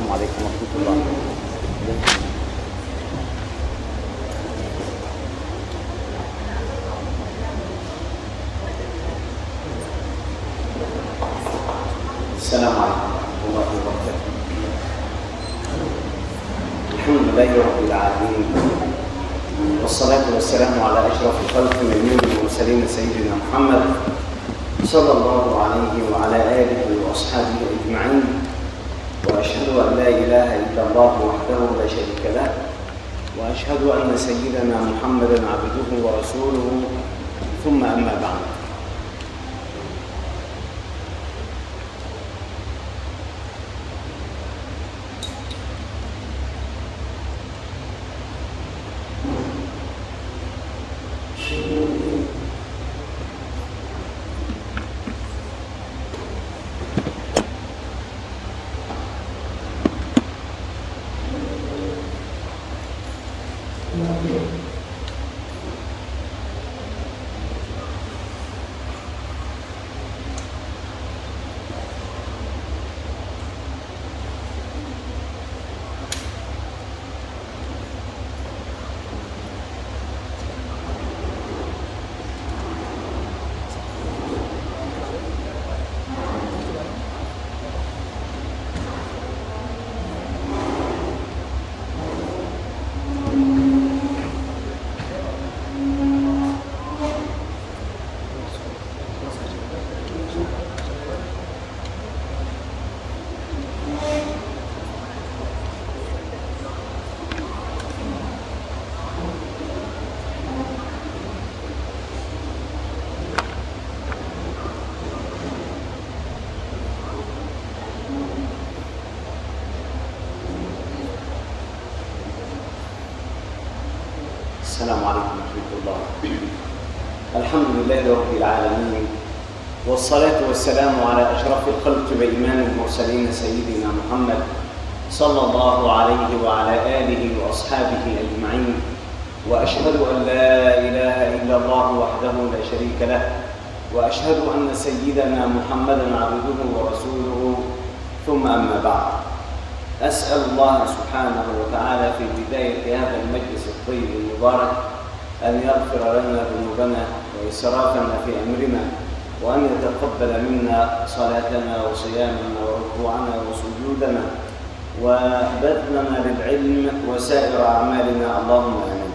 السلام عليكم ورحمة الله السلام عليكم ورحمة الله وبركاته الحمد لله رب العالمين والصلاة والسلام على أشرف الخلق من المرسلين سيدنا محمد صلى الله عليه وعلى آله وأصحابه أجمعين وأشهد أن لا إله إلا الله وحده لا شريك له وأشهد أن سيدنا محمدا عبده ورسوله ثم أما بعد السلام عليكم ورحمة الله الحمد لله رب العالمين والصلاة والسلام على أشرف الخلق وإمام المرسلين سيدنا محمد صلى الله عليه وعلى آله وأصحابه أجمعين وأشهد أن لا إله إلا الله وحده لا شريك له وأشهد أن سيدنا محمدا عبده ورسوله ثم أما بعد أسأل الله سبحانه وتعالى في بداية هذا المجلس الطيب المبارك أن يغفر لنا ذنوبنا وإسرافنا في أمرنا وأن يتقبل منا صلاتنا وصيامنا وركوعنا وسجودنا وبذلنا للعلم وسائر أعمالنا اللهم آمين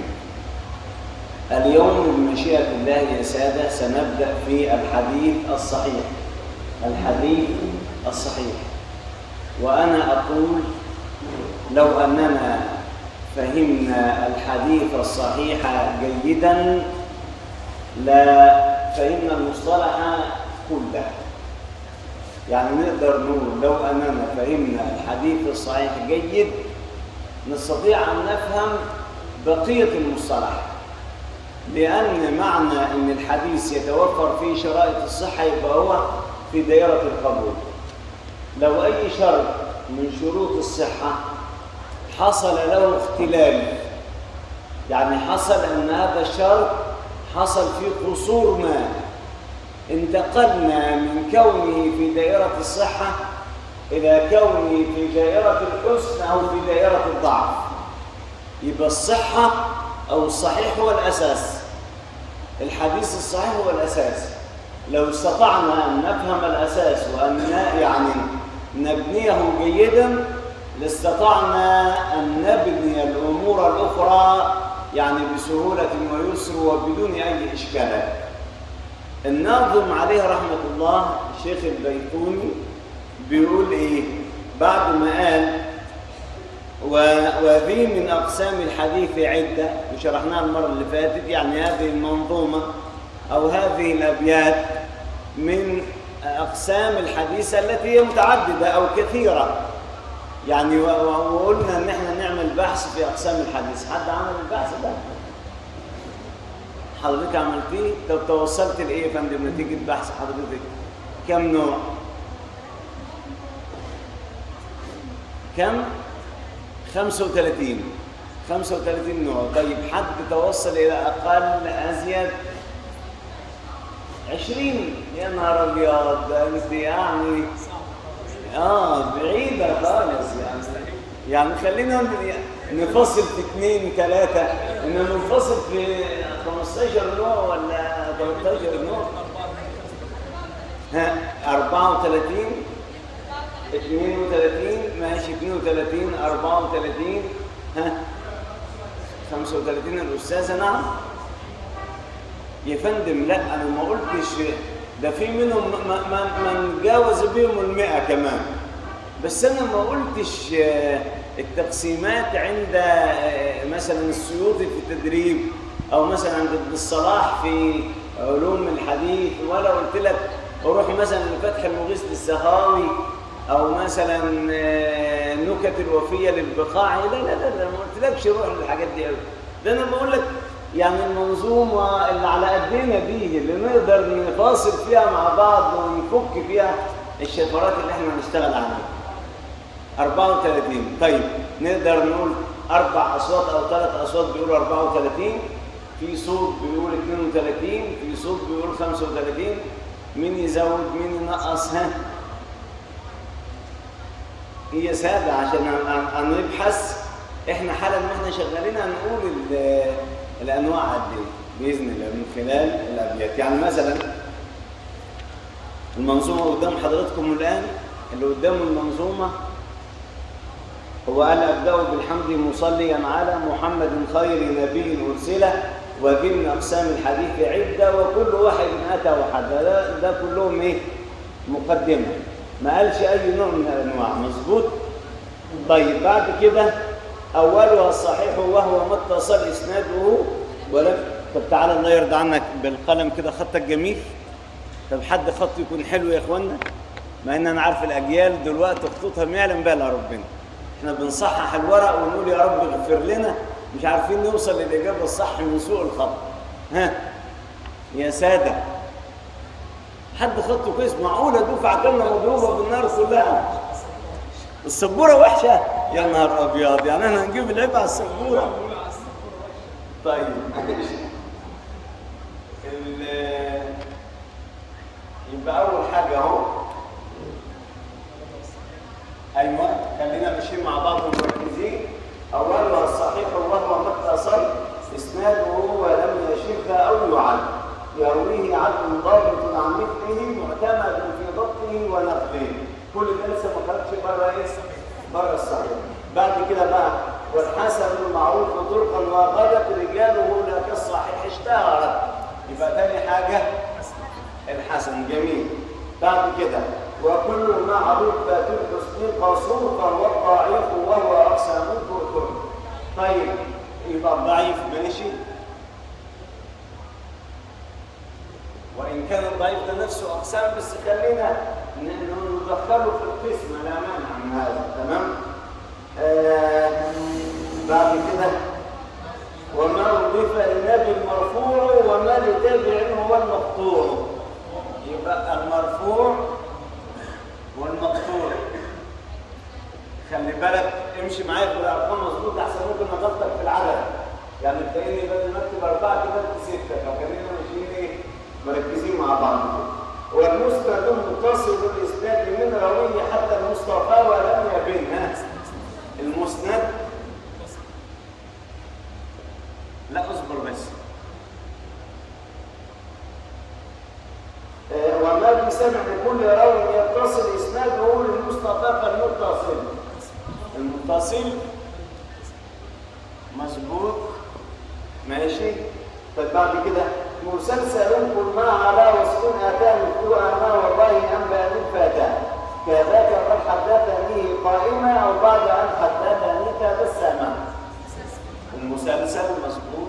اليوم بمشيئة الله يا سادة سنبدأ في الحديث الصحيح الحديث الصحيح وأنا أقول لو أننا فهمنا الحديث الصحيح جيدا لا فإن المصطلح كله يعني نقدر نقول لو أننا فهمنا الحديث الصحيح جيد نستطيع أن نفهم بقية المصطلح لأن معنى أن الحديث يتوفر فيه شرائط الصحة يبقى هو في دائرة القبول لو أي شرط من شروط الصحة حصل له اختلال يعني حصل أن هذا الشرط حصل فيه قصور ما انتقلنا من كونه في دائرة الصحة إلى كونه في دائرة الحسن أو في دائرة الضعف يبقى الصحة أو الصحيح هو الأساس الحديث الصحيح هو الأساس لو استطعنا أن نفهم الأساس وأن يعني نبنيه جيدا لاستطعنا أن نبني الأمور الأخرى يعني بسهولة ويسر وبدون أي إشكالات الناظم عليه رحمة الله الشيخ البيتوني بيقول إيه بعد ما قال وذي من أقسام الحديث عدة وشرحناها المرة اللي فاتت يعني هذه المنظومة أو هذه الأبيات من أقسام الحديث التي هي متعددة أو كثيرة يعني وقلنا إن إحنا نعمل بحث في أقسام الحديث حد عمل البحث ده؟ حضرتك عملتيه؟ طب توصلت لإيه يا فندم نتيجة بحث حضرتك؟ كم نوع؟ كم؟ 35 35 نوع طيب حد توصل إلى أقل أزيد 20 يا نهار أبيض ده أنت يعني اه بعيدة خالص يعني يعني خلينا نفصل في اثنين ثلاثة انما نفصل في 15 نوع ولا 13 نوع ها 34 32 ماشي 32 34 ها 35 الأستاذة نعم يا فندم لا أنا ما قلتش ده في منهم من جاوز بهم المئة كمان بس أنا ما قلتش التقسيمات عند مثلا السيوطي في التدريب أو مثلا عند ابن الصلاح في علوم الحديث ولا قلت لك أروح مثلا لفتح المغيث للسخاوي أو مثلا نكت الوفية للبقاعي لا لا لا, لا ما قلتلكش روح للحاجات دي قوي ده أنا بقول لك يعني المنظومة اللي على قدنا دي اللي نقدر نفاصل فيها مع بعض ونفك فيها الشفرات اللي احنا هنشتغل عنها 34 طيب نقدر نقول أربع أصوات أو ثلاث أصوات بيقولوا 34 في صوت بيقول 32 في صوت بيقول 35 مين يزود مين ينقص ها هي سادة عشان نبحث احنا حالا واحنا شغالين هنقول الانواع قد ايه باذن الله من خلال الابيات يعني مثلا المنظومه قدام حضراتكم الان اللي قدام المنظومه هو قال ابدا بالحمد مصليا على محمد خير نبي ارسله وجن اقسام الحديث عده وكل واحد اتى وحده ده, ده كلهم ايه مقدمه ما قالش اي نوع من الانواع مظبوط طيب بعد كده أولها الصحيح وهو ما اتصل إسناده ولم طب تعالى الله يرضى عنك بالقلم كده خطك جميل طب حد خط يكون حلو يا إخوانا مع إن أنا عارف الأجيال دلوقتي خطوطها ما يعلم بها ربنا إحنا بنصحح الورق ونقول يا رب اغفر لنا مش عارفين نوصل للإجابة الصح من سوء الخط ها يا سادة حد خطه كويس معقولة دفعة كاملة مضروبة بالنار كلها السبورة وحشة يا نهار أبيض يعني احنا هنجيب العيب على السبورة طيب يبقى أول حاجة أهو أيوه خلينا ماشيين مع بعض ومركزين أولها الصحيح وهو ما اتصل إسناده ولم يشذ أو يعد يرويه عدل ضابط عن مثله معتمد في ضبطه ونقله كل ده لسه ما خرجش بره ايه؟ بره الصحيح بعد كده بقى والحسن المعروف طرقا وغدت رجاله لا كالصحيح اشتهرت يبقى تاني حاجه الحسن جميل بعد كده وكل ما عروف ذات الحسن قصور فهو الضعيف وهو اقسام كركر طيب يبقى الضعيف ماشي وان كان الضعيف ده نفسه اقسام بس خلينا ندخله في القسم لا مانع من هذا تمام آه بعد كده وما أضيف للنبي المرفوع وما لتابع هو المقطوع يبقى المرفوع والمقطوع خلي بالك امشي معايا بالارقام مظبوط احسن ممكن اغلطك في العدد يعني تلاقيني بدل ما اكتب اربعه كتبت سته فخلينا ماشيين ايه مركزين مع بعض والمسند متصل الاسناد من رويه حتى المصطفى ولم يبن ها المسند لا اصبر بس آه وما بسمع كل راوي يتصل اسناده للمصطفى فالمتصل المتصل مظبوط ماشي طيب بعد كده مسلسل كل ما على وصف اتاه مثل ما والله انبا من فتاه كذاك قد حدثني قائما او بعد ان حدثني تبسما المسلسل مظبوط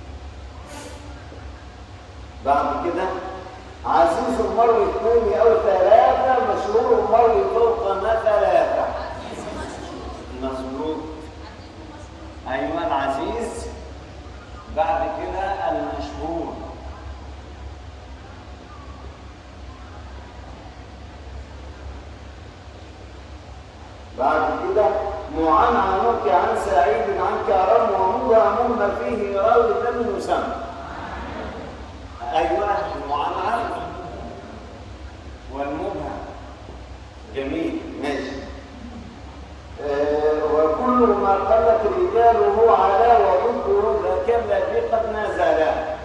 بعد كده عزيز مروي اثنين او ثلاثه مشهور مروي فوق ما ثلاثه مظبوط ايوه العزيز بعد كده المشهور بعد كده معنعنك عن سعيد عن كرم ومبهم ما فيه راوي لم يسمى ايوه المعنعن والمبهم جميل ماشي مثاله على وضده ذا كان الذي قد نزل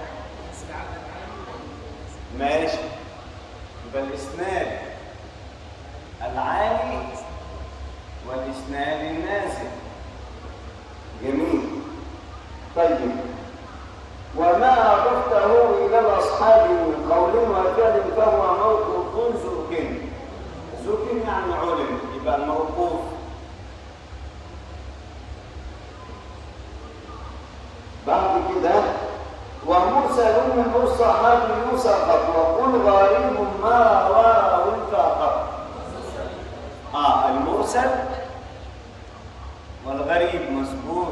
ماشي يبقى الاسناد العالي والاسناد النازل جميل طيب وما أضفته إلى الأصحاب من قول وفعل فهو موقوف زوك زوك يعني علم يبقى الموقوف بعد كده ومرسل من الصحابي سقط وقل غريب ما رواه فقط اه المرسل والغريب مظبوط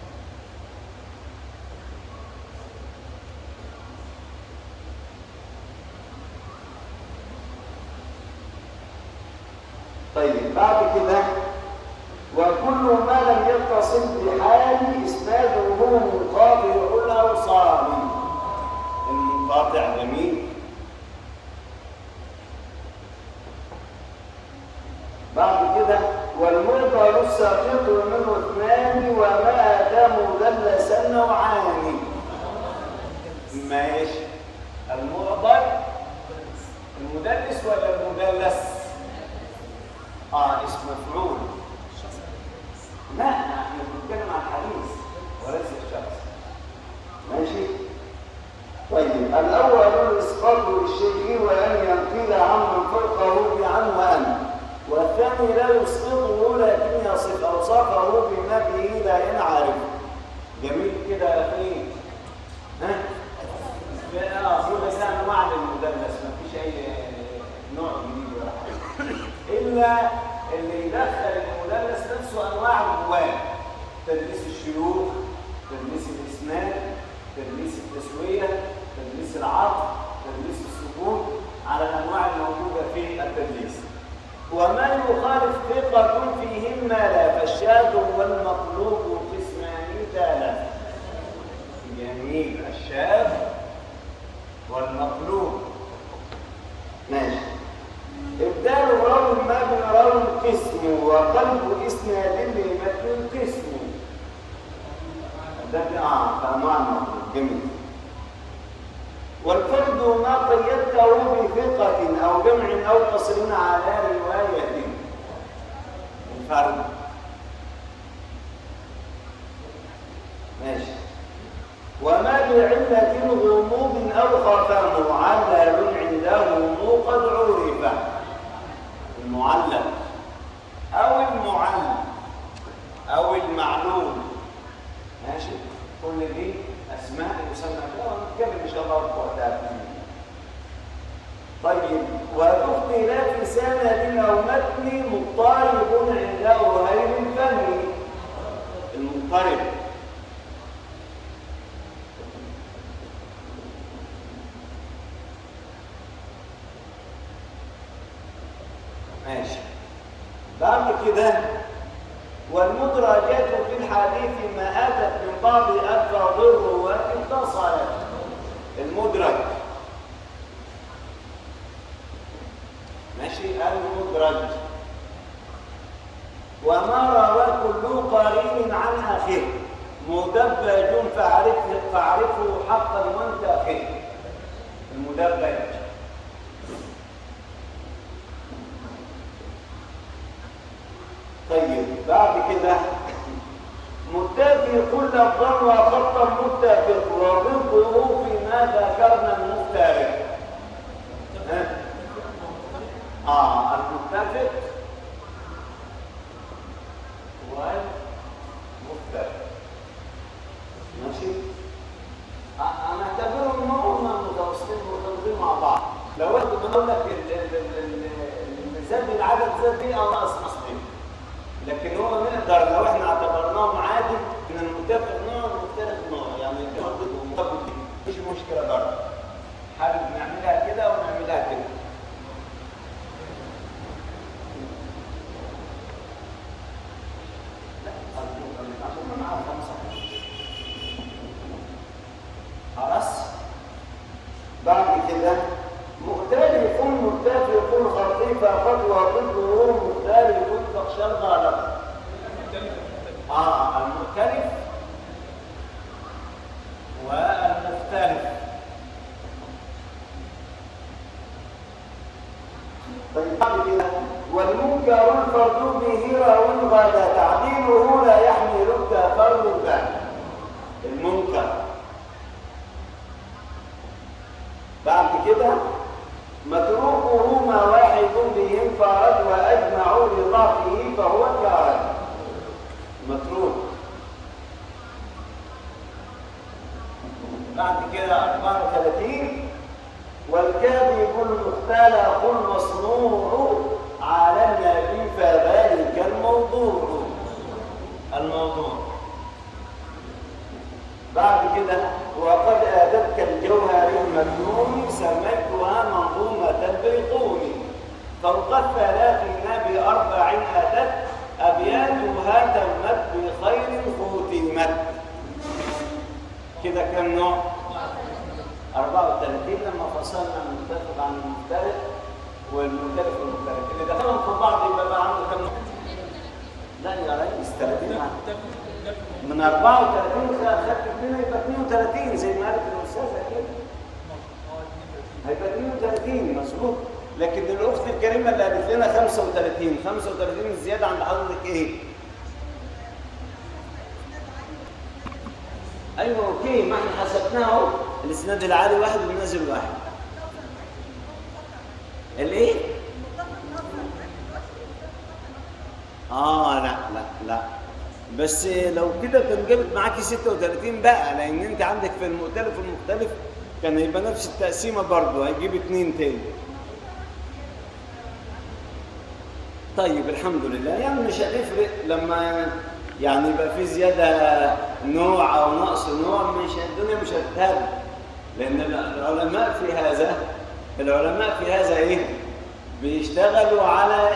طيب بعد كده وكل ما لم يتصل بحال اسناده هو منقاطع الاوصال المنقاطع جميل بعد كده والمعضل الساقط منه اثنان وما اتى مدلسا نوعان ماشي المعضل المدلس ولا المدلس اه اسم مفعول لا احنا بنتكلم عن الحديث وليس الشخص ماشي طيب الاول الاسقاط للشيء وان ينقل عمن فوقه بعن وان والثاني لا يسقطه لكن يصف اوصافه بما به لا ينعرف جميل كده يا اخي ها اه في مثلا انواع للمدلس ما فيش اي نوع جديد ولا حاجه الا اللي يدخل المدرس نفسه انواع جواه تدريس الشيوخ تدريس الاسناد تدريس التسويه تدريس العطف تدريس السكون على الانواع الموجوده في التدريس وما يخالف ثقة فيهما لا فالشاذ والمطلوب قسمان ثلاث جميل الشاذ والمطلوب ماشي إبدال راو ما بين راو قسم وقلب إسناد لمتن قسم ده آه فأنواع المطلوب جميل والفرد ما قيدته بثقة أو جمع أو قصر على رواية الفرد ماشي وما بعلة غموض أو خفى معلل عنده قد عرف المعلل أو المعلم أو المعلوم ماشي كل دي أسماء يسمى بها ونتكلم إن شاء الله في وقتها طيب وباختلاف سند أو متن مضطرب عنده غير الفم المضطرب ماشي بعد كده والمدرجات في الحديث ما اتت من بعض الفاظ الرواه اتصلت المدرج ماشي المدرج وما روى كل قرين عن اخيه مدبج فاعرفه فاعرفه حقا وانت اخيه المدبج طيب بعد كده متفق لفظا وخطا متفق وضده فيما ذكرنا المفترق ها؟ اه المتفق والمفترق ماشي آه انا اعتبرهم ان هم متواصلين مرتبطين مع بعض لو انت بنقول لك الميزان العدد زاد دي او ناقص نصبين لكن هو نقدر لو احنا اعتبرناهم عادي ان المتفق نوع والمختلف نوع يعني المتفق ومتفق مفيش مشكله برضه حابب نعملها كده ونعملها كده لا عشان ما نعرف صح خلاص بعد كده مختلف متفق خطيفة فتوى ضده مختلف فاخشى الغالب اه المختلف طيب بعد كده والمنكر الفرد به راو غدا تعديله لا يحملك فرد به المنكر بعد كده متروكه واحد به انفرد واجمعوا لضعفه فهو كارد متروك بعد كده 34 والكاذب المختال قل مصنوع على النبي فذلك الموضوع الموضوع بعد كده وقد آتتك الجوهر المكنون سميتها منظومة البيقون فوق الثلاثين بأربع أتت أبياتها تمت بخير ختمت كده كم نوع؟ 34 لما فصلنا المتفق عن المفترق والمختلف والمختلف اللي دخلهم في بعض يبقى بقى عنده كم نوع؟ لا يا ريس 30 من 34 خدت منها يبقى 32 زي ما قالت الاستاذه كده هيبقى 32 مظبوط لكن الاخت الكريمه اللي قالت لنا 35 35 الزياده عند حضرتك ايه؟ ايوه اوكي ما احنا حسبناها اهو الاسناد العالي واحد والنازل واحد الايه؟ اه لا لا لا بس لو كده كان جابت معاكي 36 بقى لان انت عندك في المختلف والمختلف كان هيبقى نفس التقسيمه برضه هيجيب اتنين تاني طيب الحمد لله يعني مش هتفرق لما يعني يبقى في زياده نوع او نقص نوع مش الدنيا مش هتتهد لان العلماء في هذا العلماء في هذا ايه بيشتغلوا على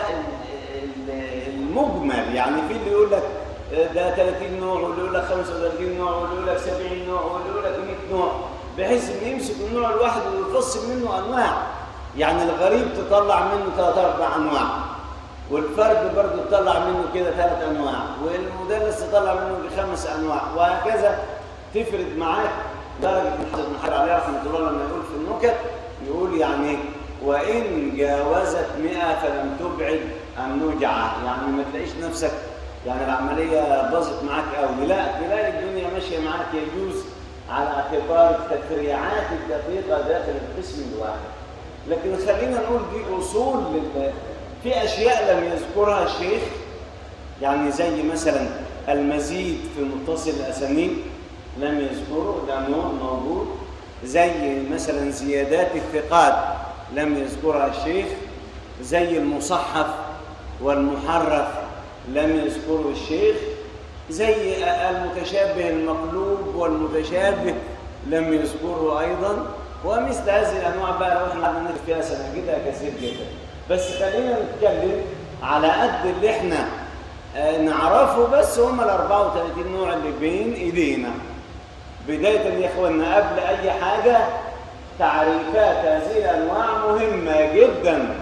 المجمل يعني في اللي يقول لك ده 30 نوع واللي يقول لك 35 نوع واللي يقول لك 70 نوع واللي يقول لك 100 نوع بحيث ان يمسك النوع الواحد ويفصل منه انواع يعني الغريب تطلع منه ثلاث اربع انواع والفرد برضه تطلع منه كده ثلاث انواع والمدرس تطلع منه خمس انواع وهكذا تفرد معاك درجه الحافظ بن حجر عليه رحمه الله لما يقول في النكت يقول يعني وان جاوزت 100 فلم تبعد النجعه يعني ما تلاقيش نفسك يعني العمليه باظت معاك قوي لا تلاقي الدنيا ماشيه معاك يجوز على اعتبار التفريعات الدقيقه داخل القسم الواحد لكن خلينا نقول دي اصول لل... في اشياء لم يذكرها الشيخ يعني زي مثلا المزيد في متصل الاسانيد لم يذكره ده نوع موجود زي مثلا زيادات الثقات لم يذكرها الشيخ زي المصحف والمحرف لم يذكره الشيخ زي المتشابه المقلوب والمتشابه لم يذكره ايضا ومثل هذه الانواع بقى لو احنا عندنا فيها سنجدها كثير جدا بس خلينا نتكلم على قد اللي احنا نعرفه بس هم ال 34 نوع اللي بين ايدينا بدايه يا اخوانا قبل اي حاجه تعريفات هذه الانواع مهمه جدا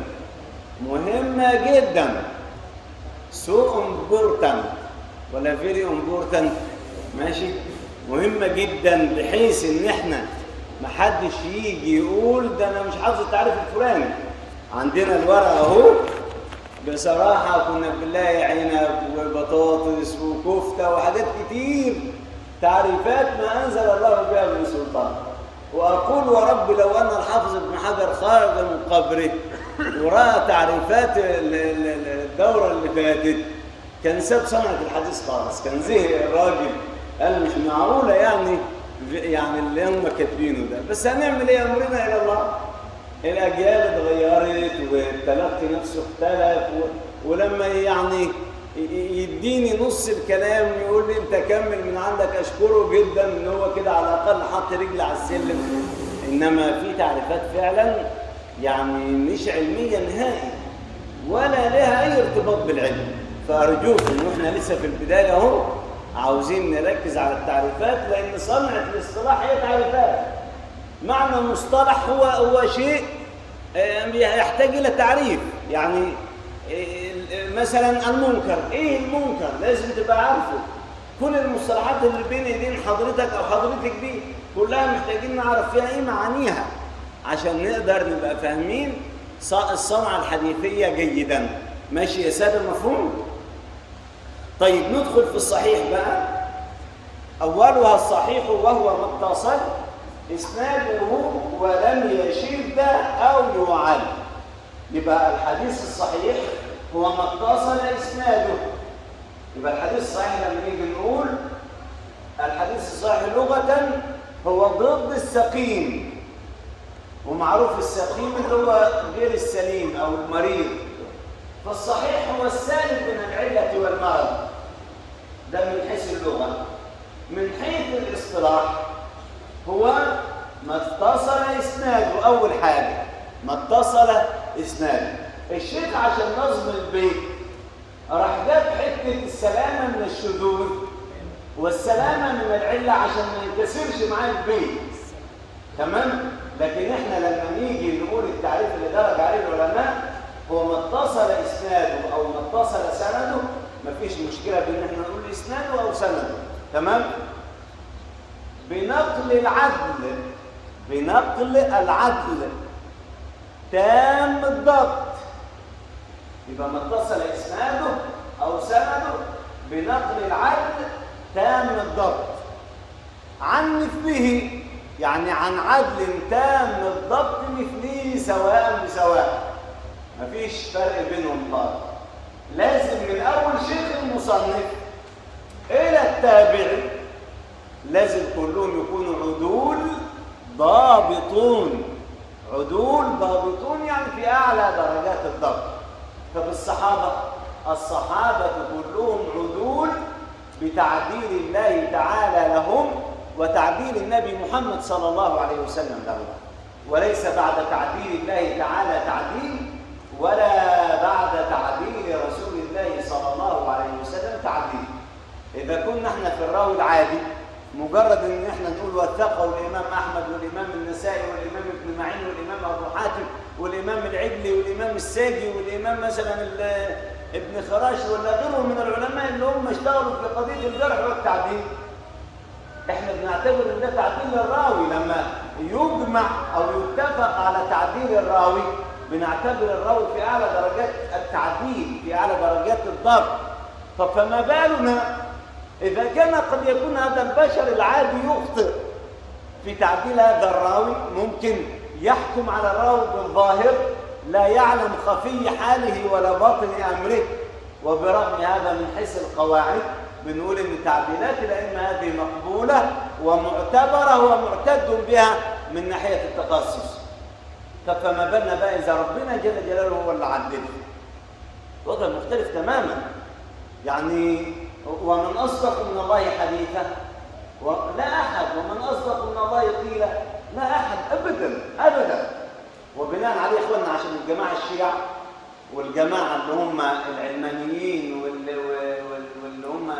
مهمه جدا سو امبورتنت ولا فيري امبورتنت ماشي مهمه جدا بحيث ان احنا ما حدش يجي يقول ده انا مش حافظ التعريف الفلاني عندنا الورقه اهو بصراحه كنا بنلاقي عنب وبطاطس وكفته وحاجات كتير تعريفات ما انزل الله بها من سلطان واقول ورب لو ان الحافظ ابن حجر خرج من قبره وراى تعريفات الدوره اللي فاتت كان ساب صنعه الحديث خالص كان زهق الراجل قال مش معقوله يعني يعني اللي هم كاتبينه ده بس هنعمل ايه امرنا الى الله الاجيال اتغيرت والتلقي نفسه اختلف و... ولما يعني يديني نص الكلام يقول لي انت كمل من عندك اشكره جدا ان هو كده على الاقل حط رجل على السلم انما في تعريفات فعلا يعني مش علميه نهائي ولا لها اي ارتباط بالعلم فارجوكم واحنا لسه في البدايه اهو عاوزين نركز على التعريفات لان صنعه الاصطلاح هي تعريفات معنى المصطلح هو هو شيء يحتاج الى تعريف يعني مثلا المنكر ايه المنكر لازم تبقى عارفه كل المصطلحات اللي بين ايدين حضرتك او حضرتك دي كلها محتاجين نعرف فيها ايه معانيها عشان نقدر نبقى فاهمين الصنعة الحديثية جيدا ماشي يا سادة مفهوم؟ طيب ندخل في الصحيح بقى أولها الصحيح وهو ما اتصل إسناده ولم يشد أو يعل يبقى الحديث الصحيح هو ما اتصل إسناده يبقى الحديث الصحيح لما نيجي نقول الحديث الصحيح لغة هو ضد السقيم ومعروف السقيم اللي هو غير السليم أو المريض فالصحيح هو السالم من العلة والمرض ده من حيث اللغة من حيث الاصطلاح هو ما اتصل اسناده اول حاجه ما اتصل اسناده الشيخ عشان نظم البيت راح جاب حته السلامه من الشذوذ والسلامه من العله عشان ما ينكسرش معاه البيت تمام لكن احنا لما نيجي نقول التعريف اللي درج عليه العلماء هو ما اتصل اسناده او ما اتصل سنده مفيش مشكله بان احنا نقول اسناده او سنده تمام بنقل العدل بنقل العدل تام الضبط يبقى ما اتصل اسناده او سنده بنقل العدل تام الضبط عن مثله يعني عن عدل تام الضبط مثله سواء بسواء مفيش فرق بينهم خالص لازم من اول شيخ المصنف الى التابعي لازم كلهم يكونوا عدول ضابطون عدول ضابطون يعني في اعلى درجات الضبط طب الصحابه الصحابه كلهم عدول بتعديل الله تعالى لهم وتعديل النبي محمد صلى الله عليه وسلم لهم وليس بعد تعديل الله تعالى تعديل ولا بعد تعديل رسول الله صلى الله عليه وسلم تعديل إذا كنا احنا في الراوي العادي مجرد ان احنا نقول وثقه الامام احمد والامام النسائي والامام ابن معين والامام ابو حاتم والامام العجلي والامام الساجي والامام مثلا ابن خراش ولا غيرهم من العلماء اللي هم اشتغلوا في قضيه الجرح والتعديل احنا بنعتبر ان ده تعديل الراوي لما يجمع او يتفق على تعديل الراوي بنعتبر الراوي في اعلى درجات التعديل في اعلى درجات الضبط طب فما بالنا إذا كان قد يكون هذا البشر العادي يخطئ في تعديل هذا الراوي ممكن يحكم على الراوي بالظاهر لا يعلم خفي حاله ولا باطن أمره وبرغم هذا من حيث القواعد بنقول ان تعديلات الائمه هذه مقبوله ومعتبره ومعتد بها من ناحيه التخصص طب فما بالنا بقى اذا ربنا جل جلاله هو اللي عدله وضع مختلف تماما يعني ومن أصدق من الله حديثا لا أحد ومن أصدق من الله قيلا لا أحد أبدا أبدا وبناء عليه إخواننا عشان الجماعة الشيع والجماعة اللي هم العلمانيين واللي, واللي هم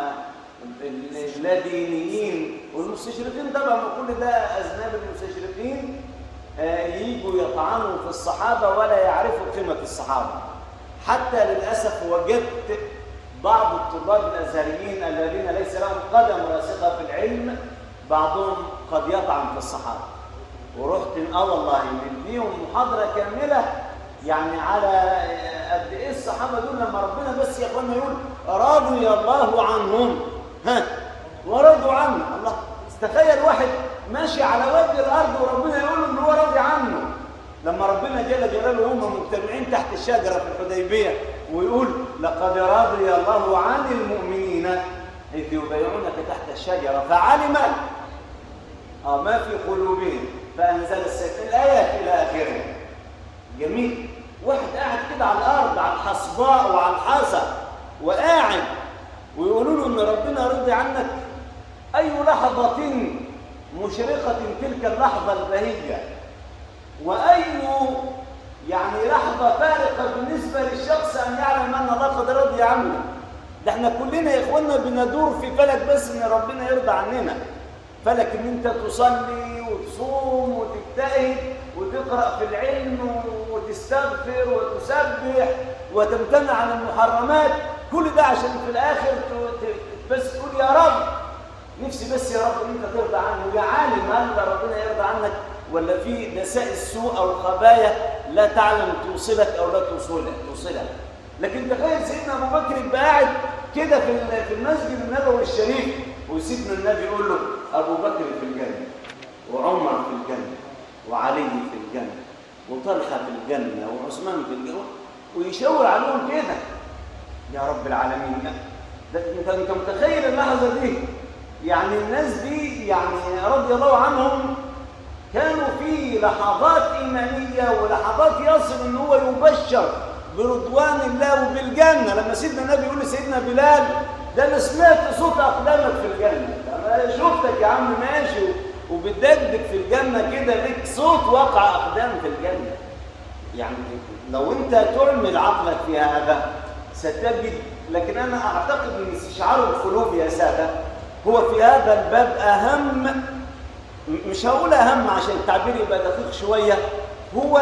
اللادينيين والمستشرقين طبعا كل ده أذناب المستشرقين يجوا يطعنوا في الصحابة ولا يعرفوا قيمة الصحابة حتى للأسف وجدت بعض الطلاب الازهريين الذين ليس لهم قدم راسخه في العلم بعضهم قد يطعن في الصحابه ورحت اه والله نديهم محاضره كامله يعني على قد ايه الصحابه دول لما ربنا بس يا اخوانا يقول رضي الله عنهم ها ورضوا عنه الله تخيل واحد ماشي على وجه الارض وربنا يقول ان هو راضي عنه لما ربنا جل جلاله هم مجتمعين تحت الشجره في الحديبيه ويقول لقد رضي الله عن المؤمنين إذ يبايعونك تحت الشجرة فعلم آه ما في قلوبهم فأنزل السكين الآيات إلى آخرها جميل واحد قاعد كده على الأرض على الحصباء وعلى الحصى وقاعد ويقولوا له إن ربنا رضي عنك أي لحظة مشرقة تلك اللحظة البهية وأي يعني لحظة فارقة بالنسبة للشخص أن يعلم أن الله قد رضي عنه ده احنا كلنا يا إخواننا بندور في فلك بس أن ربنا يرضى عننا فلك أن أنت تصلي وتصوم وتجتهد وتقرأ في العلم وتستغفر وتسبح وتمتنع عن المحرمات كل ده عشان في الآخر بس تقول يا رب نفسي بس يا رب أن أنت ترضى عنه يا عالم هل ربنا يرضى عنك ولا في نساء السوء أو الخبايا لا تعلم توصلك او لا توصلك توصلك لكن تخيل سيدنا ابو بكر يبقى قاعد كده في في المسجد النبوي الشريف وسيدنا النبي يقول له ابو بكر في الجنه وعمر في الجنه وعلي في الجنه وطلحه في الجنه وعثمان في الجنه ويشاور عليهم كده يا رب العالمين ده انت انت متخيل اللحظه دي يعني الناس دي يعني رضي الله عنهم كانوا في لحظات ايمانيه ولحظات يصل ان هو يبشر برضوان الله وبالجنه لما سيدنا النبي يقول لسيدنا بلال ده انا سمعت صوت اقدامك في الجنه انا شفتك يا عم ماشي وبتدقدق في الجنه كده ليك صوت وقع اقدام في الجنه يعني لو انت تعمل عقلك في هذا ستجد لكن انا اعتقد ان استشعار القلوب يا ساده هو في هذا الباب اهم مش هقول اهم عشان التعبير يبقى دقيق شويه هو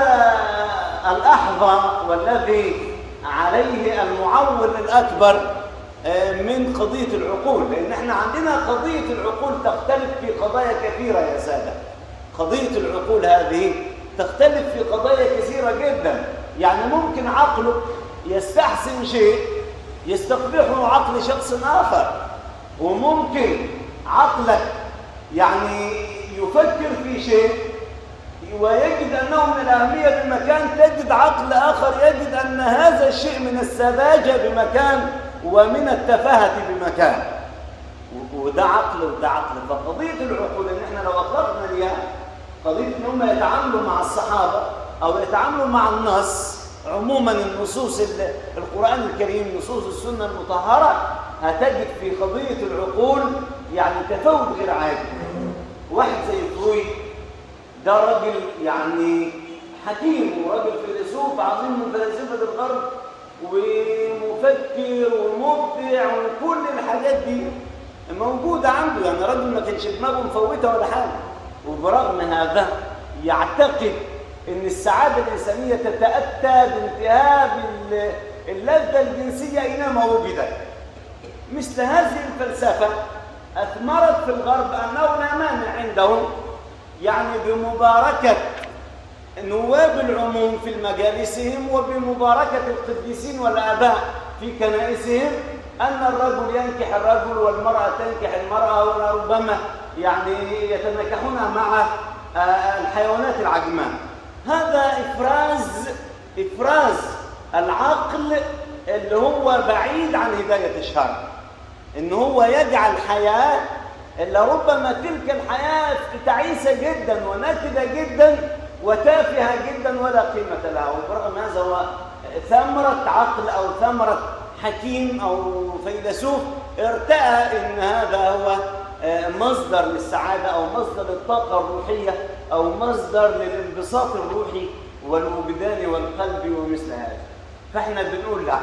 الاحظى والذي عليه المعول الاكبر من قضيه العقول لان احنا عندنا قضيه العقول تختلف في قضايا كثيره يا ساده قضيه العقول هذه تختلف في قضايا كثيره جدا يعني ممكن عقلك يستحسن شيء يستقبحه عقل شخص آخر وممكن عقلك يعني يفكر في شيء ويجد أنه من الأهمية بمكان تجد عقل آخر يجد أن هذا الشيء من السذاجة بمكان ومن التفاهة بمكان وده عقل وده عقل فقضية العقول إن إحنا لو أطلقنا ليها قضية إن هم يتعاملوا مع الصحابة أو يتعاملوا مع النص عموما النصوص القرآن الكريم نصوص السنة المطهرة هتجد في قضية العقول يعني تفاوت غير عادي واحد زي فرويد ده راجل يعني حكيم وراجل فيلسوف عظيم من فلاسفة الغرب ومفكر ومبدع وكل الحاجات دي موجودة عنده يعني راجل ما كانش دماغه مفوتة ولا حاجة وبرغم هذا يعتقد ان السعادة الإنسانية تتأتى بانتهاء اللذة الجنسية أينما وجدت مثل هذه الفلسفة أثمرت في الغرب أنه لا مانع عندهم يعني بمباركة نواب العموم في مجالسهم وبمباركة القديسين والآباء في كنائسهم أن الرجل ينكح الرجل والمرأة تنكح المرأة وربما يعني يتنكحون مع الحيوانات العجماء هذا إفراز إفراز العقل اللي هو بعيد عن هداية الشرع إن هو يجعل حياة إلا ربما تلك الحياة تعيسة جدا ونكدة جدا وتافهة جدا ولا قيمة لها وبرغم هذا هو ثمرة عقل أو ثمرة حكيم أو فيلسوف ارتأى إن هذا هو مصدر للسعادة أو مصدر للطاقة الروحية أو مصدر للانبساط الروحي والوجدان والقلب ومثل هذا فاحنا بنقول لا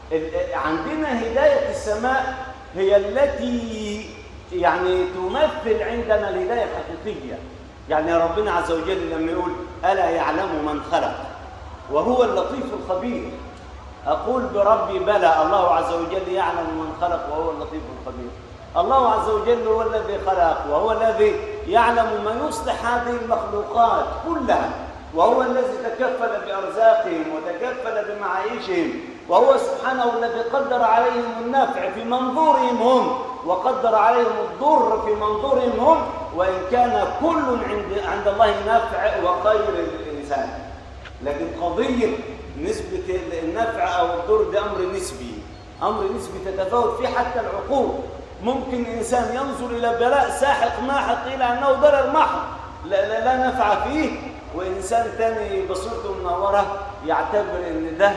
عندنا هداية السماء هي التي يعني تمثل عندنا الهداية الحقيقية يعني ربنا عز وجل لما يقول ألا يعلم من خلق وهو اللطيف الخبير أقول بربي بلى الله عز وجل يعلم من خلق وهو اللطيف الخبير الله عز وجل هو الذي خلق وهو الذي يعلم ما يصلح هذه المخلوقات كلها وهو الذي تكفل بأرزاقهم وتكفل بمعايشهم وهو سبحانه الذي قدر عليهم النفع في منظورهم هم وقدر عليهم الضر في منظورهم هم وإن كان كل عند, عند الله نفع وخير للإنسان لكن قضية نسبة النفع أو الضر ده أمر نسبي أمر نسبي تتفاوت فيه حتى العقول ممكن إنسان ينظر إلى بلاء ساحق ماحق إلى أنه ضرر محض لا, لا, لا نفع فيه وإنسان تاني بصيرته منورة يعتبر إن ده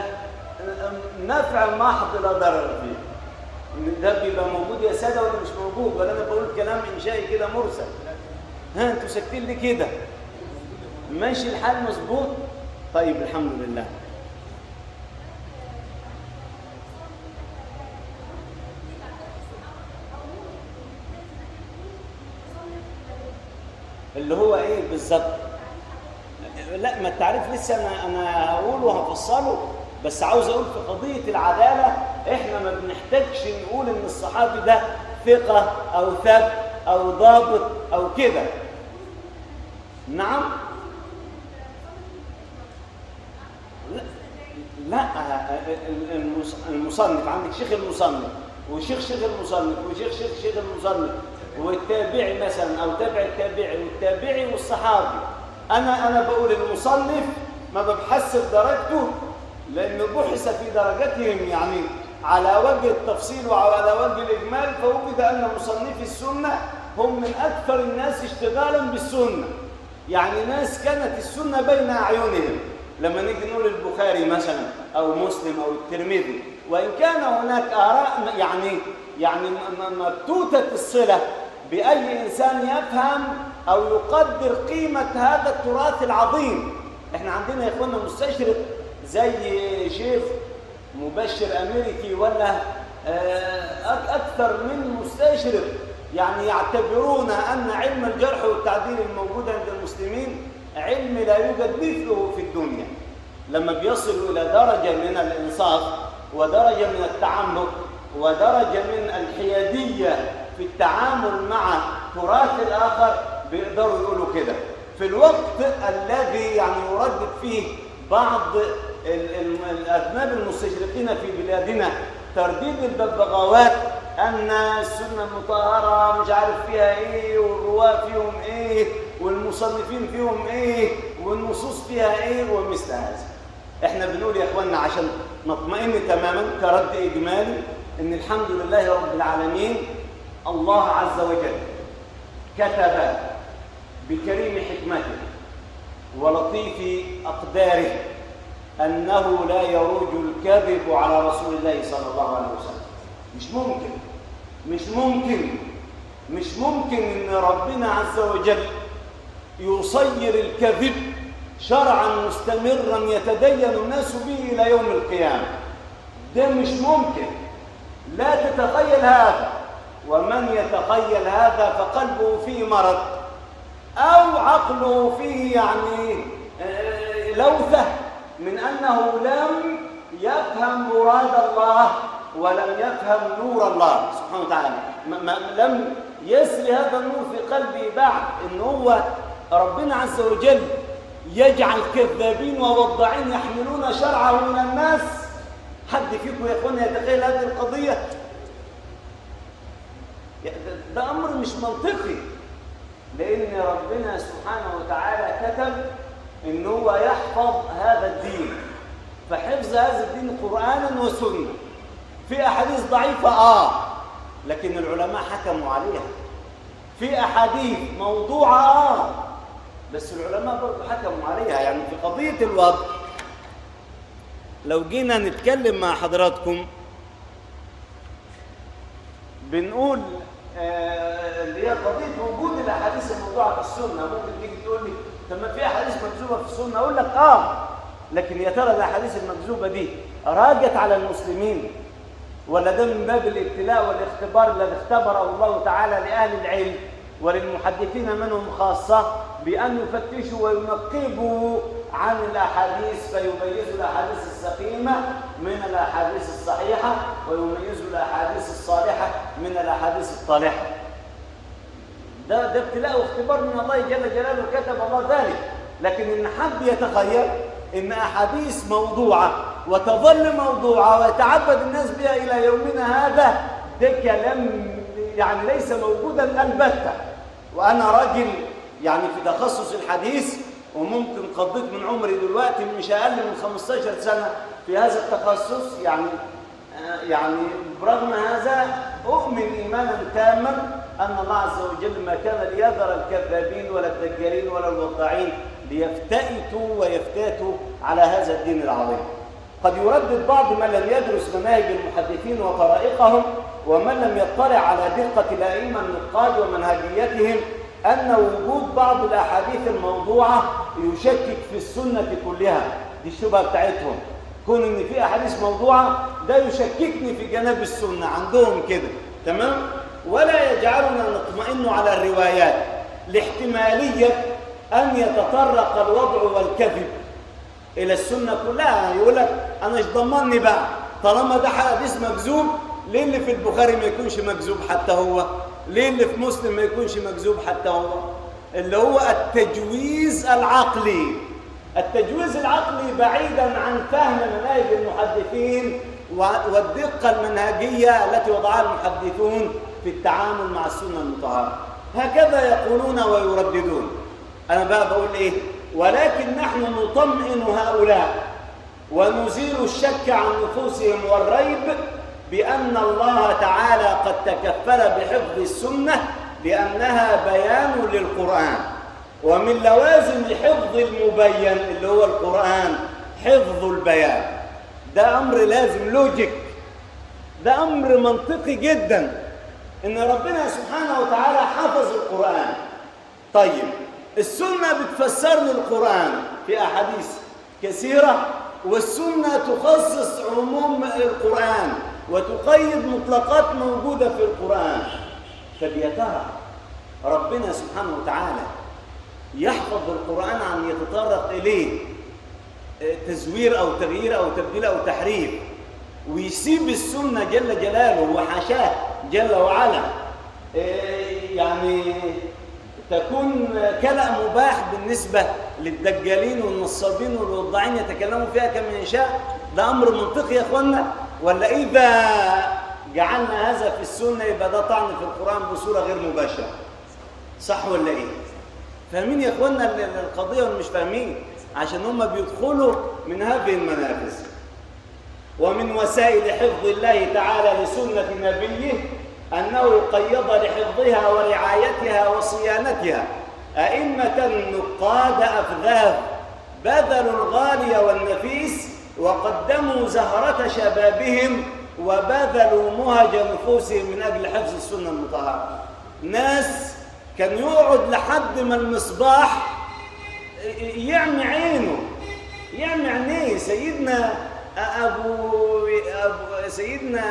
نفع محض لا ضرر فيه ده بيبقى موجود يا سادة ولا مش موجود ولا أنا بقول كلام إنشائي كده مرسل ها أنتوا ساكتين لي كده ماشي الحال مظبوط طيب الحمد لله اللي هو ايه بالظبط لا ما التعريف لسه انا انا هقوله وهفصله بس عاوز اقول في قضيه العداله احنا ما بنحتاجش نقول ان الصحابي ده ثقه او ثبت او ضابط او كده نعم لا المصنف عندك شيخ المصنف وشيخ شيخ المصنف وشيخ شيخ شيخ المصنف والتابعي مثلا او تابع التابعي والتابعي والصحابي انا انا بقول المصنف ما ببحث درجته لانه بحث في درجتهم يعني على وجه التفصيل وعلى وجه الاجمال فوجد ان مصنفي السنه هم من اكثر الناس اشتغالا بالسنه يعني ناس كانت السنه بين اعينهم لما نيجي نقول البخاري مثلا او مسلم او الترمذي وان كان هناك اراء يعني يعني مبتوته الصله باي انسان يفهم او يقدر قيمه هذا التراث العظيم احنا عندنا يا اخوانا مستشرق زي شيف مبشر امريكي ولا اكثر من مستشرق يعني يعتبرون ان علم الجرح والتعديل الموجود عند المسلمين علم لا يوجد مثله في الدنيا لما بيصلوا إلى درجة من الإنصاف ودرجة من التعمق ودرجة من الحيادية في التعامل مع تراث الآخر بيقدروا يقولوا كده في الوقت الذي يعني يردد فيه بعض الأذناب المستشرقين في بلادنا ترديد الببغاوات أن السنة المطهرة مش عارف فيها إيه والرواة فيهم إيه والمصنفين فيهم إيه والنصوص فيها إيه ومثل هذا إحنا بنقول يا إخواننا عشان نطمئن تماما كرد إجمالي إن الحمد لله رب العالمين الله عز وجل كتب بكريم حكمته ولطيف أقداره أنه لا يروج الكذب على رسول الله صلى الله عليه وسلم مش ممكن مش ممكن مش ممكن ان ربنا عز وجل يصير الكذب شرعا مستمرا يتدين الناس به الى يوم القيامه ده مش ممكن لا تتخيل هذا ومن يتخيل هذا فقلبه فيه مرض او عقله فيه يعني لوثه من انه لم يفهم مراد الله ولم يفهم نور الله سبحانه وتعالى ما لم يسري هذا النور في قلبه بعد ان هو ربنا عز وجل يجعل كذابين ووضاعين يحملون شرعه من الناس حد فيكم يا اخوانا يتخيل هذه القضيه ده امر مش منطقي لان ربنا سبحانه وتعالى كتب ان هو يحفظ هذا الدين فحفظ هذا الدين قرانا وسنه في احاديث ضعيفه اه لكن العلماء حكموا عليها في احاديث موضوعه اه بس العلماء برضه حكموا عليها يعني في قضيه الوضع لو جينا نتكلم مع حضراتكم بنقول آه اللي هي قضيه وجود الاحاديث الموضوعه في السنه ممكن تيجي تقول لي طب ما في احاديث مكذوبه في السنه اقول لك اه لكن يا ترى الاحاديث المكذوبه دي راجت على المسلمين ولا ده من باب الابتلاء والاختبار الذي اختبره الله تعالى لاهل العلم وللمحدثين منهم خاصه بان يفتشوا وينقبوا عن الاحاديث فيميزوا الاحاديث السقيمه من الاحاديث الصحيحه ويميزوا الاحاديث الصالحه من الاحاديث الطالحه ده ده ابتلاء واختبار من الله جل جلاله كتب الله ذلك لكن ان حد يتخيل ان احاديث موضوعه وتظل موضوعه ويتعبد الناس بها الى يومنا هذا ده كلام يعني ليس موجودا البته وانا راجل يعني في تخصص الحديث وممكن قضيت من عمري دلوقتي مش اقل من 15 سنه في هذا التخصص يعني يعني برغم هذا اؤمن ايمانا تاما ان الله عز وجل ما كان ليذر الكذابين ولا الدجالين ولا الوضاعين ليفتئتوا ويفتاتوا على هذا الدين العظيم قد يردد بعض من لم يدرس مناهج المحدثين وطرائقهم ومن لم يطلع على دقة الأئمة النقاد ومنهجيتهم أن وجود بعض الأحاديث الموضوعة يشكك في السنة كلها دي الشبهة بتاعتهم كون إن في أحاديث موضوعة ده يشككني في جناب السنة عندهم كده تمام ولا يجعلنا نطمئن على الروايات لاحتمالية أن يتطرق الوضع والكذب إلى السنة كلها يقول لك أنا مش ضمني بقى طالما ده حديث مكذوب ليه اللي في البخاري ما يكونش مكذوب حتى هو ليه اللي في مسلم ما يكونش مكذوب حتى هو اللي هو التجويز العقلي التجويز العقلي بعيدا عن فهم مناهج المحدثين والدقة المنهجية التي وضعها المحدثون في التعامل مع السنة المطهرة هكذا يقولون ويرددون أنا بقى بقول إيه ولكن نحن نطمئن هؤلاء ونزيل الشك عن نفوسهم والريب بأن الله تعالى قد تكفل بحفظ السنة لأنها بيان للقرآن ومن لوازم حفظ المبين اللي هو القرآن حفظ البيان ده أمر لازم لوجيك ده أمر منطقي جدا إن ربنا سبحانه وتعالى حفظ القرآن طيب السنة بتفسر لي القرآن في أحاديث كثيرة والسنة تخصص عموم القرآن وتقيد مطلقات موجودة في القرآن طب يا ترى ربنا سبحانه وتعالى يحفظ القرآن عن يتطرق إليه تزوير أو تغيير أو تبديل أو تحريف ويسيب السنة جل جلاله وحاشاه جل وعلا يعني تكون كلأ مباح بالنسبة للدجالين والنصابين والوضاعين يتكلموا فيها كما يشاء ده أمر منطقي يا أخوانا ولا إذا جعلنا هذا في السنة يبقى ده طعن في القرآن بصورة غير مباشرة صح ولا إيه؟ فاهمين يا أخوانا القضية ولا مش فاهمين؟ عشان هم بيدخلوا من هذه المنافذ ومن وسائل حفظ الله تعالى لسنة نبيه أنه قيض لحفظها ورعايتها وصيانتها أئمة نقاد أفذاذ بذلوا الغالي والنفيس وقدموا زهرة شبابهم وبذلوا مهج نفوسهم من أجل حفظ السنة المطهرة ناس كان يقعد لحد ما المصباح يعمي عينه يعمي عينيه سيدنا أبو, أبو سيدنا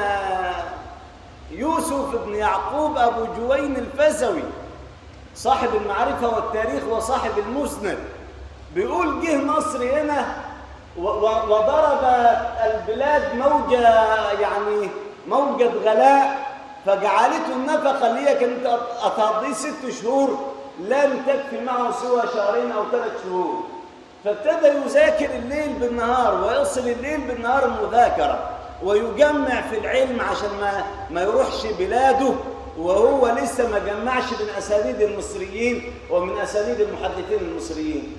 يوسف بن يعقوب أبو جوين الفزوي صاحب المعرفة والتاريخ وصاحب المسند بيقول جه مصر هنا وضرب البلاد موجة يعني موجة غلاء فجعلته النفقة اللي هي كانت أتقضيه ست شهور لم تكفي معه سوى شهرين أو ثلاث شهور فابتدى يذاكر الليل بالنهار ويصل الليل بالنهار المذاكرة ويجمع في العلم عشان ما ما يروحش بلاده وهو لسه ما جمعش من اسانيد المصريين ومن اسانيد المحدثين المصريين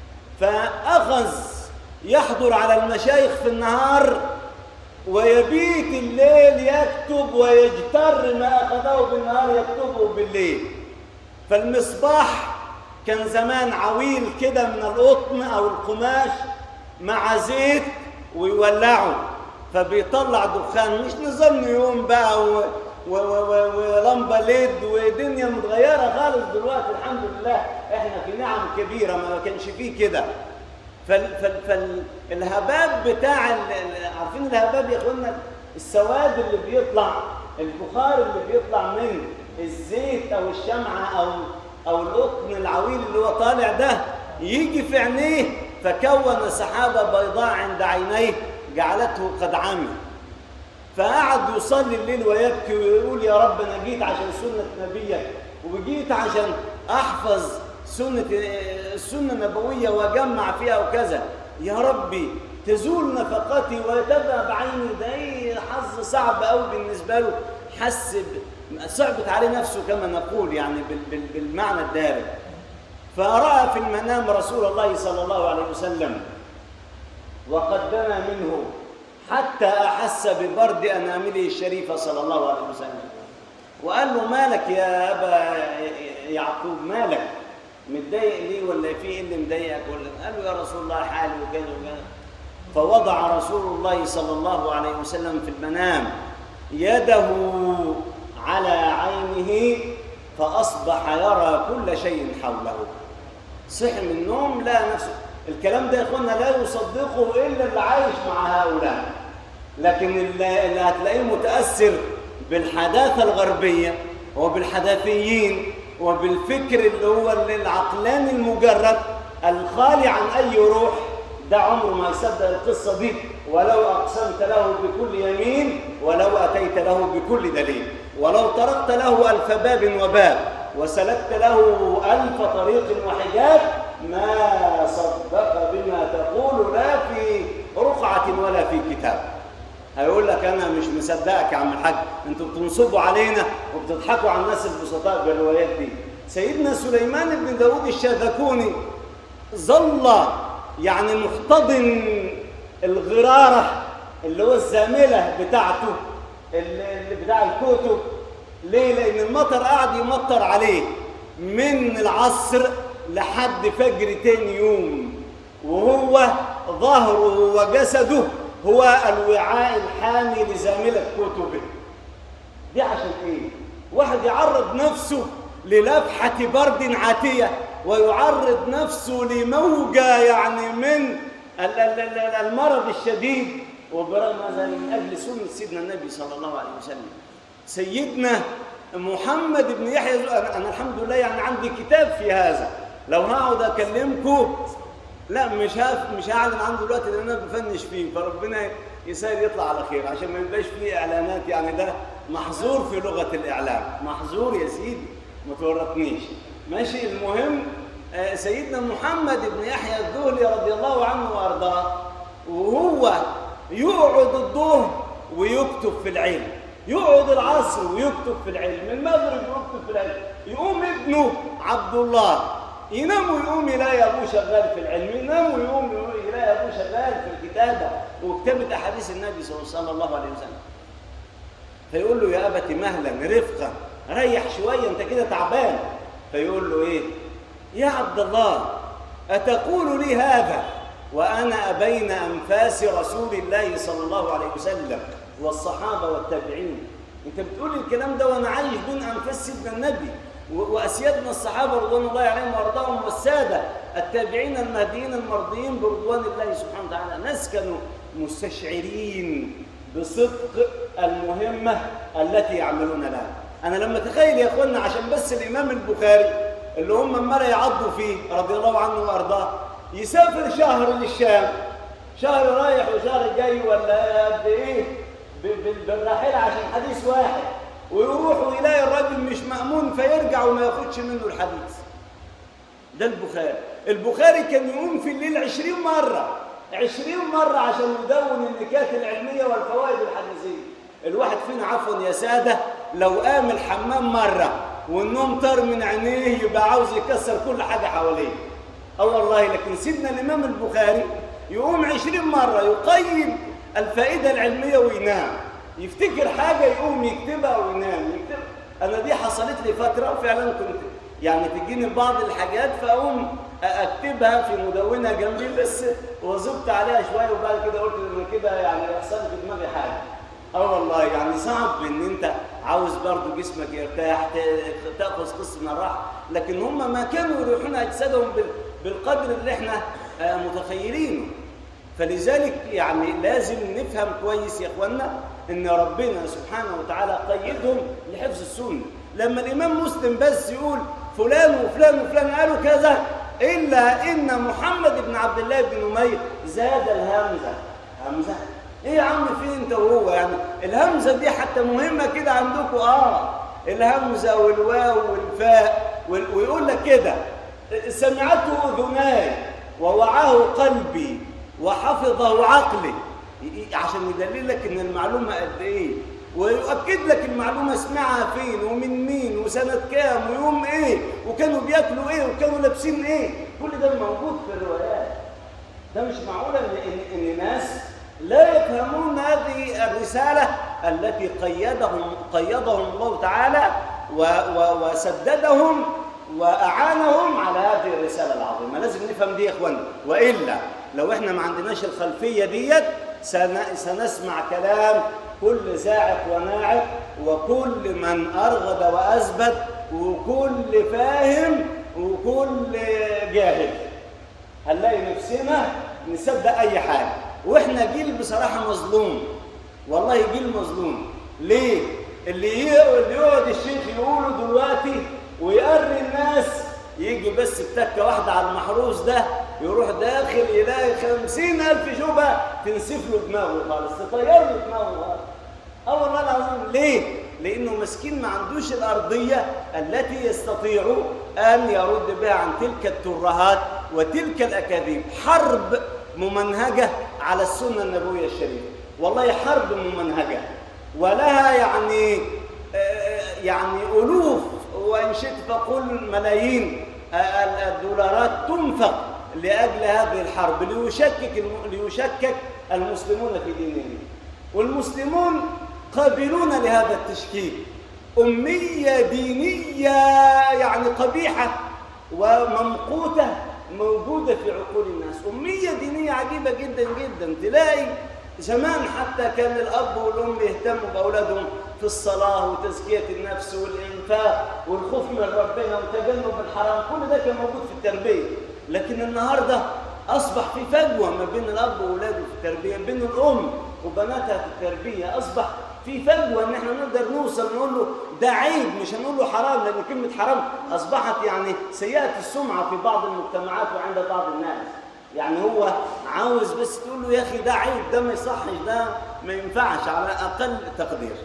فاخذ يحضر على المشايخ في النهار ويبيت الليل يكتب ويجتر ما اخذه بالنهار يكتبه بالليل فالمصباح كان زمان عويل كده من القطن او القماش مع زيت ويولعه فبيطلع دخان مش نظام نيوم بقى و... و... و... ولمبه ليد ودنيا متغيره خالص دلوقتي الحمد لله احنا في نعم كبيره ما كانش فيه كده فال... فال... فالهباب بتاع ال... عارفين الهباب يا اخوانا السواد اللي بيطلع البخار اللي بيطلع من الزيت او الشمعه او او القطن العويل اللي هو طالع ده يجي في عينيه فكون سحابه بيضاء عند عينيه جعلته قد عمي فقعد يصلي الليل ويبكي ويقول يا رب انا جيت عشان سنه نبيك وجيت عشان احفظ سنه السنه النبويه واجمع فيها وكذا يا ربي تزول نفقتي وتذهب عيني ده ايه حظ صعب قوي بالنسبه له حس صعبت عليه نفسه كما نقول يعني بالمعنى الدارج فراى في المنام رسول الله صلى الله عليه وسلم وقد دنا منه حتى أحس ببرد أنامله الشريفة صلى الله عليه وسلم وقال له مالك يا أبا يعقوب مالك متضايق ليه ولا في ايه اللي مضايقك ولا قال له يا رسول الله حالي وكذا وكذا فوضع رسول الله صلى الله عليه وسلم في المنام يده على عينه فأصبح يرى كل شيء حوله صحي من النوم لقى نفسه الكلام ده يا اخوانا لا يصدقه الا اللي عايش مع هؤلاء لكن اللي, اللي هتلاقيه متاثر بالحداثه الغربيه وبالحداثيين وبالفكر اللي هو العقلاني المجرد الخالي عن اي روح ده عمره ما يصدق القصه دي ولو اقسمت له بكل يمين ولو اتيت له بكل دليل ولو تركت له الف باب وباب وسلكت له الف طريق وحجاب ما صدق بما تقول لا في رقعة ولا في كتاب هيقول لك انا مش مصدقك يا عم الحاج انتوا بتنصبوا علينا وبتضحكوا على الناس البسطاء بالروايات دي سيدنا سليمان بن داود الشاذكوني ظل يعني محتضن الغرارة اللي هو الزاملة بتاعته اللي بتاع الكتب ليه؟ لأن المطر قعد يمطر عليه من العصر لحد فجر تاني يوم وهو ظهره وجسده هو الوعاء الحامي لزاملة كتبه دي عشان ايه؟ واحد يعرض نفسه للفحة برد عاتية ويعرض نفسه لموجة يعني من المرض الشديد وبرغم هذا من أجل سنة سيدنا النبي صلى الله عليه وسلم سيدنا محمد بن يحيى أنا الحمد لله يعني عندي كتاب في هذا لو هقعد أكلمكم لا مش هف مش هعلن عنه دلوقتي لأن أنا بفنش فيه فربنا يسهل يطلع على خير عشان ما يبقاش فيه إعلانات يعني ده محظور في لغة الإعلام محظور يا سيدي ما تورطنيش ماشي المهم سيدنا محمد بن يحيى الذهلي رضي الله عنه وارضاه وهو يقعد الظهر ويكتب في العلم يقعد العصر ويكتب في العلم المغرب ويكتب في العلم يقوم ابنه عبد الله ينام ويقوم يلاقي ابوه شغال في العلم ينام ويقوم يلاقي ابوه شغال في الكتابه وكتابه احاديث النبي صلى الله عليه وسلم فيقول له يا ابت مهلا رفقا ريح شويه انت كده تعبان فيقول له ايه يا عبد الله أتقول لي هذا وأنا بين أنفاس رسول الله صلى الله عليه وسلم والصحابة والتابعين أنت بتقول الكلام ده وأنا عايش بين أنفاس سيدنا النبي وأسيادنا الصحابة رضوان الله عليهم وأرضاهم والسادة التابعين المهديين المرضيين برضوان الله سبحانه وتعالى ناس كانوا مستشعرين بصدق المهمة التي يعملون لها أنا لما تخيل يا أخوانا عشان بس الإمام البخاري اللي هم امال يعضوا فيه رضي الله عنه وارضاه يسافر شهر للشام شهر رايح وشهر جاي ولا قد ايه بالراحله عشان حديث واحد ويروح ويلاقي الراجل مش مامون فيرجع وما ياخدش منه الحديث ده البخاري البخاري كان يقوم في الليل عشرين مرة عشرين مرة عشان يدون النكات العلمية والفوائد الحديثية الواحد فينا عفوا يا سادة لو قام الحمام مرة والنوم طار من عينيه يبقى عاوز يكسر كل حاجة حواليه اه والله لكن سيدنا الإمام البخاري يقوم عشرين مرة يقيم الفائدة العلمية وينام يفتكر حاجة يقوم يكتبها وينام يكتب أنا دي حصلت لي فترة فعلا كنت يعني تجيني بعض الحاجات فأقوم أكتبها في مدونة جنبي بس وظبط عليها شوية وبعد كده قلت إن كده يعني يحصل في دماغي حاجة اه والله يعني صعب ان انت عاوز برضه جسمك يرتاح تاخذ قسط من الراحه لكن هم ما كانوا يروحون اجسادهم بالقدر اللي احنا متخيلينه فلذلك يعني لازم نفهم كويس يا اخوانا ان ربنا سبحانه وتعالى قيدهم لحفظ السنه لما الامام مسلم بس يقول فلان وفلان وفلان قالوا كذا الا ان محمد بن عبد الله بن اميه زاد الهمزه همزه ايه يا عم فين انت وهو يعني الهمزه دي حتى مهمه كده عندكم اه الهمزه والواو والفاء ويقول لك كده سمعته اذناي ووعاه قلبي وحفظه عقلي عشان يدلل لك ان المعلومه قد ايه ويؤكد لك المعلومه سمعها فين ومن مين وسنه كام ويوم ايه وكانوا بياكلوا ايه وكانوا لابسين ايه كل ده موجود في الروايات ده مش معقول ان ان, إن ناس لا يفهمون هذه الرسالة التي قيدهم قيدهم الله تعالى و و وسددهم وأعانهم على هذه الرسالة العظيمة لازم نفهم دي يا إخوانا وإلا لو إحنا ما عندناش الخلفية ديت سنسمع كلام كل زاعق وناعق وكل من أرغد وأثبت وكل فاهم وكل جاهل هنلاقي نفسنا نصدق أي حاجة واحنا جيل بصراحه مظلوم والله جيل مظلوم ليه اللي يقعد الشيخ يقوله دلوقتي ويقري الناس يجي بس بتكه واحده على المحروس ده يروح داخل يلاقي خمسين ألف شبهة تنسف له دماغه خالص تطير له دماغه خالص اه والله العظيم ليه؟ لأنه مسكين ما عندوش الأرضية التي يستطيع أن يرد بها عن تلك الترهات وتلك الأكاذيب حرب ممنهجة على السنة النبوية الشريفة والله حرب ممنهجة ولها يعني آه، يعني ألوف وإن شئت فقل ملايين آه، الدولارات تنفق لأجل هذه الحرب ليشكك الم- ليشكك المسلمون في دينهم والمسلمون قابلون لهذا التشكيك أمية دينية يعني قبيحة وممقوتة موجودة في عقول الناس أمية دينية عجيبة جدا جدا تلاقي زمان حتى كان الأب والأم يهتموا بأولادهم في الصلاة وتزكية النفس والإنفاق والخوف من ربنا وتجنب الحرام كل ده كان موجود في التربية لكن النهاردة أصبح في فجوة ما بين الأب وأولاده في التربية بين الأم وبناتها في التربية أصبح في فجوة إن إحنا نقدر نوصل نقول له ده عيب مش هنقول له حرام لأن كلمة حرام أصبحت يعني سيئة السمعة في بعض المجتمعات وعند بعض الناس يعني هو عاوز بس تقول له يا أخي ده عيب ده ما يصحش ده ما ينفعش على أقل تقدير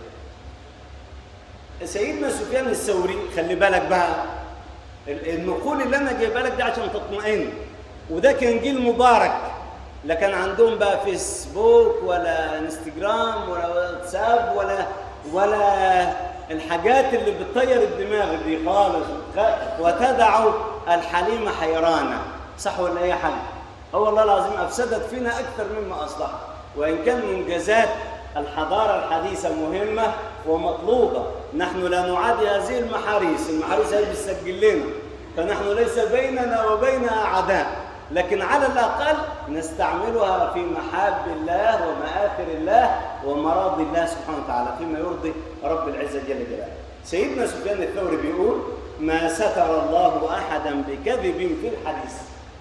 سيدنا سفيان الثوري خلي بالك بقى ال- النقول اللي انا جايبها لك دي عشان تطمئن وده كان جيل مبارك لا كان عندهم بقى فيسبوك ولا انستجرام ولا واتساب ولا ولا الحاجات اللي بتطير الدماغ دي خالص وتخ- وتدع الحليم حيرانا صح ولا ايه يا حاج؟ اه والله العظيم افسدت فينا اكثر مما اصلحت وان كان منجزات الحضاره الحديثه مهمه ومطلوبه نحن لا نعادي هذه المحاريس المحاريس هي بتسجل لنا فنحن ليس بيننا وبينها عداء لكن على الأقل نستعملها في محاب الله ومآثر الله ومراضي الله سبحانه وتعالى فيما يرضي رب العزة جل جلاله سيدنا سفيان الثوري بيقول ما ستر الله أحدا بكذب في الحديث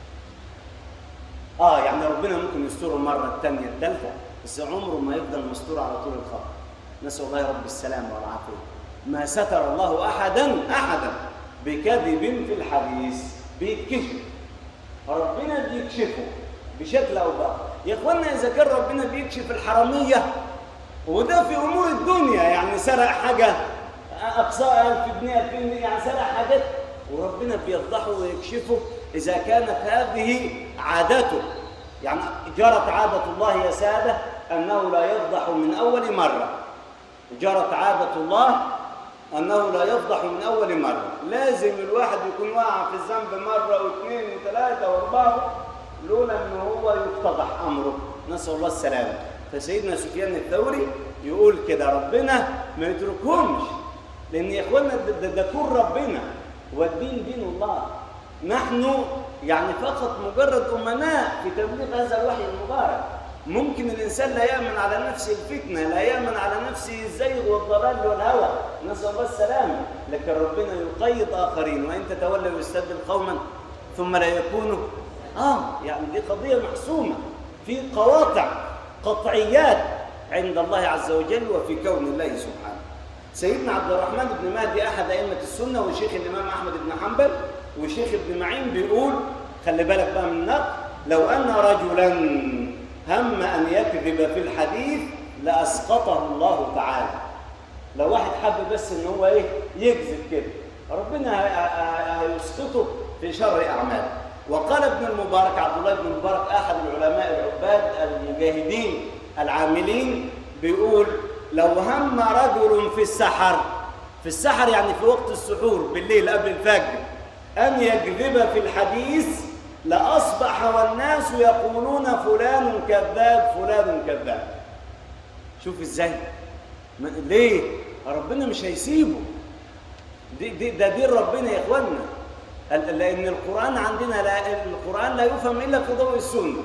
آه يعني ربنا ممكن يستره مرة الثانية الثالثة بس عمره ما يفضل مستور على طول الخط نسأل الله رب السلامة والعافية ما ستر الله أحدا أحدا بكذب في الحديث بيتكشف ربنا بيكشفه بشكل او باخر يا اخوانا اذا كان ربنا بيكشف الحراميه وده في امور الدنيا يعني سرق حاجه اقصاها 1000 جنيه 2000 جنيه يعني سرق حاجات وربنا بيفضحه ويكشفه اذا كانت هذه عادته يعني جرت عاده الله يا ساده انه لا يفضح من اول مره جرت عاده الله أنه لا يفضح من أول مرة لازم الواحد يكون واقع في الذنب مرة واثنين وثلاثة وأربعة لولا أنه هو يفتضح أمره نسأل الله السلامة فسيدنا سفيان الثوري يقول كده ربنا ما يتركهمش لأن يا إخوانا ده, ده, ده كون ربنا والدين دين الله نحن يعني فقط مجرد أمناء في تبليغ هذا الوحي المبارك ممكن الإنسان لا يأمن على نفسه الفتنة لا يأمن على نفسه الزيغ والضلال والهوى نسأل الله السلامة لكن ربنا يقيد آخرين وإن تتولوا ويستبدل قوما ثم لا يكونوا آه يعني دي قضية محسومة في قواطع قطعيات عند الله عز وجل وفي كون الله سبحانه سيدنا عبد الرحمن بن مهدي أحد أئمة السنة وشيخ الإمام أحمد بن حنبل وشيخ ابن معين بيقول خلي بالك بقى من النقل لو أن رجلا هم أن يكذب في الحديث لأسقطه الله تعالى لو واحد حب بس ان هو ايه يكذب كده ربنا هيسقطه في شر اعماله وقال ابن المبارك عبد الله بن المبارك احد العلماء العباد المجاهدين العاملين بيقول لو هم رجل في السحر في السحر يعني في وقت السحور بالليل قبل الفجر ان يكذب في الحديث لاصبح والناس يقولون فلان كذاب فلان كذاب شوف ازاي ليه ربنا مش هيسيبه دي دي ده دين ربنا يا اخوانا لان القران عندنا لا القران لا يفهم الا في ضوء السنه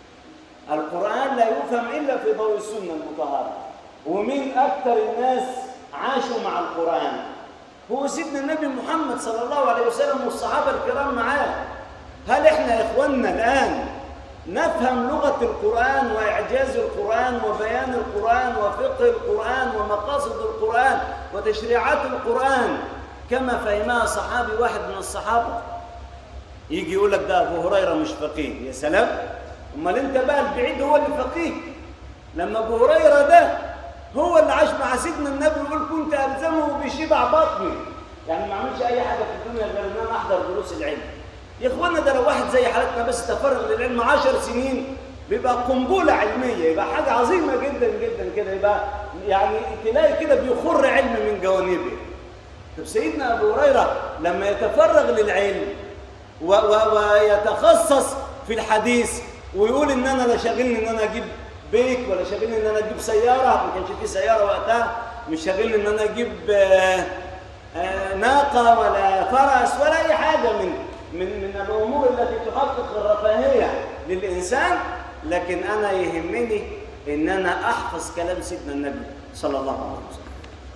القران لا يفهم الا في ضوء السنه المطهره ومين اكثر الناس عاشوا مع القران هو سيدنا النبي محمد صلى الله عليه وسلم والصحابه الكرام معاه هل احنا يا اخواننا الان نفهم لغة القرآن وإعجاز القرآن وبيان القرآن وفقه القرآن ومقاصد القرآن وتشريعات القرآن كما فهمها صحابي واحد من الصحابة يجي يقول لك ده أبو هريرة مش فقيه يا سلام أمال أنت بقى البعيد هو اللي فقيه لما أبو هريرة ده هو اللي عاش مع سيدنا النبي يقول كنت ألزمه بشبع بطني يعني ما عملش أي حاجة في الدنيا غير إن أنا أحضر دروس العلم يا اخوانا ده لو واحد زي حالتنا بس تفرغ للعلم عشر سنين بيبقى قنبلة علمية يبقى حاجة عظيمة جدا جدا كده يبقى يعني تلاقي كده بيخر علم من جوانبه طب سيدنا أبو هريرة لما يتفرغ للعلم و و ويتخصص في الحديث ويقول ان انا لا شاغلني ان انا اجيب بيت ولا شاغلني ان انا اجيب سياره ما كانش في سياره وقتها مش شاغلني ان انا اجيب آه، آه، ناقه ولا فرس ولا اي حاجه من من من الامور التي تحقق الرفاهيه للانسان لكن انا يهمني ان انا احفظ كلام سيدنا النبي صلى الله عليه وسلم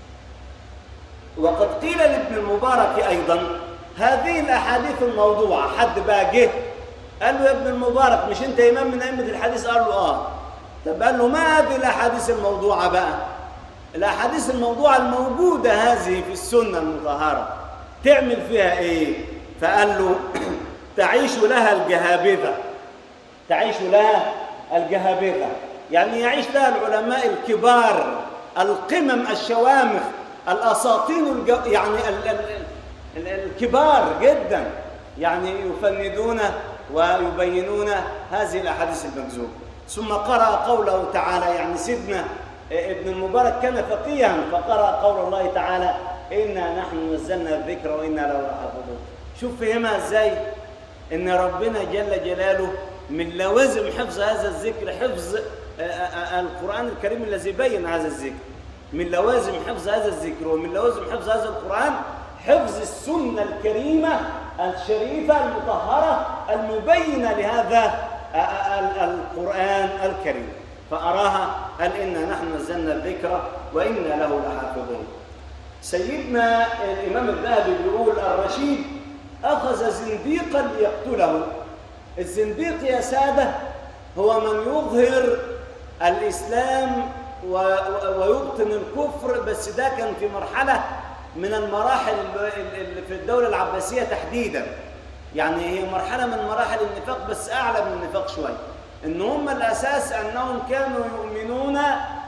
وقد قيل لابن المبارك ايضا هذه الاحاديث الموضوعه حد بقى جه قال له يا ابن المبارك مش انت امام من ائمه الحديث قال له اه طب قال له ما هذه الاحاديث الموضوعه بقى الاحاديث الموضوعه الموجوده هذه في السنه المطهره تعمل فيها ايه فقال له تعيش لها الجهابذه تعيش لها الجهابذه يعني يعيش لها العلماء الكبار القمم الشوامخ الاساطين الج... يعني ال... ال... ال... الكبار جدا يعني يفندون ويبينون هذه الاحاديث المكذوبه ثم قرأ قوله تعالى يعني سيدنا ابن المبارك كان فقيها فقرأ قول الله تعالى إنا نحن نزلنا الذكر وإنا له لحافظون شوف فهمها ازاي ان ربنا جل جلاله من لوازم حفظ هذا الذكر حفظ القرآن الكريم الذي بين هذا الذكر من لوازم حفظ هذا الذكر ومن لوازم حفظ هذا القرآن حفظ السنة الكريمة الشريفة المطهرة المبينة لهذا القرآن الكريم فأراها قال إنا نحن نزلنا الذكر وإنا له لحافظون سيدنا الإمام الذهبي بيقول الرشيد أخذ زنديقا ليقتله الزنديق يا سادة هو من يظهر الإسلام ويبطن الكفر بس ده كان في مرحلة من المراحل اللي في الدولة العباسية تحديدا يعني هي مرحلة من مراحل النفاق بس أعلى من النفاق شوية إن هم الأساس أنهم كانوا يؤمنون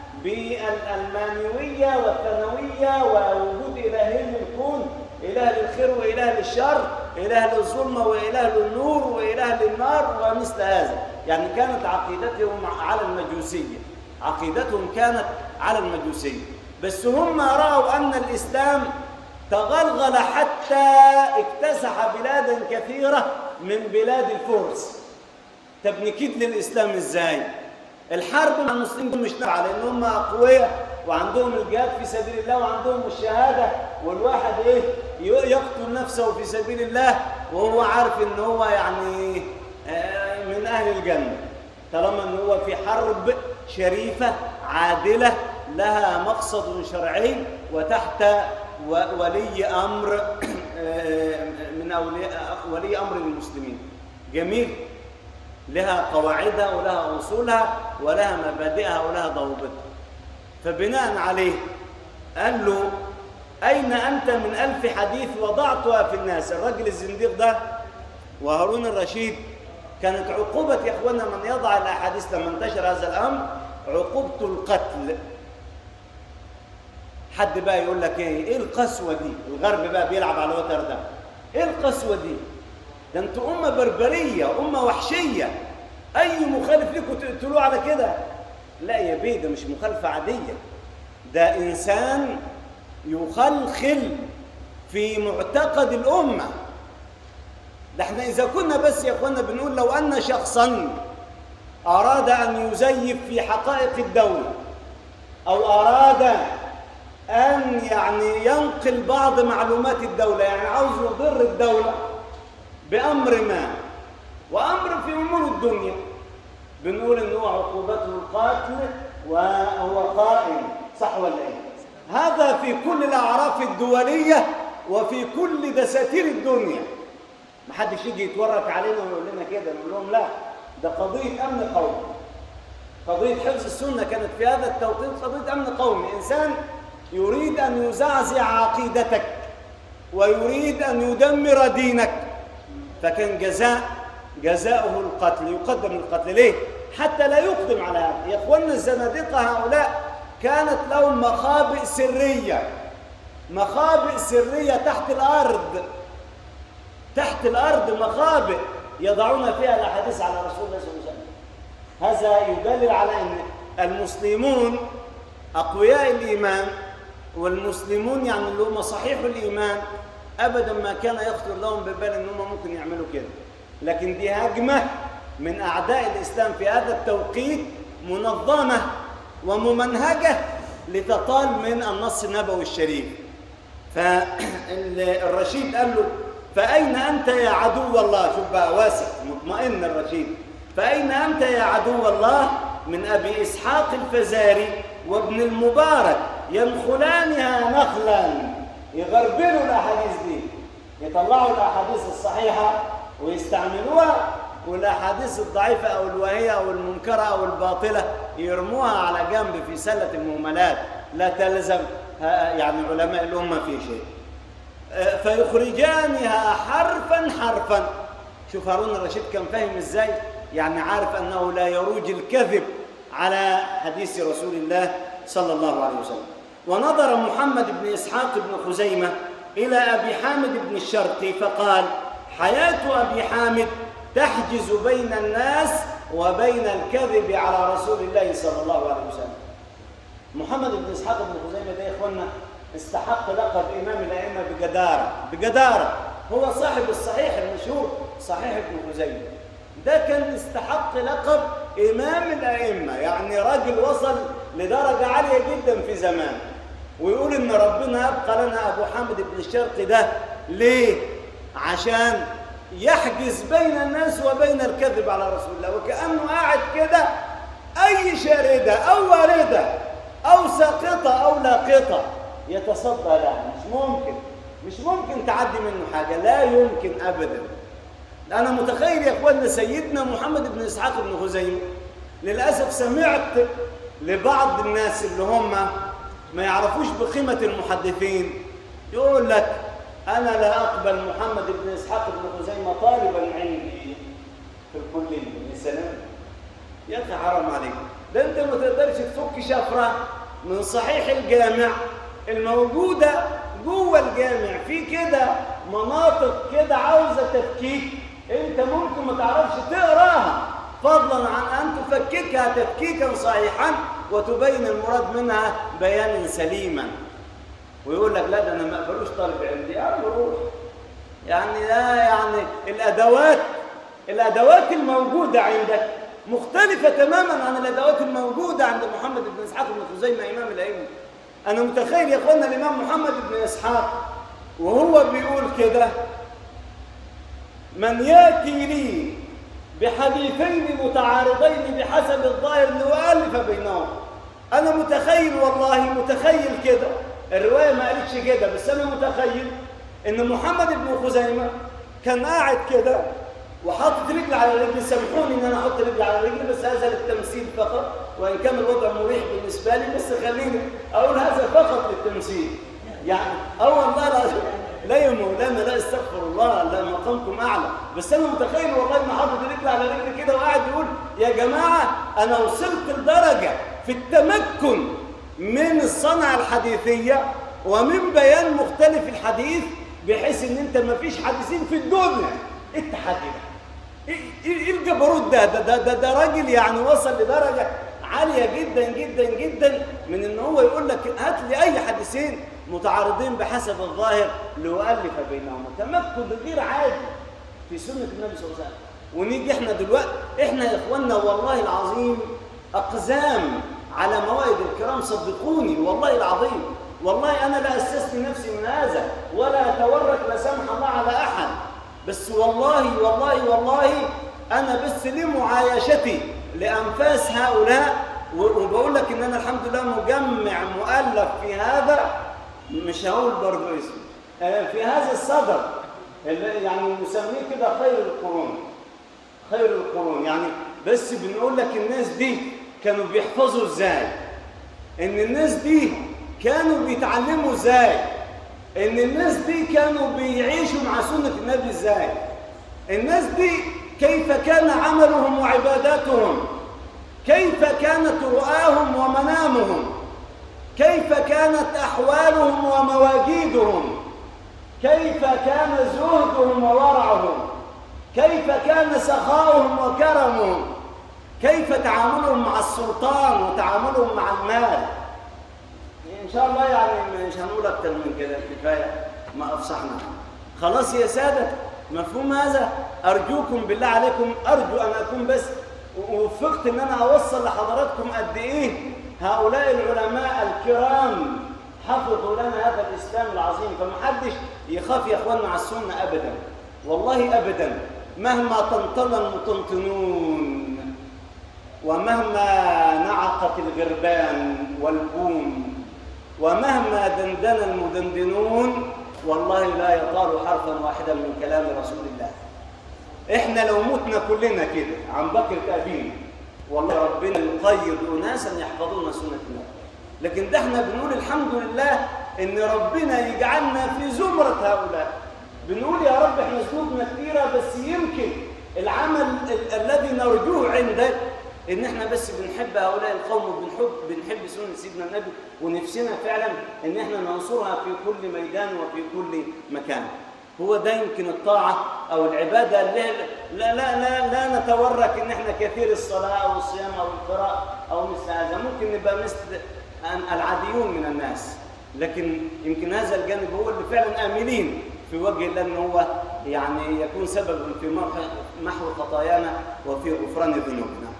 بالمانوية والثانوية ووجود إلهين للكون إله للخير وإله للشر إله للظلمة وإله للنور وإله للنار ومثل هذا يعني كانت عقيدتهم على المجوسية عقيدتهم كانت على المجوسية بس هم رأوا أن الإسلام تغلغل حتى اكتسح بلادا كثيرة من بلاد الفرس طب نكيد للإسلام إزاي؟ الحرب مع المسلمين مش نافعة لأن هم أقوياء وعندهم الجهاد في سبيل الله وعندهم الشهادة والواحد إيه يقتل نفسه في سبيل الله وهو عارف إن هو يعني من أهل الجنة طالما إن هو في حرب شريفة عادلة لها مقصد شرعي وتحت ولي أمر من أولياء ولي أمر المسلمين جميل لها قواعدها ولها أصولها ولها مبادئها ولها ضوابطها فبناء عليه قال له أين أنت من ألف حديث وضعتها في الناس الرجل الزنديق ده وهارون الرشيد كانت عقوبة يا إخوانا من يضع الأحاديث لما انتشر هذا الأمر عقوبته القتل حد بقى يقول لك ايه ايه القسوه دي الغرب بقى بيلعب على الوتر ده ايه القسوه دي ده انتوا امه بربريه امه وحشيه اي مخالف لكم تقتلوه على كده لا يا بيه ده مش مخالفه عاديه ده انسان يخلخل في معتقد الامه ده احنا اذا كنا بس يا اخوانا بنقول لو ان شخصا اراد ان يزيف في حقائق الدوله او اراد أن يعني ينقل بعض معلومات الدولة يعني عاوز يضر الدولة بأمر ما وأمر في أمور الدنيا بنقول إن هو عقوبته القتل وهو قائم صح ولا إيه؟ هذا في كل الأعراف الدولية وفي كل دساتير الدنيا ما حدش يجي يتورك علينا ويقول لنا كده نقول لهم لا ده قضية أمن قومي قضية حفظ السنة كانت في هذا التوقيت قضية أمن قومي إنسان يريد أن يزعزع عقيدتك ويريد أن يدمر دينك فكان جزاء جزاؤه القتل يقدم القتل ليه؟ حتى لا يقدم على هذا يا اخوانا الزنادقة هؤلاء كانت لهم مخابئ سرية مخابئ سرية تحت الأرض تحت الأرض مخابئ يضعون فيها الأحاديث على رسول الله صلى الله عليه وسلم هذا يدلل على أن المسلمون أقوياء الإيمان والمسلمون يعني اللي هم صحيح الإيمان أبدا ما كان يخطر لهم ببال أن هم ممكن يعملوا كده لكن دي هجمة من أعداء الإسلام في هذا التوقيت منظمة وممنهجة لتطال من النص النبوي الشريف فالرشيد قال له فأين أنت يا عدو الله شوف بقى واسع مطمئن الرشيد فأين أنت يا عدو الله من أبي إسحاق الفزاري وابن المبارك ينخلانها نخلا يغربلوا الأحاديث دي يطلعوا الأحاديث الصحيحة ويستعملوها والأحاديث الضعيفة أو الواهية أو المنكرة أو الباطلة يرموها على جنب في سلة المهملات لا تلزم يعني علماء الأمة في شيء فيخرجانها حرفا حرفا شوف هارون الرشيد كان فاهم ازاي يعني عارف انه لا يروج الكذب على حديث رسول الله صلى الله عليه وسلم ونظر محمد بن اسحاق بن خزيمه الى ابي حامد بن الشرقي فقال حياه ابي حامد تحجز بين الناس وبين الكذب على رسول الله صلى الله عليه وسلم محمد بن اسحاق بن خزيمه ده يا اخوانا استحق لقب امام الائمه بجداره بجداره هو صاحب الصحيح المشهور صحيح ابن خزيمه ده كان استحق لقب امام الائمه يعني راجل وصل لدرجه عاليه جدا في زمان ويقول ان ربنا ابقى لنا ابو حامد بن الشرقي ده ليه عشان يحجز بين الناس وبين الكذب على رسول الله وكانه قاعد كده اي شارده او وارده او ساقطه او لاقطه يتصدى لها مش ممكن مش ممكن تعدي منه حاجه لا يمكن ابدا انا متخيل يا اخوانا سيدنا محمد بن اسحاق بن خزيمه للاسف سمعت لبعض الناس اللي هم ما يعرفوش بقيمه المحدثين يقول لك انا لا اقبل محمد بن اسحاق بن خزيمه طالبا عندي في الكليه يا سلام يا اخي حرام عليك ده انت ما تقدرش تفك شفره من صحيح الجامع الموجوده جوه الجامع في كده مناطق كده عاوزه تفكيك انت ممكن ما تعرفش تقراها فضلا عن ان تفككها تفكيكا صحيحا وتبين المراد منها بيانا سليما ويقول لك لا ده انا ما اقبلوش طالب عندي يا عم روح يعني لا يعني الادوات الادوات الموجوده عندك مختلفه تماما عن الادوات الموجوده عند محمد بن اسحاق بن خزيمه امام الائمه انا متخيل يا اخوانا الامام محمد بن اسحاق وهو بيقول كده من ياتي لي بحديثين متعارضين بحسب الظاهر لأؤلف بينهم انا متخيل والله متخيل كده الروايه ما قالتش كده بس انا متخيل ان محمد بن خزيمه كان قاعد كده وحاطط رجل على رجل سامحوني ان انا احط رجل على رجل بس هذا للتمثيل فقط وان كان الوضع مريح بالنسبه لي بس خليني اقول هذا فقط للتمثيل يعني اه والله لا لا يا مولانا لا استغفر الله لا مقامكم اعلى بس انا متخيل والله ان حاطط رجل على رجل كده وقاعد يقول يا جماعه انا وصلت لدرجه في التمكن من الصنعه الحديثيه ومن بيان مختلف الحديث بحيث ان انت ما فيش حديثين في الدنيا التحدي ده ايه الجبروت ده ده, ده ده ده راجل يعني وصل لدرجه عاليه جدا جدا جدا من ان هو يقول لك هات لي اي حديثين متعارضين بحسب الظاهر لأؤلف بينهما تمكن غير عادي في سنه النبي صلى الله عليه وسلم ونيجي احنا دلوقتي احنا يا اخواننا والله العظيم اقزام على موائد الكرام صدقوني والله العظيم والله انا لا استثني نفسي من هذا ولا اتورط لا سمح الله على احد بس والله والله والله انا بس لمعايشتي لانفاس هؤلاء وبقول لك ان انا الحمد لله مجمع مؤلف في هذا مش هقول برضه اسمه في هذا الصدر اللي يعني نسميه كده خير القرون خير القرون يعني بس بنقول لك الناس دي كانوا بيحفظوا ازاي ان الناس دي كانوا بيتعلموا ازاي ان الناس دي كانوا بيعيشوا مع سنة النبي ازاي الناس دي كيف كان عملهم وعباداتهم كيف كانت رؤاهم ومنامهم كيف كانت أحوالهم ومواجيدهم كيف كان زهدهم وورعهم كيف كان سخاؤهم وكرمهم كيف تعاملهم مع السلطان وتعاملهم مع المال ان شاء الله يعني مش هنقول اكتر من كده كفايه ما افصحنا خلاص يا ساده مفهوم هذا ارجوكم بالله عليكم ارجو ان اكون بس وفقت ان انا اوصل لحضراتكم قد ايه هؤلاء العلماء الكرام حفظوا لنا هذا الاسلام العظيم فمحدش يخاف يا اخواننا على السنه ابدا والله ابدا مهما طنطن المطنطنون ومهما نعقت الغربان والبوم ومهما دندن المدندنون والله لا يطال حرفا واحدا من كلام رسول الله احنا لو متنا كلنا كده عن بكرة أبينا والله ربنا يقيد أناسا يحفظون سنة الله لكن ده احنا بنقول الحمد لله ان ربنا يجعلنا في زمرة هؤلاء بنقول يا رب احنا ذنوبنا كثيرة بس يمكن العمل ال الذي نرجوه عندك ان احنا بس بنحب هؤلاء القوم وبنحب بنحب سنة سيدنا النبي ونفسنا فعلا ان احنا ننصرها في كل ميدان وفي كل مكان هو ده يمكن الطاعة أو العبادة اللي لا, لا, لا, لا نتورك إن إحنا كثير الصلاة أو الصيام أو القراءة أو مثل هذا ممكن نبقى مثل العاديون من الناس لكن يمكن هذا الجانب هو اللي فعلا آملين في وجه الله أن هو يعني يكون سببا في محو خطايانا وفي غفران ذنوبنا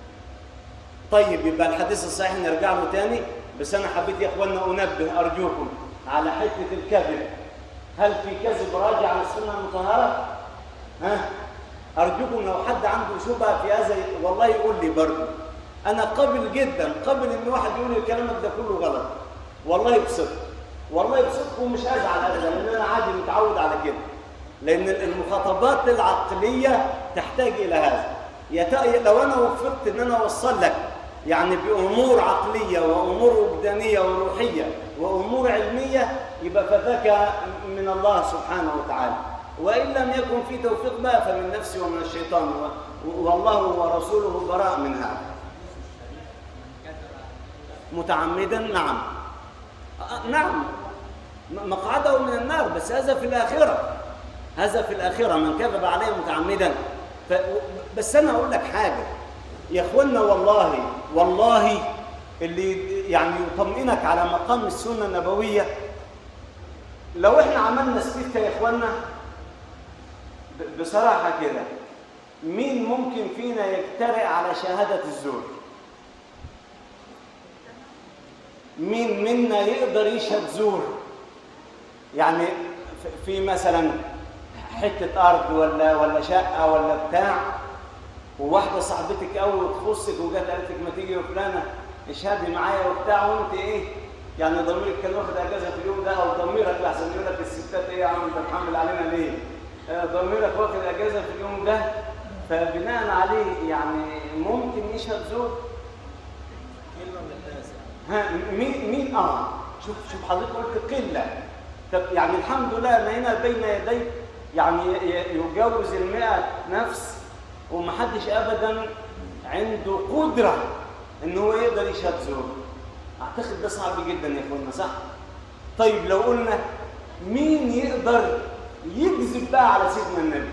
طيب يبقى الحديث الصحيح نرجع له تاني بس أنا حبيت يا إخواننا أنبه أرجوكم على حتة الكذب هل في كذب راجع على السنة المطهرة؟ ها؟ أرجوكم لو حد عنده شبهة في هذا والله يقول لي برضه أنا قبل جدا قبل إن واحد يقول لي كلامك ده كله غلط والله بصدق والله بصدق ومش أزعل أبدا لأن أنا عادي متعود على كده لأن المخاطبات العقلية تحتاج إلى هذا لو أنا وفقت إن أنا أوصل لك يعني بأمور عقلية وأمور وجدانية وروحية وأمور علمية يبقى فذاك من الله سبحانه وتعالى وإن لم يكن في توفيق بقى فمن نفسي ومن الشيطان والله ورسوله براء من هذا متعمدا نعم نعم مقعده من النار بس هذا في الآخرة هذا في الآخرة من كذب عليه متعمدا ف... بس أنا أقول لك حاجة يا اخوانا والله والله اللي يعني يطمئنك على مقام السنه النبويه لو احنا عملنا سبيكه يا اخوانا بصراحه كده مين ممكن فينا يجترئ على شهاده الزور مين منا يقدر يشهد زور يعني في مثلا حته ارض ولا ولا شقه ولا بتاع وواحدة صاحبتك قوي وتخصك وجت قالت لك ما تيجي يا فلانة اشهدي معايا وبتاع وانت ايه؟ يعني ضميرك كان واخد اجازة في اليوم ده او ضميرك لحسن يقول لك الستات ايه يا عم انت محمل علينا ليه؟ ضميرك واخد اجازة في اليوم ده فبناء عليه يعني ممكن يشهد زور ها مين مين اه شوف شوف حضرتك قلت قله طب يعني الحمد لله ان هنا بين يديك يعني يجاوز المئة نفس ومحدش ابدا عنده قدره ان هو يقدر يشهد زور اعتقد ده صعب جدا يا اخوانا صح طيب لو قلنا مين يقدر يكذب بقى على سيدنا النبي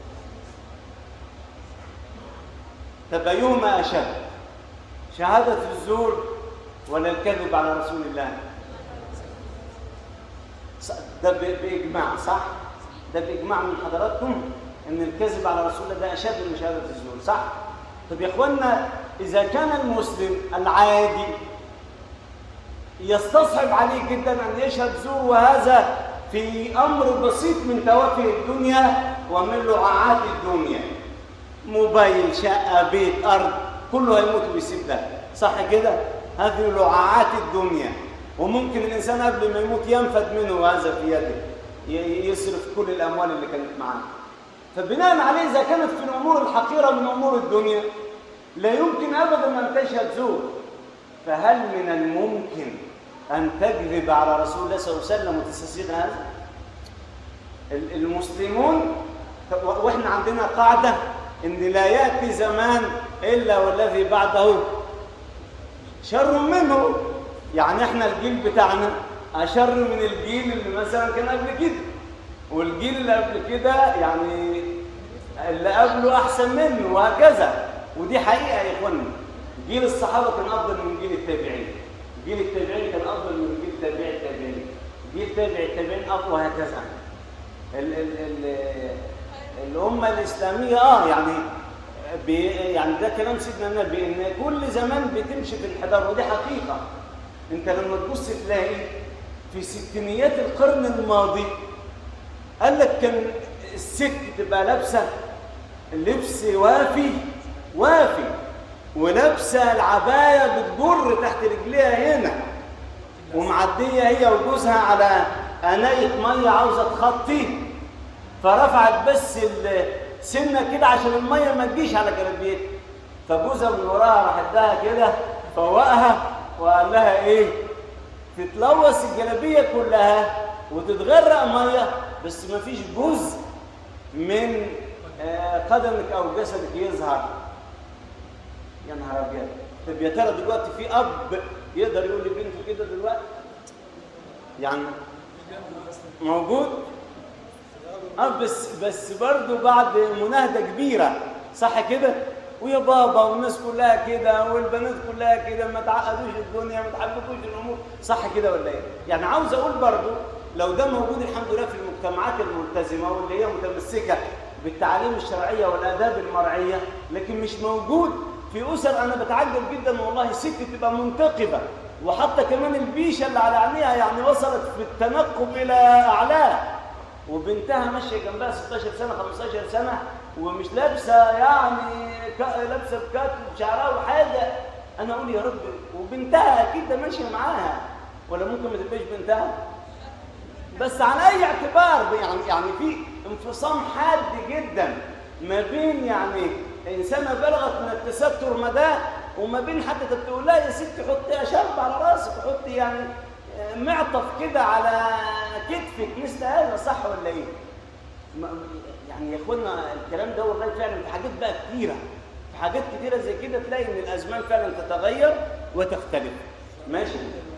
طب ايهما اشد شهاده الزور ولا الكذب على رسول الله ده باجماع صح ده باجماع من حضراتكم ان الكذب على رسول الله ده اشد من شهاده الزور صح طب يا اخوانا اذا كان المسلم العادي يستصعب عليه جدا ان يشهد زور وهذا في امر بسيط من توافه الدنيا ومن لعاعات الدنيا موبايل شقه بيت ارض كله هيموت ويسيب ده صح كده هذه لعاعات الدنيا وممكن الانسان قبل ما يموت ينفد منه هذا في يده يصرف كل الاموال اللي كانت معاه فبناء عليه اذا كانت في الامور الحقيره من امور الدنيا لا يمكن ابدا ان تشهد زور فهل من الممكن ان تكذب على رسول الله صلى الله عليه وسلم وتستسيغ هذا المسلمون واحنا عندنا قاعده ان لا ياتي زمان الا والذي بعده شر منه يعني احنا الجيل بتاعنا اشر من الجيل اللي مثلا كان قبل كده والجيل اللي قبل كده يعني اللي قبله احسن منه وهكذا ودي حقيقه يا اخوانا جيل الصحابه كان افضل من جيل التابعين جيل التابعين كان افضل من جيل تابع التابعين جيل تابع التابعين افضل وهكذا ال ال ال الامه الاسلاميه اه يعني بي يعني ده كلام سيدنا النبي ان كل زمان بتمشي في الحضاره ودي حقيقه انت لما تبص تلاقي في ستينيات القرن الماضي قال لك كان الست تبقى لابسه لبس وافي وافي ولابسه العبايه بتجر تحت رجليها هنا ومعديه هي وجوزها على انايه ميه عاوزه تخطي فرفعت بس سنه كده عشان الميه ما تجيش على جلابيتها فجوزها من وراها راح اداها كده فوقها وقال لها ايه تتلوث الجلابيه كلها وتتغرق ميه بس ما فيش جزء من قدمك او جسدك يظهر يا نهار ابيض طب يا ترى دلوقتي في اب يقدر يقول لبنته كده دلوقتي يعني موجود اه بس بس برضه بعد مناهده كبيره صح كده ويا بابا والناس كلها كده والبنات كلها كده ما تعقدوش الدنيا ما تحبكوش الامور صح كده ولا ايه يعني عاوز اقول برضه لو ده موجود الحمد لله في المجتمعات الملتزمه واللي هي متمسكه بالتعاليم الشرعيه والاداب المرعيه لكن مش موجود في اسر انا بتعجب جدا والله ست تبقى منتقبه وحتى كمان البيشه اللي على عينيها يعني وصلت في التنقب الى اعلاه وبنتها ماشيه جنبها 16 سنه 15 سنه ومش لابسه يعني لابسه بكات وشعرها وحاجه انا اقول يا رب وبنتها اكيد ده ماشيه معاها ولا ممكن ما تبقاش بنتها بس على اي اعتبار يعني يعني في انفصام حاد جدا ما بين يعني انسانه بلغت من التستر مداه وما بين حتى تقول لها يا ستي حطي شرب على راسك حطي يعني معطف كده على كتفك مثل هذا صح ولا ايه؟ يعني يا اخوانا الكلام ده والله فعلا في حاجات بقى كتيره في حاجات كتيره زي كده تلاقي ان الازمان فعلا تتغير وتختلف ماشي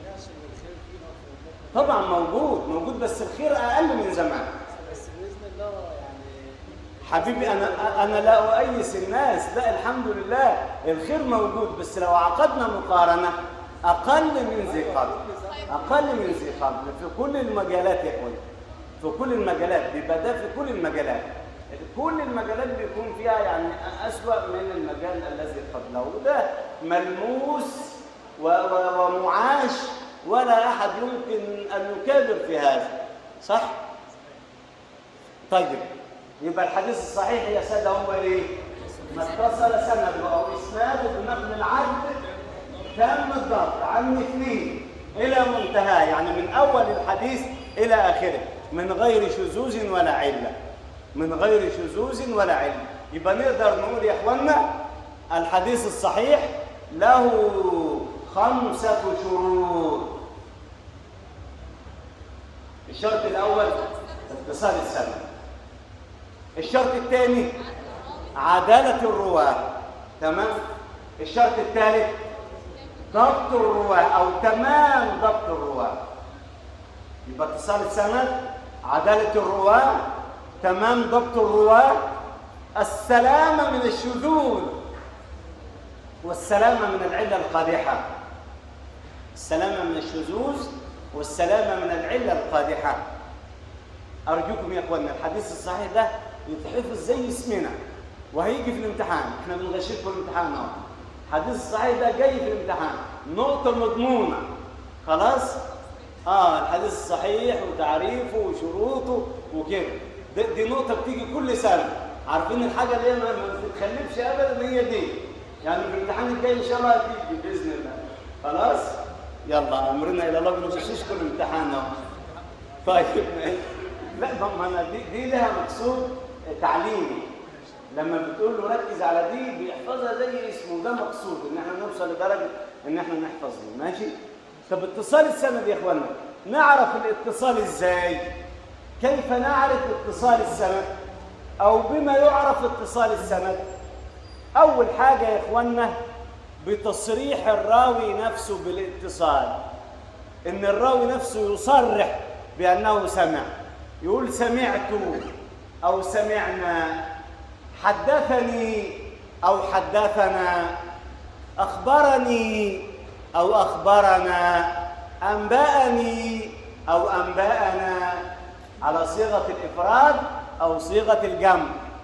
طبعا موجود موجود بس الخير اقل من زمان بس باذن الله يعني حبيبي انا انا لا اؤيس الناس لا الحمد لله الخير موجود بس لو عقدنا مقارنه اقل من ذي قبل اقل من ذي قبل في كل المجالات يا اخوان في كل المجالات بيبقى ده في كل المجالات كل المجالات بيكون فيها يعني اسوا من المجال الذي قبله وده ملموس و- و- ومعاش ولا احد يمكن ان يكابر في هذا صح طيب يبقى الحديث الصحيح يا ساده هو ايه ما اتصل سنده او اسناده بنقل العبد تم الضبط عن اثنين الى منتهى يعني من اول الحديث الى اخره من غير شذوذ ولا عله من غير شذوذ ولا عله يبقى نقدر نقول يا اخوانا الحديث الصحيح له خمسه شروط الشرط الاول اتصال السند الشرط الثاني عداله الرواه تمام الشرط الثالث ضبط الرواه او تمام ضبط الرواه يبقى اتصال السند عداله الرواه تمام ضبط الرواه السلامه من الشذوذ والسلامه من العله القادحه السلامه من الشذوذ والسلامه من العله القادحه ارجوكم يا اخوانا الحديث الصحيح ده يتحفظ زي اسمنا وهيجي في الامتحان احنا بنغشكم الامتحان اهو الحديث الصحيح ده جاي في الامتحان نقطه مضمونه خلاص اه الحديث الصحيح وتعريفه وشروطه وكده دي, دي نقطه بتيجي كل سنه عارفين الحاجه اللي هي ما ما بتتخلفش ابدا هي دي يعني في الامتحان الجاي ان شاء الله هتيجي باذن الله خلاص يلا امرنا الى الله بنغششكم الامتحان اهو طيب لا ما ما انا دي, دي لها مقصود تعليمي لما بتقول له ركز على دي بيحفظها زي اسمه ده مقصود ان احنا نوصل لدرجه ان احنا نحفظ دي ماشي طب اتصال السند يا اخوانا نعرف الاتصال ازاي كيف نعرف اتصال السند او بما يعرف اتصال السند اول حاجه يا اخوانا بتصريح الراوي نفسه بالاتصال ان الراوي نفسه يصرح بانه سمع يقول سمعت أو سمعنا حدثني أو حدثنا أخبرني أو أخبرنا أنبأني أو أنبأنا على صيغة الإفراد أو صيغة الجمع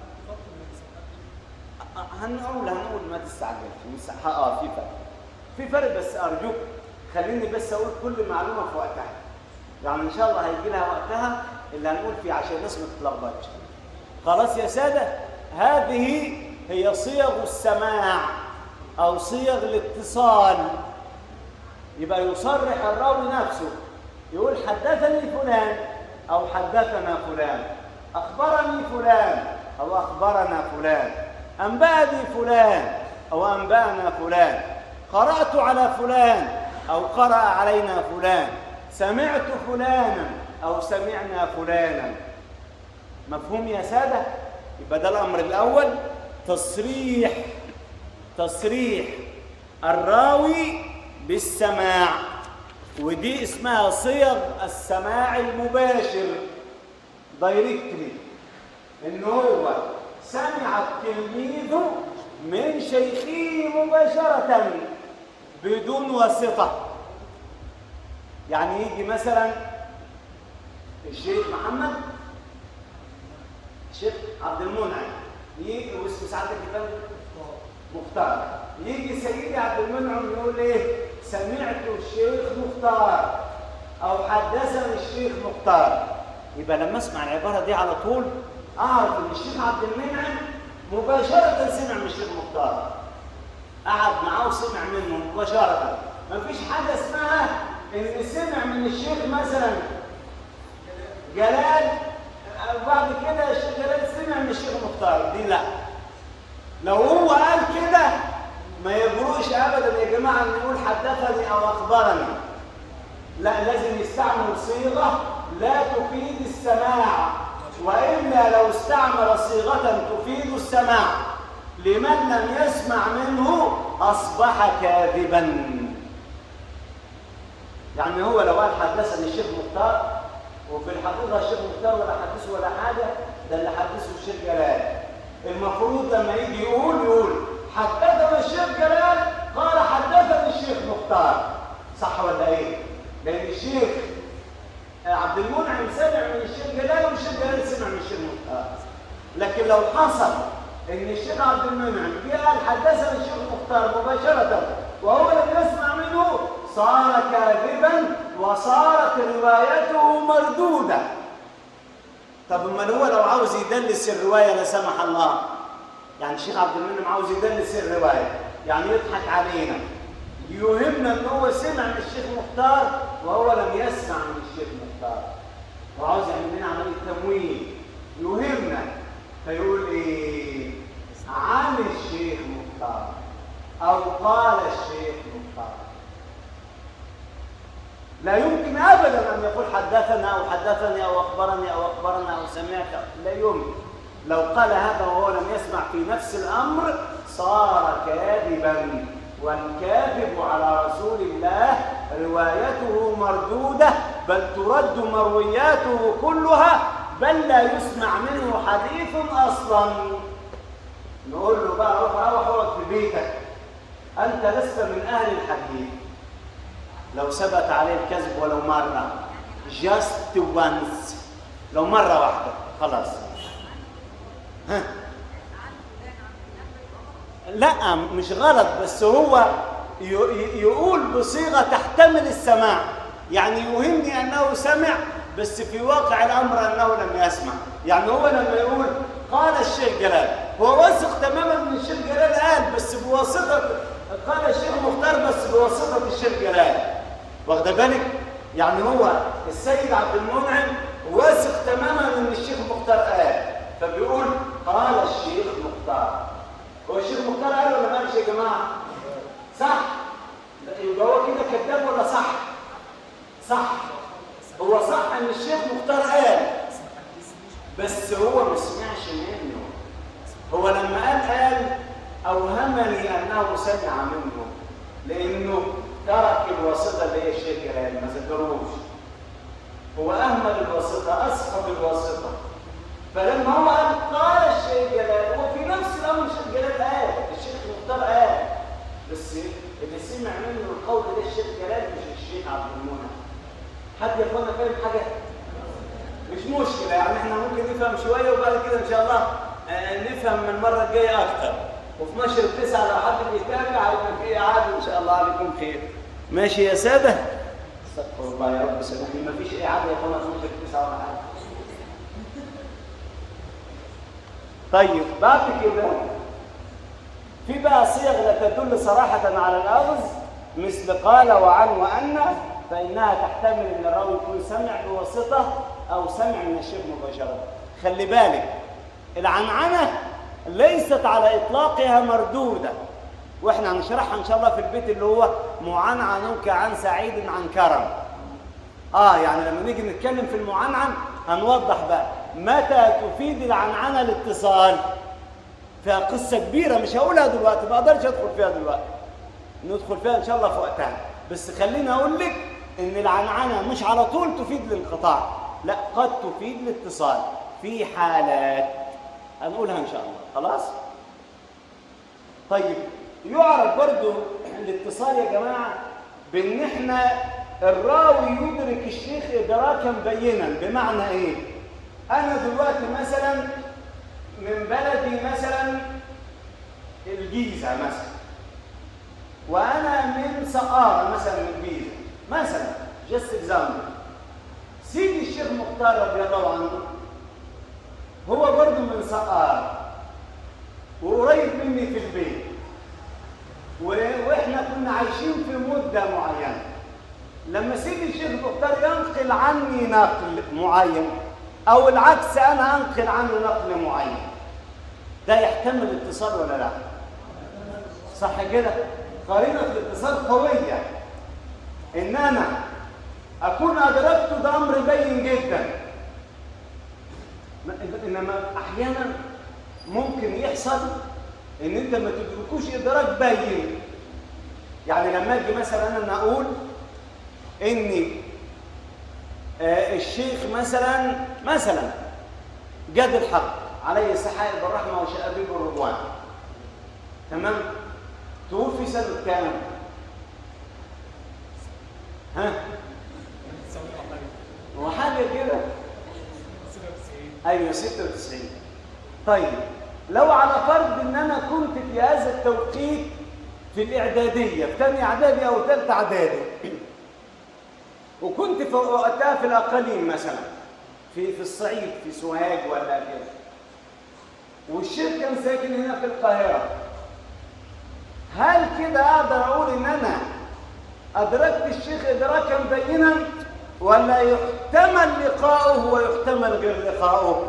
هنقول هنقول ما تستعجلش مش ه- اه في فرق في فرق بس ارجوك خليني بس اقول كل معلومه في وقتها يعني ان شاء الله هيجي لها وقتها اللي هنقول فيه عشان الناس ما تتلخبطش خلاص يا ساده هذه هي صيغ السماع او صيغ الاتصال يبقى يصرح الراوي نفسه يقول حدثني فلان او حدثنا فلان اخبرني فلان او اخبرنا فلان انبأني فلان او انبأنا فلان قرأت على فلان او قرأ علينا فلان سمعت فلانا او سمعنا فلانا مفهوم يا ساده يبقى ده الامر الاول تصريح تصريح الراوي بالسماع ودي اسمها صيغ السماع المباشر دايركتلي ان هو سمع التلميذ من شيخه مباشرة بدون واسطة يعني يجي مثلا الشيخ محمد الشيخ عبد المنعم يجي واسم سعادتك يا فندم مختار يجي سيدي عبد المنعم يقول ايه سمعت الشيخ مختار او حدثني الشيخ مختار يبقى لما اسمع العباره دي على طول اعرف ان الشيخ عبد المنعم مباشره سمع من الشيخ مختار قعد معاه وسمع منه مباشره مفيش حاجه اسمها ان سمع من الشيخ مثلا جلال بعد كده الشيخ جلال سمع من الشيخ مختار دي لا لو هو قال كده ما يجروش ابدا يا جماعه ان يقول حدثني او اخبرني لا لازم يستعمل صيغه لا تفيد السماع والا لو استعمل صيغه تفيد السماع لمن لم يسمع منه اصبح كاذبا يعني هو لو قال حدثني الشيخ مختار وفي الحقيقه الشيخ مختار ولا حدثه ولا حاجه ده اللي حدثه الشيخ جلال المفروض لما يجي يقول يقول حدثنا الشيخ جلال قال حدثني الشيخ مختار صح ولا ايه لان الشيخ عبد المنعم سمع من الشيخ جلال والشيخ جلال سمع من الشيخ مختار لكن لو حصل ان الشيخ عبد المنعم جه قال حدثني الشيخ مختار مباشره وهو لم يسمع منه صار كاذبا وصارت روايته مردوده طب امال هو لو عاوز يدلس الروايه لا سمح الله يعني الشيخ عبد المنعم عاوز يدلس الروايه يعني يضحك علينا يوهمنا ان هو سمع من الشيخ مختار وهو لم يسمع من الشيخ مختار وعاوز يعمل لنا عمليه تمويل يوهمنا فيقول ايه عن الشيخ مختار او قال الشيخ مختار لا يمكن ابدا ان يقول حدثنا او حدثني او اخبرني او اخبرنا او سمعت لا يمكن لو قال هذا وهو لم يسمع في نفس الامر صار كاذبا والكاذب على رسول الله روايته مردوده بل ترد مروياته كلها بل لا يسمع منه حديث اصلا نقول له بقى روح روح اقعد في بيتك انت لست من اهل الحديث لو ثبت عليه الكذب ولو مرة just once لو مرة واحدة خلاص ها لا مش غلط بس هو يقول بصيغة تحتمل السماع يعني يوهمني أنه سمع بس في واقع الأمر أنه لم يسمع يعني هو لما يقول قال الشيخ جلال هو واثق تماما من الشيخ جلال قال بس بواسطة قال الشيخ مختار بس بواسطة الشيخ جلال واخد بالك يعني هو السيد عبد المنعم واثق تماما ان الشيخ مختار قال فبيقول قال الشيخ مختار هو الشيخ مختار قال ولا ما قالش يا جماعه صح يبقى هو كده كذاب ولا صح صح هو صح ان الشيخ مختار قال بس هو ما سمعش منه هو لما قال قال اوهمني انه سمع منه لانه ترك الواسطه اللي هي الشيخ جلال ما ذكروش هو اهمل الواسطه اسقط الواسطه فلما هو قال قال الشيخ جلال هو في نفس الامر الشيخ جلال قال الشيخ مختار قال بس اللي سمع منه القول ده الشيخ جلال مش الشيخ عبد المنعم حد يا اخوانا فاهم حاجه مش مشكله يعني احنا ممكن نفهم شويه وبعد كده ان شاء الله آه، نفهم من المره الجايه اكتر وفي نشر التسعه لو حد بيتابع هيبقى في اعاده ان شاء الله عليكم خير ماشي يا ساده استغفر الله يا رب سامحني ما فيش اعاده يا اخوانا في نشر التسعه ولا حاجه طيب بعد كده في بقى صيغ لا تدل صراحة على الأخذ مثل قال وعن وأن فإنها تحتمل أن الراوي يكون سمع بواسطة أو سمع من الشيخ مباشرة خلي بالك العنعنة ليست على إطلاقها مردودة وإحنا هنشرحها إن شاء الله في البيت اللي هو معنعنك عن سعيد عن كرم اه يعني لما نيجي نتكلم في المعنعن هنوضح بقى متى تفيد العنعنه الاتصال فيها قصه كبيره مش هقولها دلوقتي ما اقدرش ادخل فيها دلوقتي ندخل فيها ان شاء الله في وقتها بس خليني اقول لك ان العنعنه مش على طول تفيد الانقطاع لا قد تفيد الاتصال في حالات هنقولها ان شاء الله خلاص طيب يعرف برضو الاتصال يا جماعة بان احنا الراوي يدرك الشيخ ادراكا بينا بمعنى ايه انا دلوقتي مثلا من بلدي مثلا الجيزة مثلا وانا من سقارة مثلا من الجيزة مثلا جست اكزامبل سيدي الشيخ مختار رضي الله عنه هو برضه من سقارة وقريب مني في البيت و- واحنا كنا عايشين في مده معينه لما سيدي الشيخ مختار ينقل عني نقل معين او العكس انا انقل عنه نقل معين ده يحتمل اتصال ولا لا صح كده قرينه الاتصال قويه ان انا اكون ادركته ده امر بين جدا انما احيانا ممكن يحصل ان انت ما تدركوش ادراك باين يعني لما اجي مثلا انا اقول ان آه الشيخ مثلا مثلا جاد الحق عليه السحائب الرحمه وشأبيب الرضوان تمام توفي سنه كام ها هو حاجه كده ايوه 96 طيب لو على فرض ان انا كنت في هذا التوقيت في الاعداديه في ثانيه اعدادي او ثالثه اعدادي وكنت في وقتها في الاقاليم مثلا في في الصعيد في سوهاج ولا كده والشيخ كان ساكن هنا في القاهره هل كده اقدر اقول ان انا ادركت الشيخ ادراكا بينا ولا يحتمل لقاؤه ويحتمل غير لقاؤه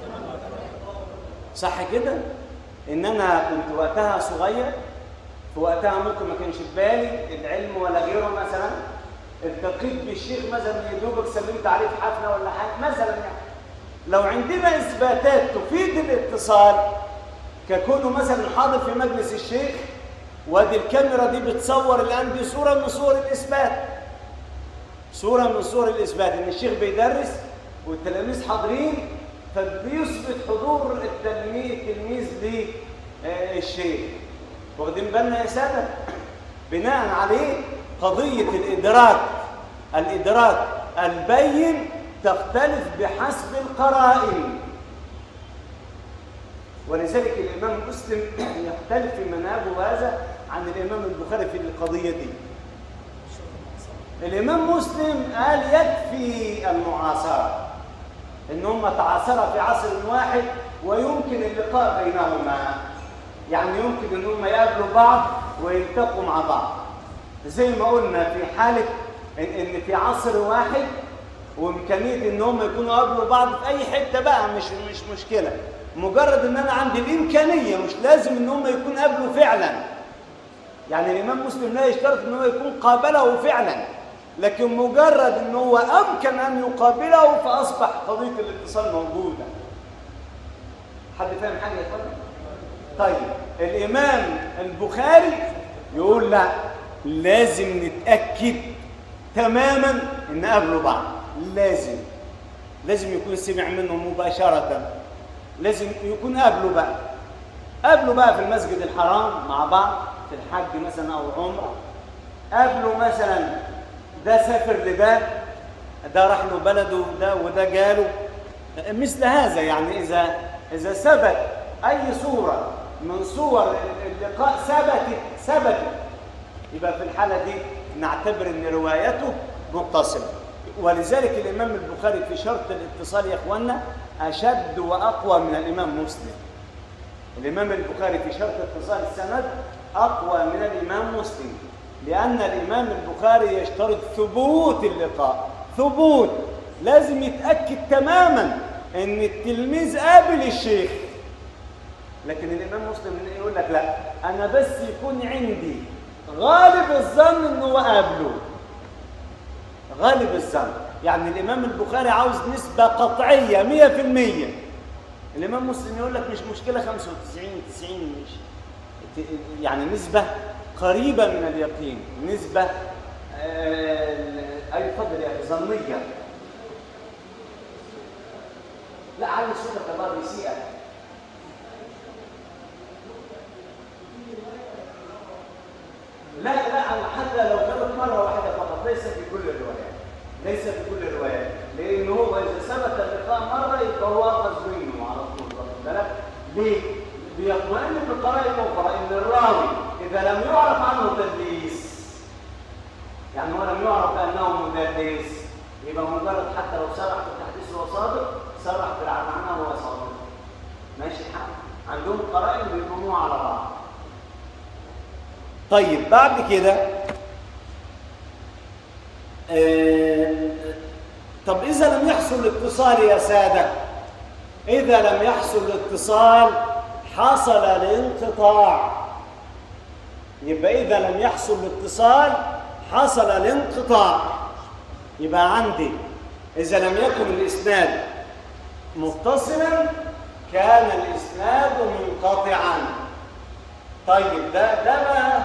صح كده ان انا كنت وقتها صغير في وقتها ممكن ما كانش في بالي العلم ولا غيره مثلا التقيت بالشيخ مثلا يا دوبك سلمت عليه في حفله ولا حاجه مثلا يعني لو عندنا اثباتات تفيد الاتصال ككونه مثلا حاضر في مجلس الشيخ وادي الكاميرا دي بتصور الان دي صوره من صور الاثبات صوره من صور الاثبات ان الشيخ بيدرس والتلاميذ حاضرين فبيثبت حضور التلميذ التلميذ للشيخ واخدين بالنا يا ساده بناء عليه قضيه الادراك الادراك البين تختلف بحسب القرائن ولذلك الامام مسلم يختلف في منهجه هذا عن الامام البخاري في القضيه دي الامام مسلم قال يكفي المعاصره ان هم تعاصرا في عصر واحد ويمكن اللقاء بينهما يعني يمكن ان هم يقابلوا بعض ويلتقوا مع بعض زي ما قلنا في حاله ان إن في عصر واحد وامكانيه ان هم يكونوا قابلوا بعض في اي حته بقى مش مش مشكله مجرد ان انا عندي الامكانيه مش لازم ان هم يكونوا قابلوا فعلا يعني الامام مسلم لا يشترط ان هو يكون قابله فعلا لكن مجرد ان هو امكن ان يقابله فاصبح قضيه الاتصال موجوده حد فاهم حاجه يا اخوانا طيب الامام البخاري يقول لا لازم نتاكد تماما ان قابلوا بعض لازم لازم يكون سمع منه مباشرة لازم يكون قابله بقى قابله بقى في المسجد الحرام مع بعض في الحج مثلا أو عمرة قابله مثلا ده سافر لده ده راح له بلده ده وده جاله مثل هذا يعني إذا إذا ثبت أي صورة من صور اللقاء ثبتت ثبتت يبقى في الحالة دي نعتبر ان روايته متصلة ولذلك الامام البخاري في شرط الاتصال يا اخوانا اشد واقوى من الامام مسلم الامام البخاري في شرط اتصال السند اقوى من الامام مسلم لان الامام البخاري يشترط ثبوت اللقاء ثبوت لازم يتاكد تماما ان التلميذ قابل الشيخ لكن الامام مسلم يقول لك لا انا بس يكون عندي غالب الظن انه قابله غالب الظن يعني الامام البخاري عاوز نسبه قطعيه 100% الامام مسلم يقول لك مش مشكله 95 90 مش يعني نسبه قريبه من اليقين نسبه آه اي فضل يا اخي ظنيه لا على صوتك الله بيسيئك لا لا حتى لو كانت مرة واحدة فقط ليس في كل الروايات ليس في كل الروايات لأن هو إذا ثبت اللقاء مرة يبقى هو أخذ منه على طول واخد بالك ليه؟ بيطمئن بقرائن أخرى إن الراوي إذا لم يعرف عنه تدليس يعني هو لم يعرف بأنه مدلس يبقى مجرد حتى لو سرح في التحديث وهو صادق سرح في العنعنة وهو صادق ماشي الحال عندهم قرائن بيضموها على بعض طيب بعد كده آه طب إذا لم يحصل الاتصال يا سادة إذا لم يحصل الاتصال حصل الانقطاع يبقى إذا لم يحصل الاتصال حصل الانقطاع يبقى عندي إذا لم يكن الإسناد متصلا كان الإسناد منقطعا طيب ده ده بقى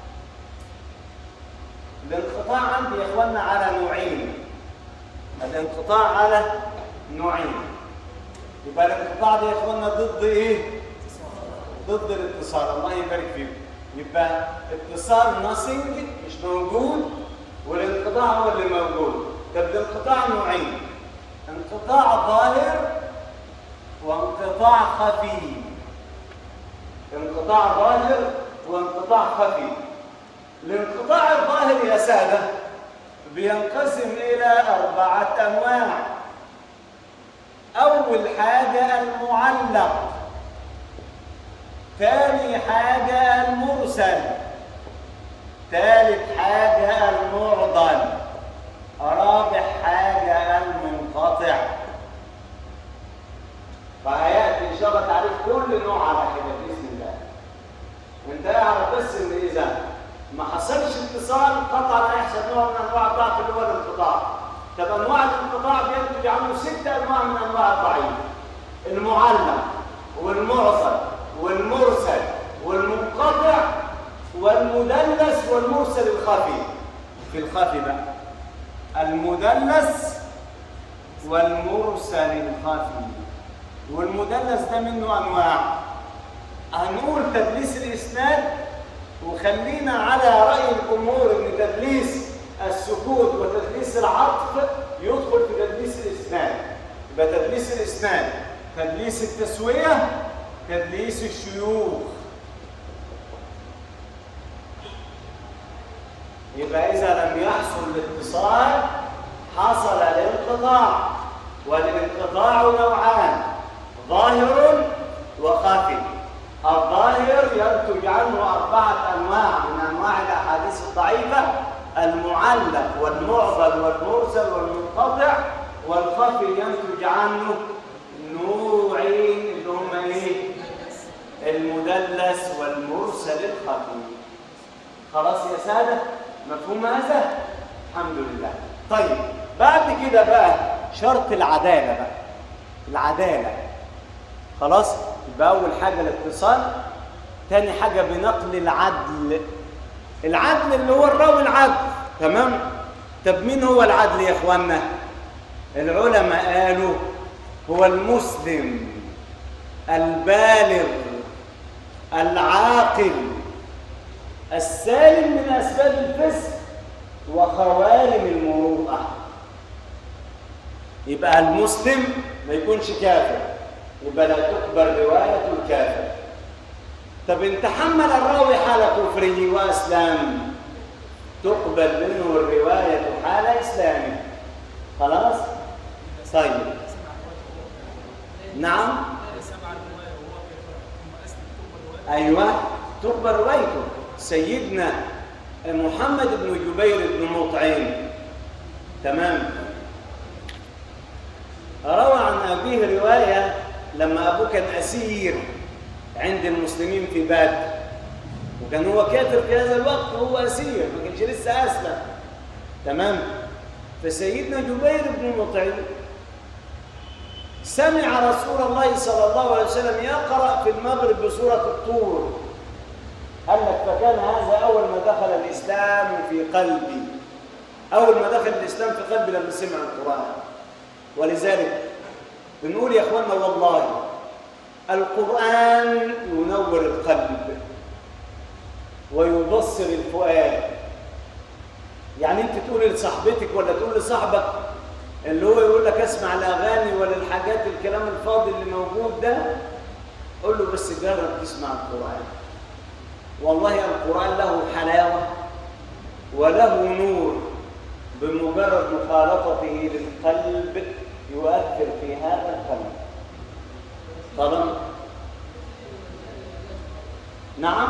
الانقطاع عندي يا اخوانا على نوعين الانقطاع على نوعين يبقى الانقطاع ده يا اخوانا ضد ايه ضد الاتصال الله يبارك فيكم يبقى اتصال ناسنج مش موجود والانقطاع هو اللي موجود طب الانقطاع نوعين انقطاع ظاهر وانقطاع خفي انقطاع ظاهر وانقطاع خفي الانقطاع الظاهر يا سادة بينقسم إلى أربعة أنواع أول حاجة المعلق ثاني حاجة المرسل ثالث حاجة المعضل رابع حاجة المنقطع فهيأتي إن شاء الله تعريف كل نوع على كده بإذن الله وانت اعرف بس ان اذا ما حصلش اتصال قطعا هيحصل نوع من انواع الضعف اللي هو الانقطاع طب انواع الانقطاع بينتج عنه ست انواع من انواع الضعيف المعلق والمعصر والمرسل والمنقطع والمدلس والمرسل الخفي في الخفي بقى المدلس والمرسل الخفي والمدلس ده منه انواع هنقول تدليس الاسناد وخلينا على راي الجمهور ان تدليس السكوت وتدليس العطف يدخل في تدليس الاسناد يبقى تدليس الاسناد تدليس التسويه تدليس الشيوخ يبقى اذا لم يحصل الاتصال حصل الانقطاع والانقطاع نوعان ظاهر وخافي الظاهر ينتج عنه أربعة أنواع من أنواع الأحاديث الضعيفة المعلق والمعضل والمرسل والمنقطع والخفي ينتج عنه نوعين اللي هم ايه؟ المدلس والمرسل الخفي خلاص يا سادة مفهوم هذا؟ الحمد لله طيب بعد كده بقى شرط العدالة بقى العدالة خلاص يبقى أول حاجة الاتصال تاني حاجة بنقل العدل العدل اللي هو الراوي العدل تمام طب مين هو العدل يا اخوانا العلماء قالوا هو المسلم البالغ العاقل السالم من اسباب الفسق وخوارم المروءه يبقى المسلم ما يكونش كافر يبقى لا تقبل روايه الكافر طب ان تحمل الراوي حال كفره واسلام تقبل منه الروايه حال اسلامه خلاص طيب نعم ايوه تقبل روايته سيدنا محمد بن جبير بن مطعم تمام روى عن ابيه روايه لما ابوه كان اسير عند المسلمين في بدر وكان هو كافر في هذا الوقت وهو اسير ما كانش لسه اسلم تمام فسيدنا جبير بن مطعم سمع رسول الله صلى الله عليه وسلم يقرأ في المغرب بسورة الطور قال لك فكان هذا أول ما دخل الإسلام في قلبي أول ما دخل الإسلام في قلبي لما سمع القرآن ولذلك بنقول يا أخوانا والله القرآن ينور القلب ويبصر الفؤاد يعني انت تقول لصاحبتك ولا تقول لصاحبك اللي هو يقول لك اسمع الاغاني ولا الحاجات الكلام الفاضي اللي موجود ده قول له بس جرب تسمع القران والله القران له حلاوه وله نور بمجرد مخالطته للقلب يؤثر في هذا القلب طبعا نعم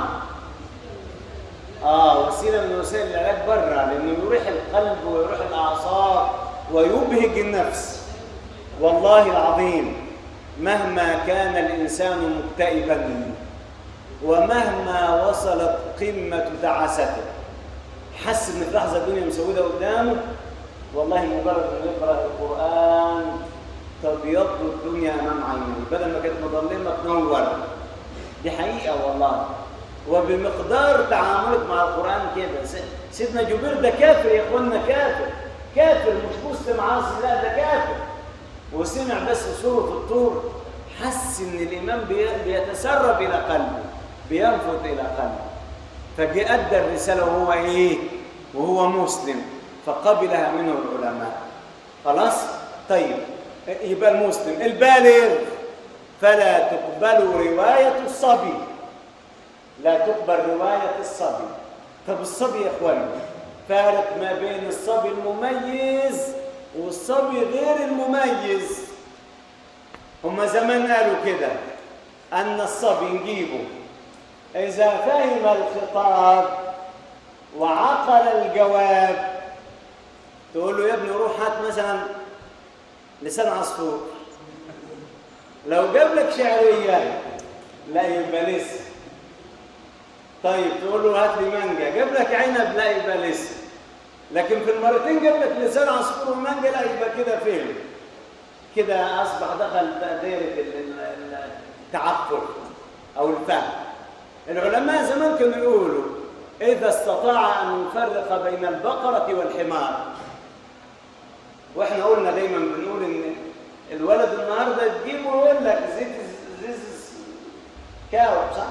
اه وسيله من وسائل العلاج بره لانه يريح القلب ويريح الاعصاب ويبهج النفس والله العظيم مهما كان الانسان مكتئبا ومهما وصلت قمه تعاسته حس ان في لحظه الدنيا مسوده قدامه والله مجرد ان يقرا القران تبيض الدنيا امام عينيه بدل ما كانت مظلمه تنور دي حقيقه والله وبمقدار تعاملك مع القرآن كده سيدنا جبير ده كافر يا اخوانا كافر كافر مش مسلم عاصي لا ده كافر وسمع بس سورة الطور حس ان الإمام بيتسرب إلى قلبه بينفض إلى قلبه فجاء أدى الرسالة وهو إيه؟ وهو مسلم فقبلها منه العلماء خلاص؟ طيب يبقى المسلم البالغ فلا تقبل رواية الصبي لا تقبل رواية الصبي طب الصبي يا اخواني فارق ما بين الصبي المميز والصبي غير المميز هم زمان قالوا كده أن الصبي نجيبه إذا فهم الخطاب وعقل الجواب تقول له يا ابني روح هات مثلا لسان عصفور لو جاب لك شعرية لا يبقى لسه طيب تقول له هات لي مانجا جاب لك عنب لا يبقى لسه لكن في المرتين جاب لك لسان عصفور ومانجا لا يبقى كده فهم كده اصبح دخل دائره التعقل او الفهم العلماء زمان كانوا يقولوا اذا استطاع ان يفرق بين البقره والحمار واحنا قلنا دايما بنقول ان الولد النهارده تجيبه يقول لك زيت زيت كاو صح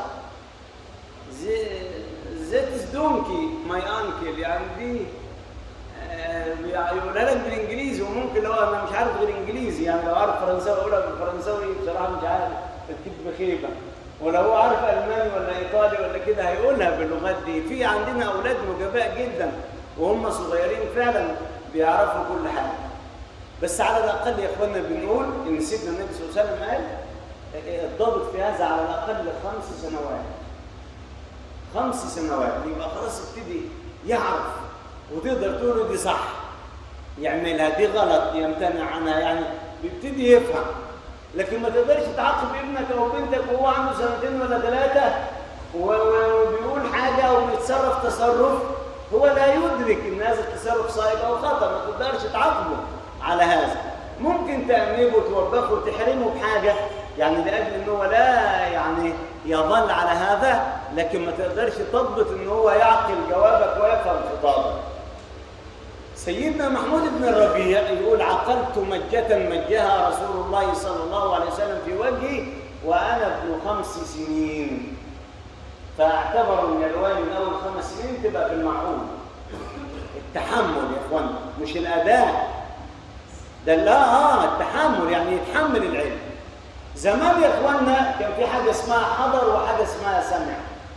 زيت دونكي ماي انكل يعني دي يقولها لك بالانجليزي وممكن لو انا مش عارف غير انجليزي يعني لو عارف فرنساوي اقولها بالفرنساوي بصراحه مش عارف بتجيب بخيبه ولو هو عارف الماني ولا ايطالي ولا كده هيقولها باللغات دي في عندنا اولاد نجباء جدا وهم صغيرين فعلا بيعرفوا كل حاجه بس على الاقل يا اخوانا بنقول ان سيدنا النبي صلى الله عليه وسلم قال الضابط في هذا على الاقل خمس سنوات خمس سنوات يبقى خلاص ابتدي يعرف وتقدر تقول له دي صح يعملها دي غلط يمتنع عنها يعني بيبتدي يفهم لكن ما تقدرش تعاقب ابنك او بنتك وهو عنده سنتين ولا ثلاثه وبيقول حاجه او بيتصرف تصرف هو لا يدرك ان هذا التصرف صائب او خطا ما تقدرش تعاقبه على هذا ممكن تأنبه وتوبخه وتحرمه بحاجه يعني لاجل ان هو لا يعني يظل على هذا لكن ما تقدرش تضبط ان هو يعقل جوابك ويفهم خطابك سيدنا محمود بن الربيع يقول عقلت مجة مجها رسول الله صلى الله عليه وسلم في وجهي وأنا ابن خمس سنين فاعتبروا ان الرواية من أول خمس سنين تبقى في المعقول التحمل يا إخوانا مش الأداء ده لا آه التحمل يعني يتحمل العلم زمان يا إخوانا كان في حاجة اسمها حضر وحاجة اسمها سمع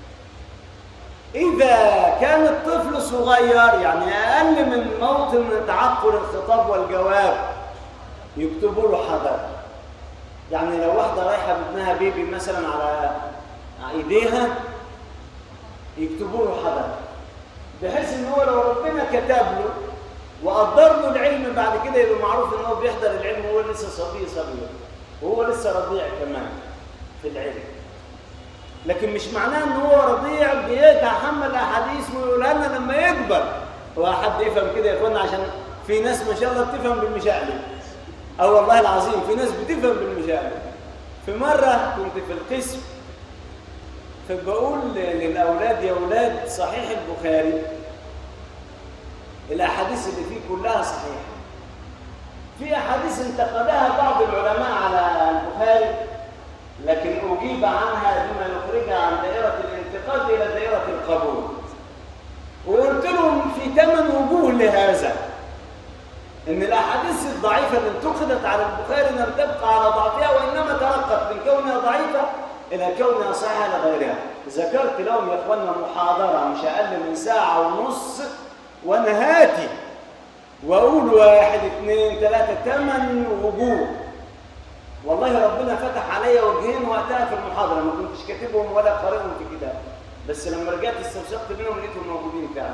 إذا كان الطفل صغير يعني أقل من موطن تعقل الخطاب والجواب يكتبوا له حضر يعني لو واحدة رايحة بابنها بيبي مثلا على إيديها يكتبوا له حضر بحيث إن هو لو ربنا كتب له وقدر له العلم بعد كده يبقى معروف إن هو بيحضر العلم وهو لسه صبي صغير وهو لسه رضيع كمان في العلم لكن مش معناه ان هو رضيع بيتحمل احاديث ويقولها لنا لما يكبر هو حد يفهم كده يا اخوانا عشان في ناس ما شاء الله بتفهم بالمشاعر اه والله العظيم في ناس بتفهم بالمشاعر في مره كنت في القسم فبقول للاولاد يا اولاد صحيح البخاري الاحاديث اللي فيه كلها صحيحه في احاديث انتقدها بعض العلماء على البخاري لكن أجيب عنها بما يخرجها عن دائرة الانتقاد إلى دائرة القبول وقلت لهم في ثمان وجوه لهذا إن الأحاديث الضعيفة اللي انتقدت على البخاري لم تبقى على ضعفها وإنما ترقت من كونها ضعيفة إلى كونها صحيحة لغيرها ذكرت لهم يا إخواننا محاضرة مش أقل من ساعة ونص وأنا هاتي وأقول واحد اثنين ثلاثة ثمان وجوه والله ربنا فتح عليا وجهين وقتها في المحاضره ما كنتش كاتبهم ولا قارئهم في كتاب بس لما رجعت استوثقت منهم لقيتهم موجودين فعلا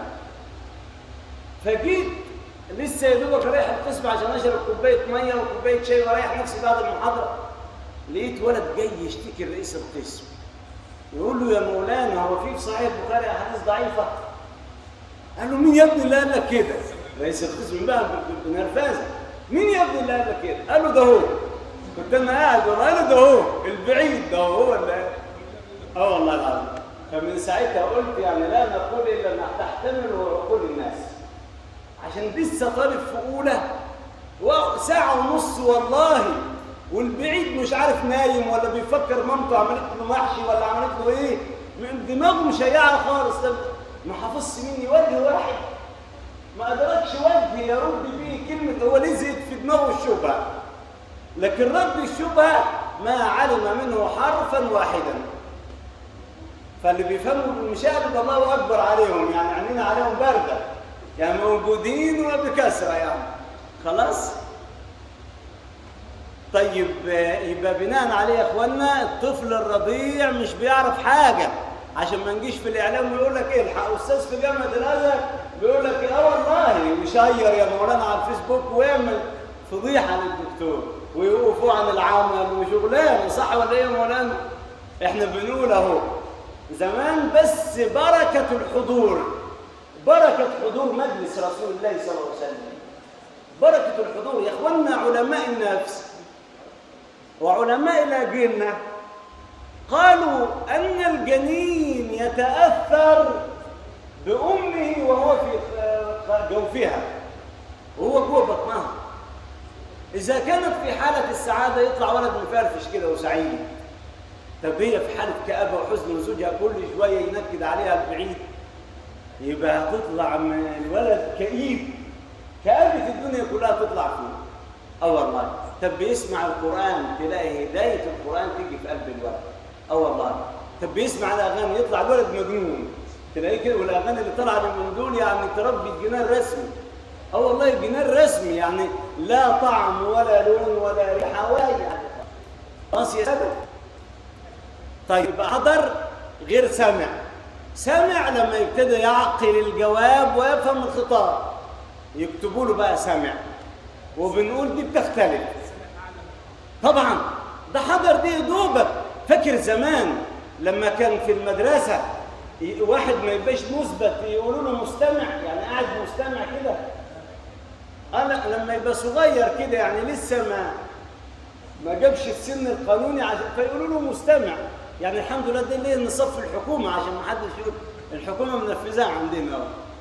فجيت لسه يا دوبك رايح القسم عشان اشرب كوبايه ميه وكوبايه شاي ورايح نفسي بعد المحاضره لقيت ولد جاي يشتكي لرئيس القسم يقول له يا مولانا هو في في صحيح البخاري احاديث ضعيفه قال له مين يا ابني اللي قال لك كده رئيس القسم بقى بنرفزه مين يا ابني اللي قال لك كده قال له ده هو كنت انا قاعد والله انا ده هو البعيد ده هو اللي اه والله العظيم فمن ساعتها قلت يعني لا نقول الا ما تحتمل عقول الناس عشان لسه طالب في اولى ساعه ونص والله والبعيد مش عارف نايم ولا بيفكر مامته عملت له محشي ولا عملت له ايه دماغه مشيعه خالص طب ما حافظش مني وجه واحد ما ادركش وجه يرد بيه كلمه هو لزقت في دماغه الشبهه لكن رد الشبهة ما علم منه حرفا واحدا فاللي بيفهموا بالمشاهد الله أكبر عليهم يعني عينينا عليهم باردة يعني موجودين وبكثرة يعني خلاص طيب يبقى بناء عليه يا اخوانا الطفل الرضيع مش بيعرف حاجة عشان ما نجيش في الاعلام ويقول لك ايه الحق استاذ في جامعه الازهر بيقول لك إيه اه والله ويشير يا مولانا على الفيسبوك ويعمل فضيحه للدكتور ويوقفوا عن العمل وشغلانه صح ولا ايه يا مولانا؟ احنا بنقول اهو زمان بس بركه الحضور بركه حضور مجلس رسول الله صلى الله عليه وسلم بركه الحضور يا اخوانا علماء النفس وعلماء الاجنه قالوا ان الجنين يتاثر بامه وهو في جوفها وهو جوه بطنها إذا كانت في حالة السعادة يطلع ولد مفرفش كده وسعيد طب هي في حالة كآبة وحزن وزوجها كل شوية ينكد عليها بعيد يبقى هتطلع من الولد كئيب كآبة الدنيا كلها تطلع فيه اه والله طب بيسمع القرآن تلاقي هداية القرآن تيجي في قلب الولد اه والله طب بيسمع الأغاني يطلع الولد مجنون تلاقيه كده والأغاني اللي طالعة من دول يعني تربي الجنان رسمي اه والله الجنان رسمي يعني لا طعم ولا لون ولا ريحه ولا يعني خلاص يا سادة طيب حضر غير سمع سمع لما يبتدي يعقل الجواب ويفهم الخطاب يكتبوا له بقى سمع وبنقول دي بتختلف طبعا ده حضر دي دوبك فاكر زمان لما كان في المدرسه واحد ما يبقاش مثبت يقولوا له مستمع يعني قاعد مستمع كده انا لما يبقى صغير كده يعني لسه ما ما جابش السن القانوني عشان فيقولوا له مستمع يعني الحمد لله ده ليه نصف الحكومه عشان ما حدش يقول الحكومه منفذاها عندنا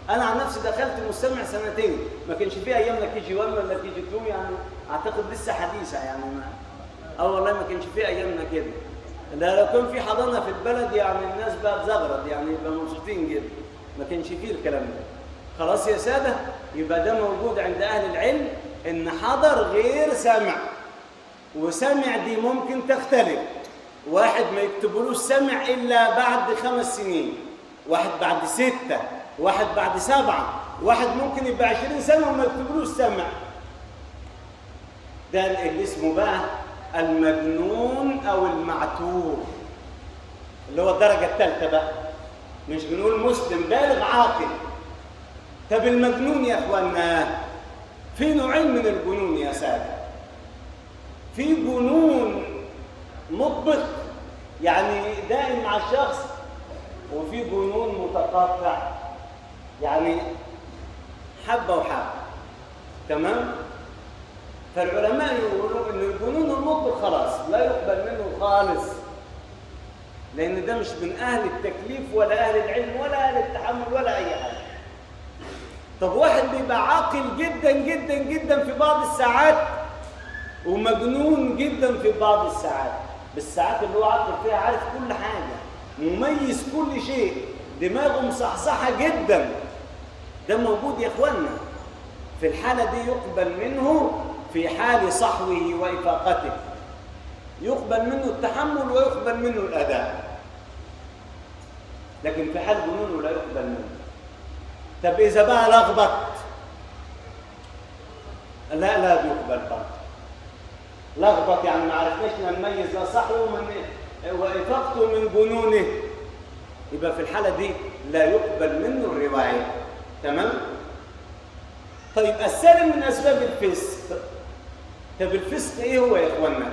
انا عن نفسي دخلت مستمع سنتين ما كانش في ايامنا كي جي 1 ولا كي جي 2 يعني اعتقد لسه حديثه يعني ما اه والله ما كانش في ايامنا كده لا لو كان في حضانه في البلد يعني الناس بقى بزغرد يعني يبقى مبسوطين جدا ما كانش فيه الكلام ده خلاص يا ساده يبقى ده موجود عند اهل العلم ان حضر غير سمع وسمع دي ممكن تختلف واحد ما يكتبلوش سمع الا بعد خمس سنين واحد بعد ستة واحد بعد سبعة واحد ممكن يبقى عشرين سنة وما يكتبلوش سمع ده اللي اسمه بقى المجنون او المعتوه اللي هو الدرجة الثالثة بقى مش بنقول مسلم بالغ عاقل طب المجنون يا اخوانا في نوعين من الجنون يا سادة في جنون مطبق يعني دائم مع الشخص وفي جنون متقطع يعني حبة وحبة تمام فالعلماء يقولوا ان الجنون المطلق خلاص لا يقبل منه خالص لان ده مش من اهل التكليف ولا اهل العلم ولا اهل التحمل ولا اي حاجه طب واحد بيبقى عاقل جدا جدا جدا في بعض الساعات ومجنون جدا في بعض الساعات بالساعات اللي هو عاقل فيها عارف كل حاجه مميز كل شيء دماغه مصحصحه جدا ده موجود يا اخوانا في الحاله دي يقبل منه في حال صحوه وإفاقته يقبل منه التحمل ويقبل منه الأداء لكن في حال جنونه لا يقبل منه طب إذا بقى لخبط لا لا بيقبل برضه لخبط يعني ما عرفناش نميز لا صحوه من وإفاقته من جنونه يبقى في الحالة دي لا يقبل منه الرواية تمام؟ طيب السالم من أسباب الفسق طب الفسق ايه هو يا اخوانا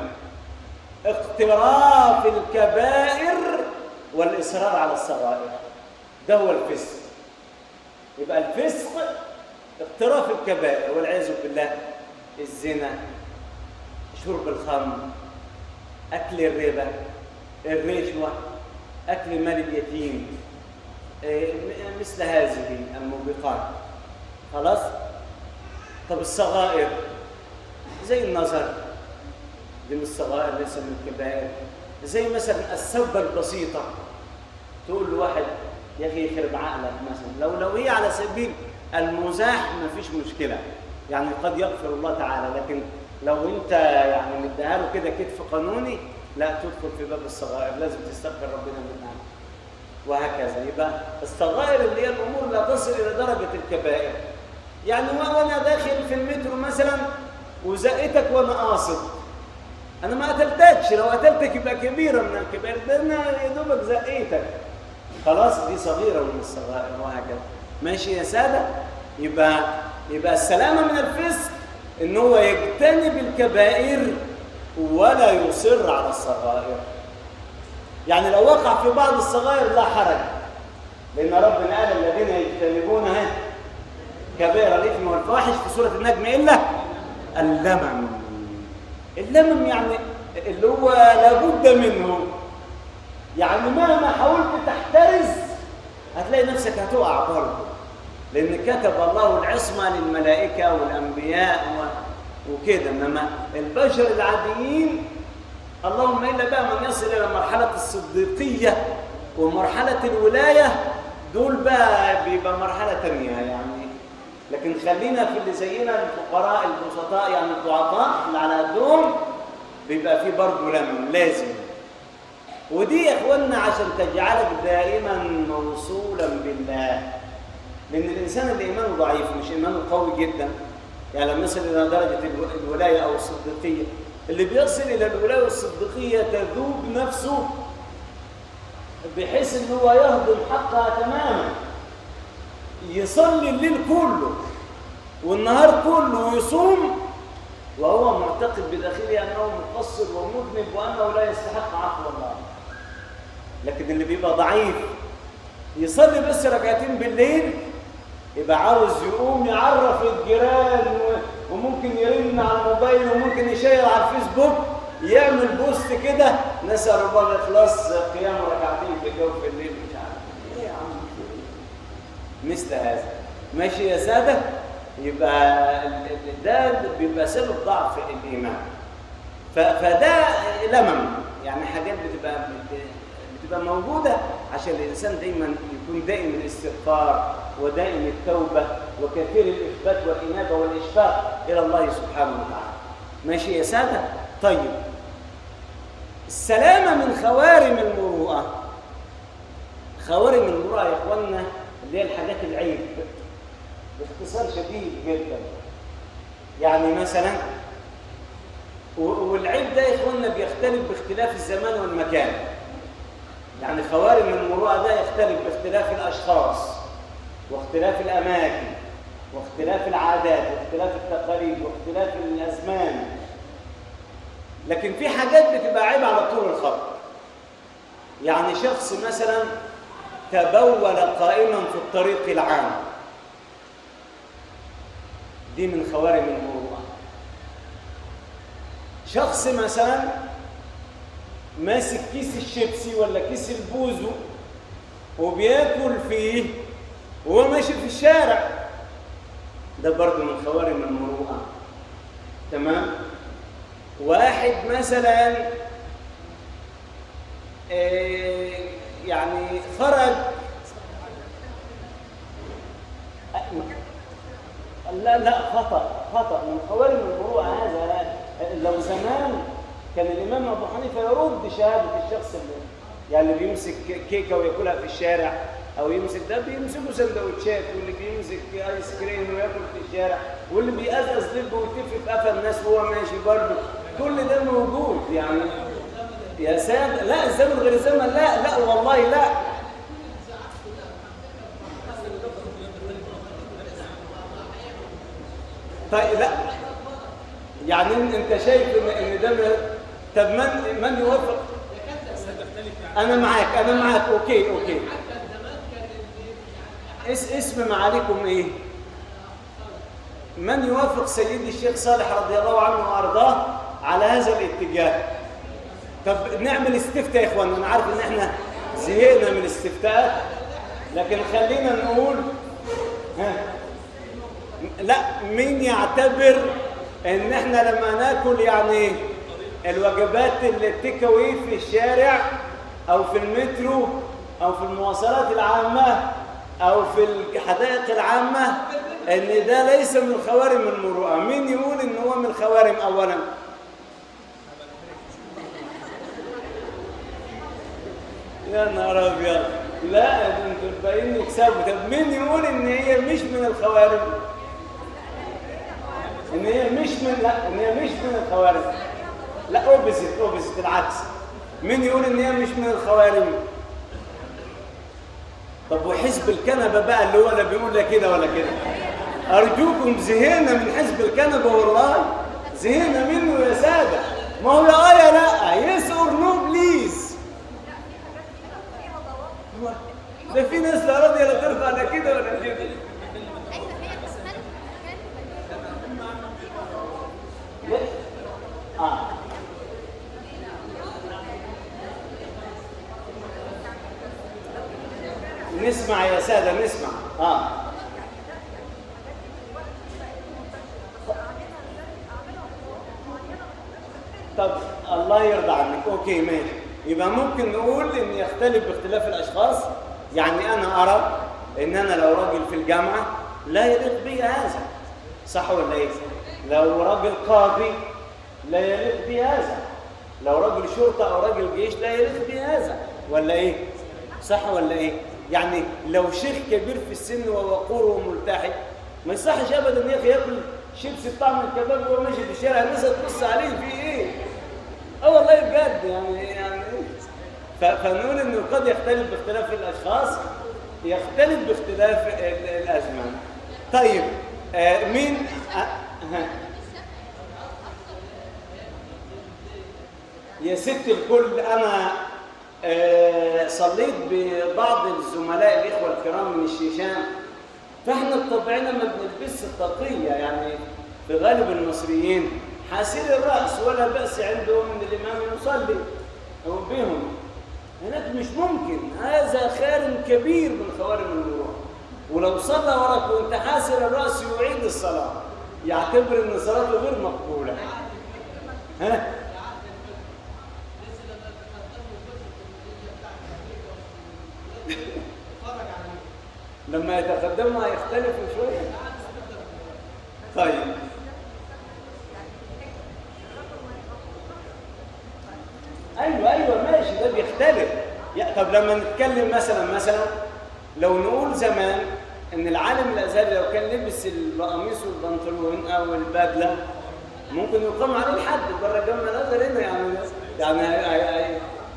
اقتراف الكبائر والاصرار على الصغائر ده هو الفسق يبقى الفسق اقتراف الكبائر والعياذ بالله الزنا شرب الخمر اكل الربا الرشوه اكل مال اليتيم مثل هذه الموبقات خلاص طب الصغائر زي النظر دي من الصغائر ليس من الكبائر زي مثلا السبة البسيطة تقول لواحد يا أخي يخرب عقلك مثلا لو لو هي على سبيل المزاح ما فيش مشكلة يعني قد يغفر الله تعالى لكن لو أنت يعني مديها له كده كتف قانوني لا تدخل في باب الصغائر لازم تستغفر ربنا منها وهكذا يبقى الصغائر اللي هي الأمور لا تصل إلى درجة الكبائر يعني وأنا داخل في المترو مثلا وزقتك وانا قاصد انا ما قتلتكش لو قتلتك يبقى كبيره من الكبائر ده انا يا دوبك زقيتك خلاص دي صغيره من الصغائر وهكذا ماشي يا ساده يبقى يبقى السلامه من الفسق ان هو يجتنب الكبائر ولا يصر على الصغائر يعني لو وقع في بعض الصغائر لا حرج لان ربنا قال الذين يجتنبون كبائر الاثم والفواحش في سوره النجم الا اللمم اللمم يعني اللي هو لابد منه يعني مهما حاولت تحترز هتلاقي نفسك هتقع برضه لان كتب الله العصمه للملائكه والانبياء وكده انما البشر العاديين اللهم الا بقى من يصل الى مرحله الصديقيه ومرحله الولايه دول بقى بيبقى مرحله ثانيه يعني لكن خلينا في اللي زينا الفقراء البسطاء يعني الضعفاء اللي على قدهم بيبقى فيه برضه لمم لازم ودي يا اخوانا عشان تجعلك دائما موصولا بالله لان الانسان اللي ايمانه ضعيف مش ايمانه قوي جدا يعني لما يصل الى درجه الولايه او الصديقيه اللي بيصل الى الولايه والصديقيه تذوب نفسه بحيث ان هو يهضم حقها تماما يصلي الليل كله والنهار كله ويصوم وهو معتقد بداخله انه مقصر ومذنب وانه لا يستحق عفو الله لكن اللي بيبقى ضعيف يصلي بس ركعتين بالليل يبقى عاوز يقوم يعرف الجيران وممكن يرن على الموبايل وممكن يشير على الفيسبوك يعمل بوست كده نسال الله الاخلاص قيام ركعتين في جوف الليل مش عارف ايه يا عم مثل هذا ماشي يا سادة يبقى ال- ال- ده بيبقى سبب ضعف الإيمان ف- فده لمم يعني حاجات بتبقى بت- بتبقى موجودة عشان الإنسان دايما يكون دائم الاستغفار ودائم التوبة وكثير الإثبات والإنابة والإشفاق إلى الله سبحانه وتعالى ماشي يا سادة طيب السلامة من خوارم المروءة خوارم المروءة يا إخواننا اللي هي الحاجات العيب باختصار شديد جدا يعني مثلا و- والعيب ده يا إخواننا بيختلف باختلاف الزمان والمكان يعني خوارم المروءة ده يختلف باختلاف الأشخاص واختلاف الأماكن واختلاف العادات واختلاف التقاليد واختلاف الأزمان لكن في حاجات بتبقى عيب على طول الخط يعني شخص مثلا تبول قائما في الطريق العام دي من خوارم المروءة شخص مثلا ماسك كيس الشيبسي ولا كيس البوزو وبياكل فيه وهو ماشي في الشارع ده برضه من خوارم المروءة تمام واحد مثلا آه، يعني خرج لا لا خطأ خطأ من خوارم المروءة هذا لو زمان كان الإمام أبو حنيفة يرد شهادة الشخص اللي يعني اللي بيمسك كيكة وياكلها في الشارع أو يمسك ده بيمسكوا سندوتشات واللي بيمسك آيس كريم وياكل في الشارع واللي بيقزقز لب ويتف في قفا الناس وهو ماشي برضه كل ده موجود يعني يا ساد لا الزمن غير الزمن لا لا والله لا طيب لا يعني إن- انت شايف ان ان ده من- طب من من يوافق انا معاك انا معاك اوكي اوكي اس اسم معاليكم ايه من يوافق سيدي الشيخ صالح رضي الله عنه وارضاه على هذا الاتجاه طب نعمل استفتاء يا اخوان انا عارف ان احنا زهقنا من الاستفتاءات لكن خلينا نقول ها لا مين يعتبر ان احنا لما ناكل يعني الوجبات اللي التيك أواي في الشارع او في المترو او في المواصلات العامه او في الحدائق العامه ان ده ليس من خوارم المروءه مين يقول ان هو من الخوارم اولا يا نهار ابيض لا ده انتوا الباقيين يكسبوا طب مين يقول ان هي مش من الخوارم ان هي مش من لا ان هي مش من الخوارم لا اوبزيت اوبزيت العكس مين يقول ان هي مش من الخوارم طب وحزب الكنبه بقى اللي هو لا بيقول لا كده ولا كده ارجوكم زهقنا من حزب الكنبه والله زهقنا منه يا ساده ما هو يا اه يا لا يس اور نو بليز ده في ناس لا راضيه لا ترفع لا كده ولا كده اه نسمع يا سادة نسمع اه طب الله يرضى عنك اوكي ماشي يبقى ممكن نقول ان يختلف باختلاف الاشخاص يعني انا ارى ان انا لو راجل في الجامعه لا يليق بي هذا صح ولا ايه لو راجل قاضي لا يليق بي هذا لو راجل شرطه او راجل جيش لا يليق بي هذا ولا ايه صح ولا ايه يعني لو شيخ كبير في السن ووقوره ملتحي ما يصحش ابدا يا اخي ياكل شيبسي بطعم الكباب وهو ماشي في الشارع الناس تبص عليه في ايه اه والله بجد يعني يعني ف- فنقول انه قد يختلف باختلاف الاشخاص يختلف باختلاف ال- الازمان طيب آه مين آه ها. يا ست الكل انا آه صليت ببعض الزملاء الاخوه الكرام من الشيشان فاحنا بطبعنا ما بنلبسش الطاقيه يعني في غالب المصريين حاسير الراس ولا باس عندهم ان الامام يصلي او بهم هناك مش ممكن هذا خارم كبير من خوارم المروءه ولو صلى وراك وانت حاسر الراس يعيد الصلاه يعتبر ان صلاته غير مقبوله ها لما يتقدموا هيختلفوا شويه طيب ايوه ايوه ماشي ده بيختلف يا طب لما نتكلم مثلا مثلا لو نقول زمان ان العالم الازهري لو كان لبس القميص والبنطلون او البدله ممكن يقام عليه الحد بره الجامع الازهر هنا يعني يعني هي هي هي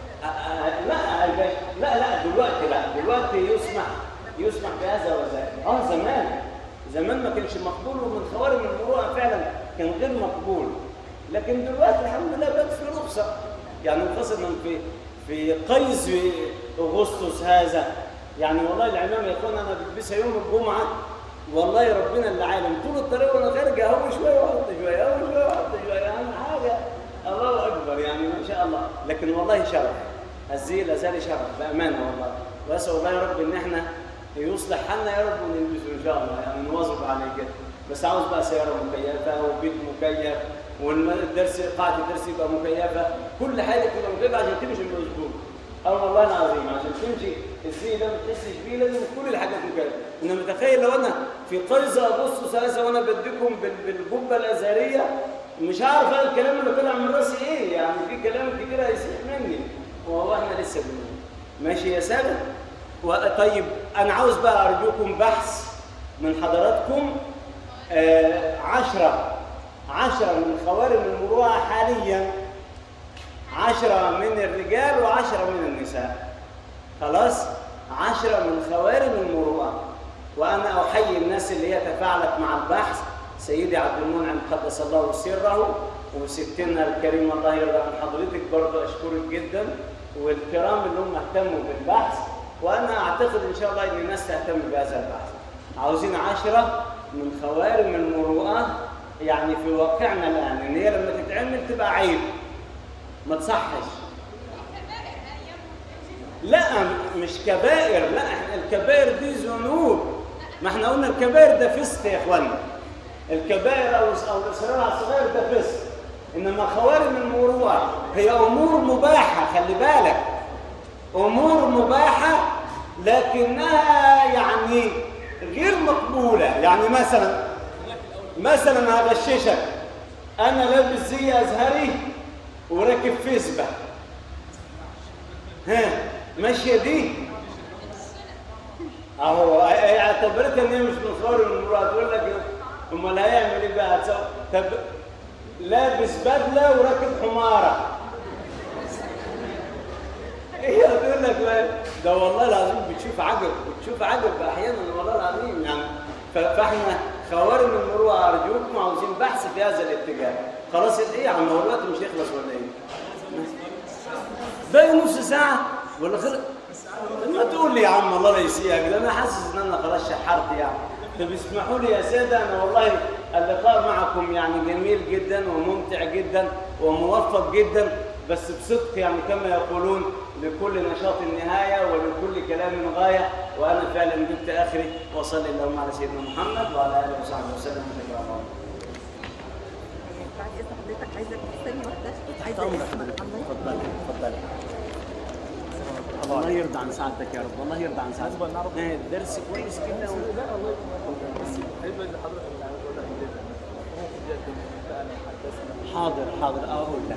لا هي لا لا دلوقتي لا دلوقتي يسمح يسمح بهذا وذاك اه زمان زمان ما كانش مقبول ومن خوارم المروءه فعلا كان غير مقبول لكن دلوقتي الحمد لله بقت في رخصه يعني خاصه في في قيس اغسطس هذا يعني والله العمامه يكون انا بلبسها يوم الجمعه والله ربنا اللي عالم طول الطريق وانا خارج اهو شويه واحط شويه اهو شويه واحط شويه يعني حاجه الله اكبر يعني ما شاء الله لكن والله شرف الزي لا زال شرف بامانه والله واسال الله يا رب ان احنا يصلح حالنا يا رب ونلبسه ان شاء الله يعني نواظب عليه كده بس عاوز بقى سياره مكيفه وبيت مكيف والدرس قاعه الدرس يبقى مكيفه كل حاجه تبقى مكيفه عشان تمشي مظبوط اه والله العظيم عشان تمشي الزي ده ما تحسش بيه لازم كل الحاجات مكيفه انما تخيل لو انا في قيزه ابص ثلاثه وانا بديكم بال- بالجبه الازهريه مش عارف انا الكلام اللي طلع من راسي ايه يعني في كلام كتير هيسيح مني والله احنا لسه بنقول ماشي يا ساده و- طيب انا عاوز بقى ارجوكم بحث من حضراتكم آه عشرة عشرة من خوارم المروءة حاليا عشرة من الرجال وعشرة من النساء خلاص عشرة من خوارم المروءة وأنا أحيي الناس اللي هي تفاعلت مع البحث سيدي عبد المنعم قدس الله سره وستنا الكريمة الله يرضى عن حضرتك برضه أشكرك جدا والكرام اللي هم اهتموا بالبحث وأنا أعتقد إن شاء الله إن الناس تهتم بهذا البحث عاوزين عشرة من خوارم المروءة يعني في واقعنا الآن إن هي لما تتعمل تبقى عيب ما تصحش لا مش كبائر لا احنا الكبائر دي ذنوب ما احنا قلنا الكبائر ده فسق يا اخوانا الكبائر او او الاصرار على الصغائر ده فسق انما خوارم المروءه هي امور مباحه خلي بالك امور مباحه لكنها يعني غير مقبوله يعني مثلا مثلا هغششك انا لابس زي ازهري وراكب فيسبا ها ماشيه دي اهو هي اعتبرتها ان هي مش من خوارم المروءه تقول لك امال هيعمل ايه بقى هتسوي طب لابس بدله وراكب حماره ايه هتقول لك بقى ده والله العظيم بتشوف عجب بتشوف عجب احيانا والله العظيم يعني ف- فاحنا خوارم المروءه ارجوكم عاوزين بحث في هذا الاتجاه خلاص ايه يا عم هو الوقت مش هيخلص ولا ايه؟ باقي نص ساعه ولا خلص؟ ما تقول لي يا عم الله لا يسيئك ده انا حاسس ان انا خلاص شحرت يعني طب اسمحوا لي يا ساده انا والله اللقاء معكم يعني جميل جدا وممتع جدا وموفق جدا بس بصدق يعني كما يقولون لكل نشاط نهايه ولكل كلام غايه وانا فعلا جبت اخري وصلي اللهم على سيدنا محمد وعلى اله وصحبه وسلم وتكرم الله بعد اذن حضرتك عايزه ثانيه واحده عايزه تفضل اسمع الله تفضل الله يرضى عن سعادتك يا رب الله يرضى عن سعادتك إيه، الدرس كويس جدا و... هيبقى اللي حضرتك اللي عاوز اقول لك كده ممكن يقدم فعلا حدثنا حاضر حاضر اقول لك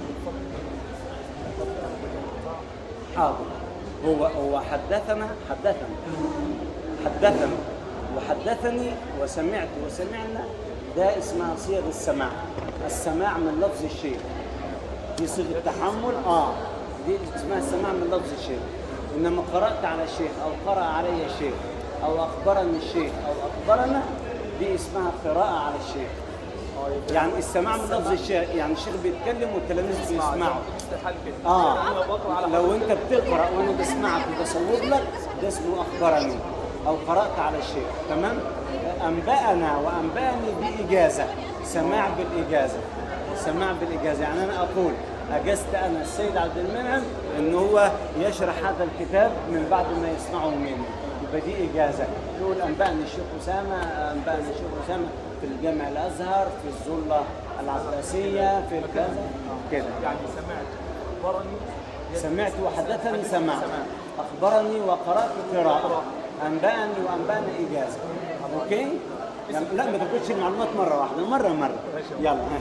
حاضر هو هو حدثنا حدثنا حدثنا وحدثني وسمعت وسمعنا ده اسمها صيغ السماع السماع من لفظ الشيخ دي صيغه تحمل اه دي اسمها السماع من لفظ الشيخ انما قرات على الشيخ او قرا علي الشيخ او اخبرني الشيخ او اخبرنا دي اسمها قراءه على الشيخ يعني السماع من لفظ الشيخ يعني الشيخ بيتكلم والتلاميذ بيسمعوا استحال كده اه انا بقرا على لو انت بتقرا وانا بسمعك وبصور لك ده اسمه اخبرني او قرات على الشيخ تمام انبانا وانباني باجازه سماع بالاجازه سماع بالاجازه يعني انا اقول اجزت انا السيد عبد المنعم ان هو يشرح هذا الكتاب من بعد ما يسمعه مني يبقى دي اجازه يقول انبانا الشيخ اسامه انبانا الشيخ اسامه في الجامع الازهر في الزله العباسيه في الكذا كده يعني سمعت اخبرني سمعت وحدثني سماع اخبرني وقرات قراءه انباني وانبانا اجازه اوكي لا ما تاخدش المعلومات مره واحده مره مره يلا ها.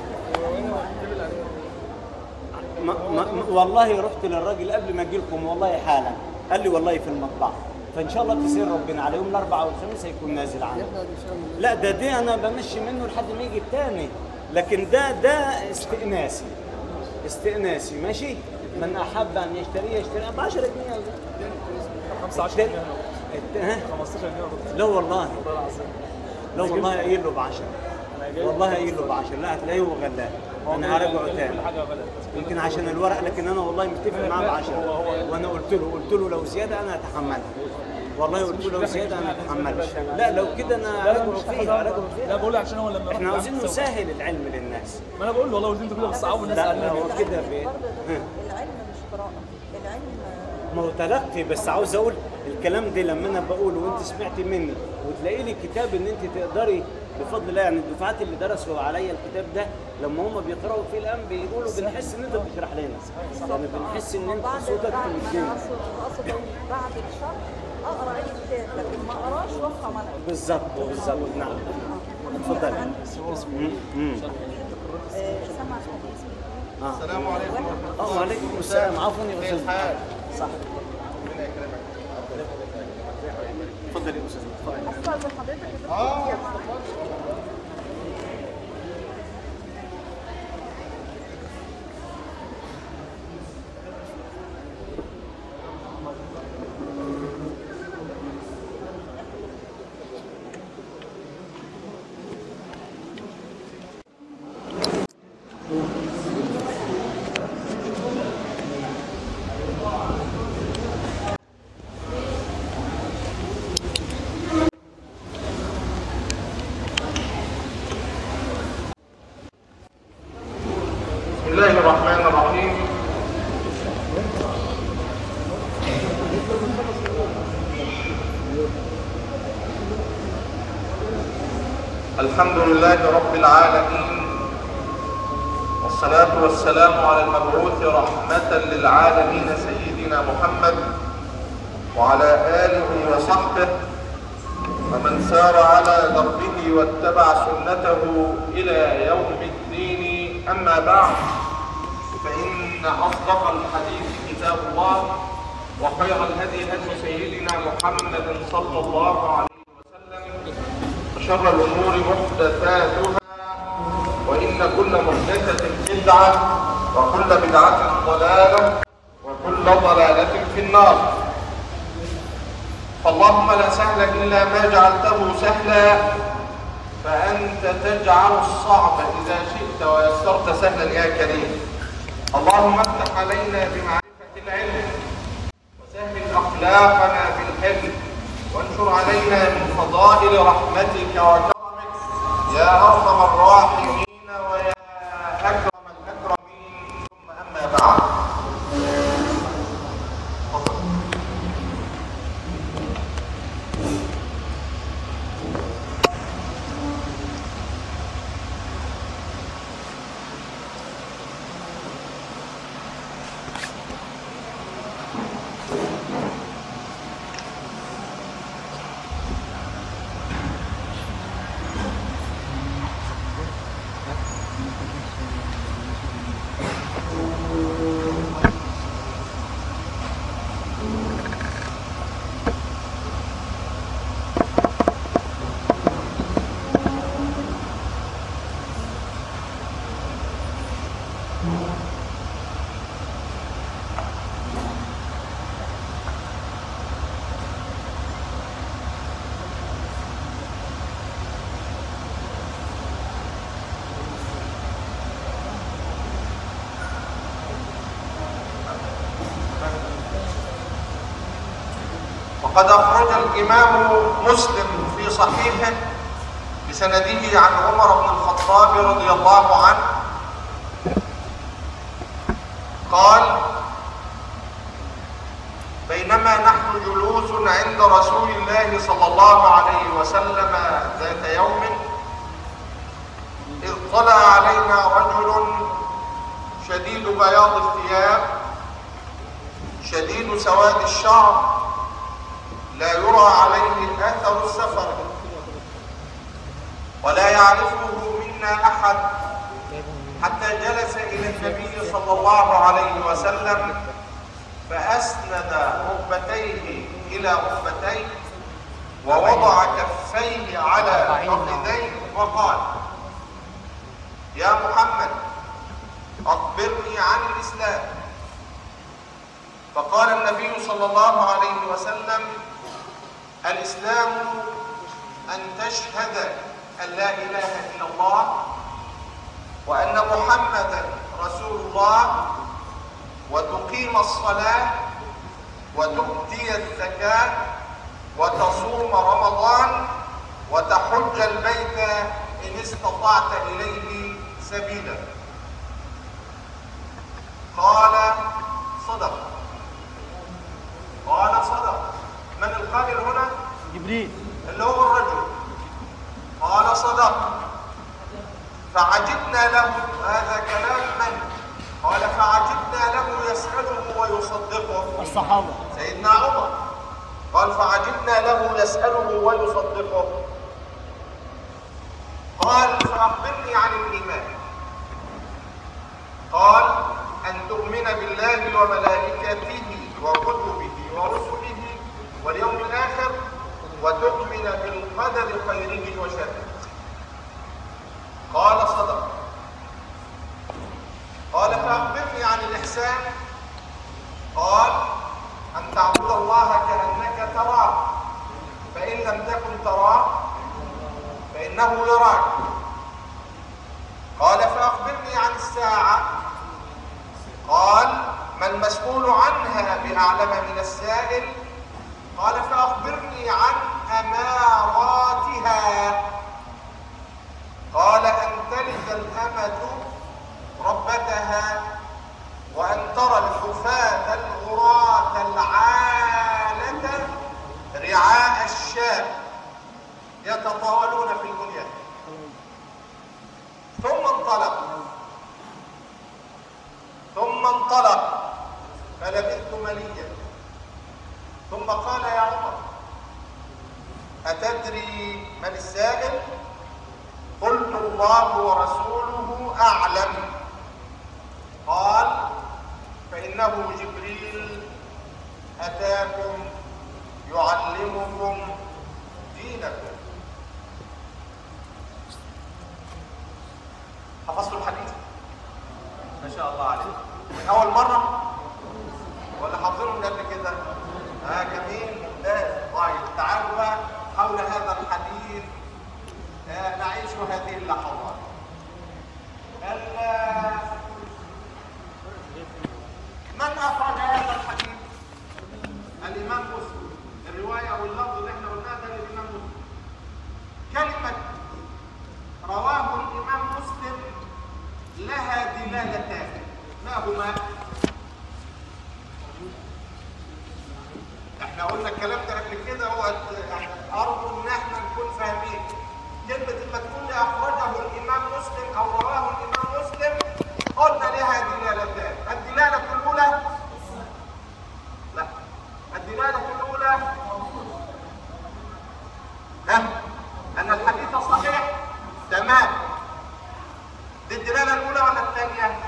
ما ما ما- والله رحت للراجل قبل ما اجي لكم والله حالا قال لي والله في المطبعه فان شاء الله بتسير ربنا على يوم الاربعاء والخميس هيكون نازل عندي لا ده دي انا بمشي منه لحد ما يجي الثاني لكن ده ده استئناسي استئناسي ماشي من احب ان يشتري يشتري ب 10 جنيه 15 جنيه الت- ها؟ 15 جنيه ونص. لا والله والله العظيم لا والله قايل له ب 10 انا جاي والله قايل له ب 10 لا هتلاقيه هو غلاب انا هراجعه تاني كل حاجه بلد يمكن عشان الورق لكن انا والله متفق معاه ب 10 وانا قلت له قلت له لو زياده انا هتحملها والله قلت له لو زياده انا هتحملها لا لو كده انا لا لا هراجعه مش فيها هراجعه لا فيها بقول عشان هو لما احنا رحت عاوزين عملت سوا. نسهل العلم للناس ما انا بقول له والله قلت انتوا كده بتصعبوا الناس لا على لا هو النبي. كده بي- برضه ها. العلم مش قراءة العلم ما هو تلقي بس عاوز اقول الكلام ده لما انا بقوله وانت سمعت مني وتلاقي لي كتاب ان انت تقدري بفضل الله يعني الدفعات اللي درسوا عليا الكتاب ده لما هم بيقراوا فيه الان بيقولوا بنحس ان انت بتشرح لنا يعني بنحس ان انت بعد صوتك بعد في انا الدنيا اقصد اقصد أقول بعد الشرح اقرا اي كتاب لكن ما اقراش وافهم انا بالظبط بالظبط نعم اتفضل مم، مم. آه، سمع حديث آه. السلام عليكم اه وعليكم السلام عفوا يا استاذ الحال؟ صح ربنا يكرمك اتفضل يا استاذ اتفضل استاذ حضرتك كده اه في الجامعة. بسم الله الرحمن الرحيم الحمد لله رب العالمين والصلاة والسلام على المبعوث رحمة للعالمين سيدنا محمد وعلى آله وصحبه ومن سار على دربه واتبع سنته إلى يوم الدين أما بعد فإن أصدق الحديث كتاب الله وخير الهدي هدي سيدنا محمد صلى الله عليه وسلم وشر الأمور محدثاتها وإن كل محدثة بدعة وكل بدعة ضلالة وكل ضلالة في النار فاللهم لا سهل إلا ما جعلته سهلا فأنت تجعل الصعب إذا شئت ويسرت سهلا يا كريم اللهم افتح علينا بمعرفة العلم وسهل أخلاقنا بالحلم وانشر علينا من فضائل رحمتك وكرمك يا أرحم الراحمين ويا أكرم الأكرمين ثم أما بعد تفضل. وقد أخرج الإمام مسلم في صحيحه بسنده عن عمر بن الخطاب رضي الله عنه قال بينما نحن جلوس عند رسول الله وسلم ذات يوم إذ طلع علينا رجل شديد بياض الثياب شديد سواد الشعر لا يرى عليه أثر السفر ولا يعرفه منا أحد حتى جلس إلى النبي صلى الله عليه وسلم فأسند ركبتيه إلى ركبتيه ووضع كفيه على فخذيه وقال يا محمد أخبرني عن الإسلام فقال النبي صلى الله عليه وسلم الإسلام أن تشهد أن لا إله إلا الله وأن محمدا رسول الله وتقيم الصلاة وتؤتي الزكاة وتصوم رمضان وتحج البيت إن استطعت إليه سبيلا قال صدق قال صدق من القائل هنا جبريل اللي هو الرجل قال صدق فعجبنا له هذا كلام من قال فعجبنا له يسأله ويصدقه الصحابة سيدنا عمر قال فعجبنا له يسأله ويصدقه قال فأخبرني عن الإيمان قال أن تؤمن بالله وملائكته وكتبه ورسله واليوم الآخر وتؤمن بالقدر خيره وشره قال صدق قال فأخبرني عن الإحسان قال أن تعبد الله كأنك تراه فإن لم تكن تراه فإنه يراك قال فأخبرني عن الساعة قال ما المسؤول عنها بأعلم من السائل قال فأخبرني عن أماراتها قال أن تلد الأمة ربتها وأن ترى الحفاة الغراة العالة رعاء الشاة يتطاولون في البنيان ثم انطلق ثم انطلق فلبثت مليا ثم قال يا عمر أتدري من السائل قلت الله ورسوله أعلم قال فإنه جبريل أتاكم يعلمكم دينكم حفظت الحديث ما شاء الله عليك من أول مرة ولا حافظينه من قبل كده آه جميل ممتاز طيب تعالوا بقى حول هذا الحديث آه نعيش هذه اللحظات ال- من أخرج هذا الحديث؟ الإمام مسلم الرواية أو اللفظ اللي احنا قلناه ده الإمام مسلم كلمة رواه الإمام مسلم لها دلالتان ما هما؟ احنا قلنا الكلام ده قبل كده هو يعني أرجو إن احنا نكون فاهمين كلمة لما تقول لي أخرجه الإمام مسلم أو رواه الإمام مسلم قلنا لها دلالتان الدلالة الأولى لا الدلالة الأولى ها أن الحديث صحيح تمام دي الدلالة الأولى ولا الثانية؟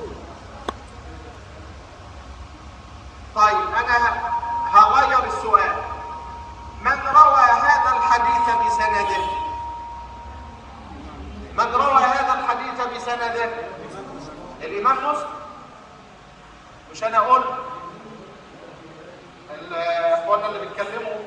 طيب أنا هغير السؤال من روى هذا الحديث بسنده؟ من روى هذا الحديث بسنده؟ الإمام مسلم مش أنا أقول الإخوان اللي بيتكلموا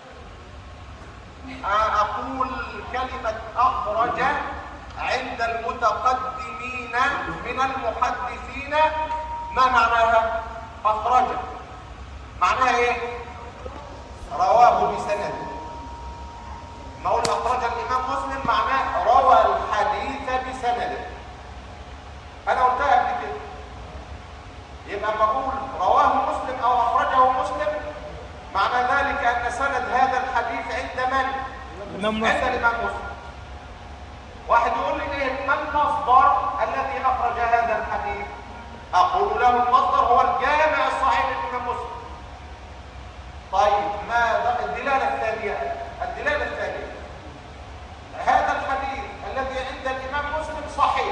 أقول كلمة أخرج عند المتقدمين من المحدثين ما معناها؟ أخرج معناها إيه؟ رواه بسند ما أقول أخرج الإمام مسلم معناه روى الحديث بسنده أنا قلتها قبل كده يبقى لما أقول رواه مسلم أو أخرجه مسلم معنى ذلك أن سند هذا الحديث عند من؟ إمام عند مسلم. الإمام مسلم واحد يقول لي ايه ما المصدر الذي أخرج هذا الحديث أقول له المصدر هو الجامع الصحيح للإمام مسلم طيب ما الدلالة الثانية الدلالة الثانية هذا الحديث الذي عند الإمام مسلم صحيح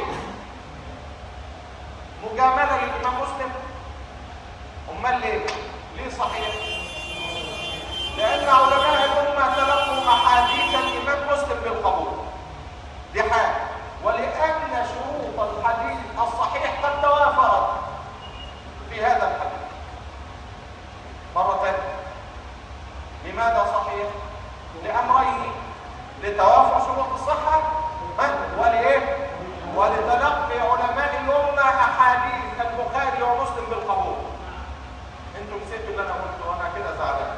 مجاملة للإمام مسلم أمال ليه؟ ليه صحيح؟ لأن علماء الأمة تلقوا أحاديث الإمام مسلم بالقبول دي حاجة ولأن شروط الحديث الصحيح قد توافرت في هذا الحديث مرة ثانية لماذا صحيح؟ لأمرين لتوافر شروط الصحة ها؟ ولإيه؟ ولتلقي علماء الأمة أحاديث البخاري ومسلم بالقبول انتم نسيتوا اللي انا قلته وانا كده زعلان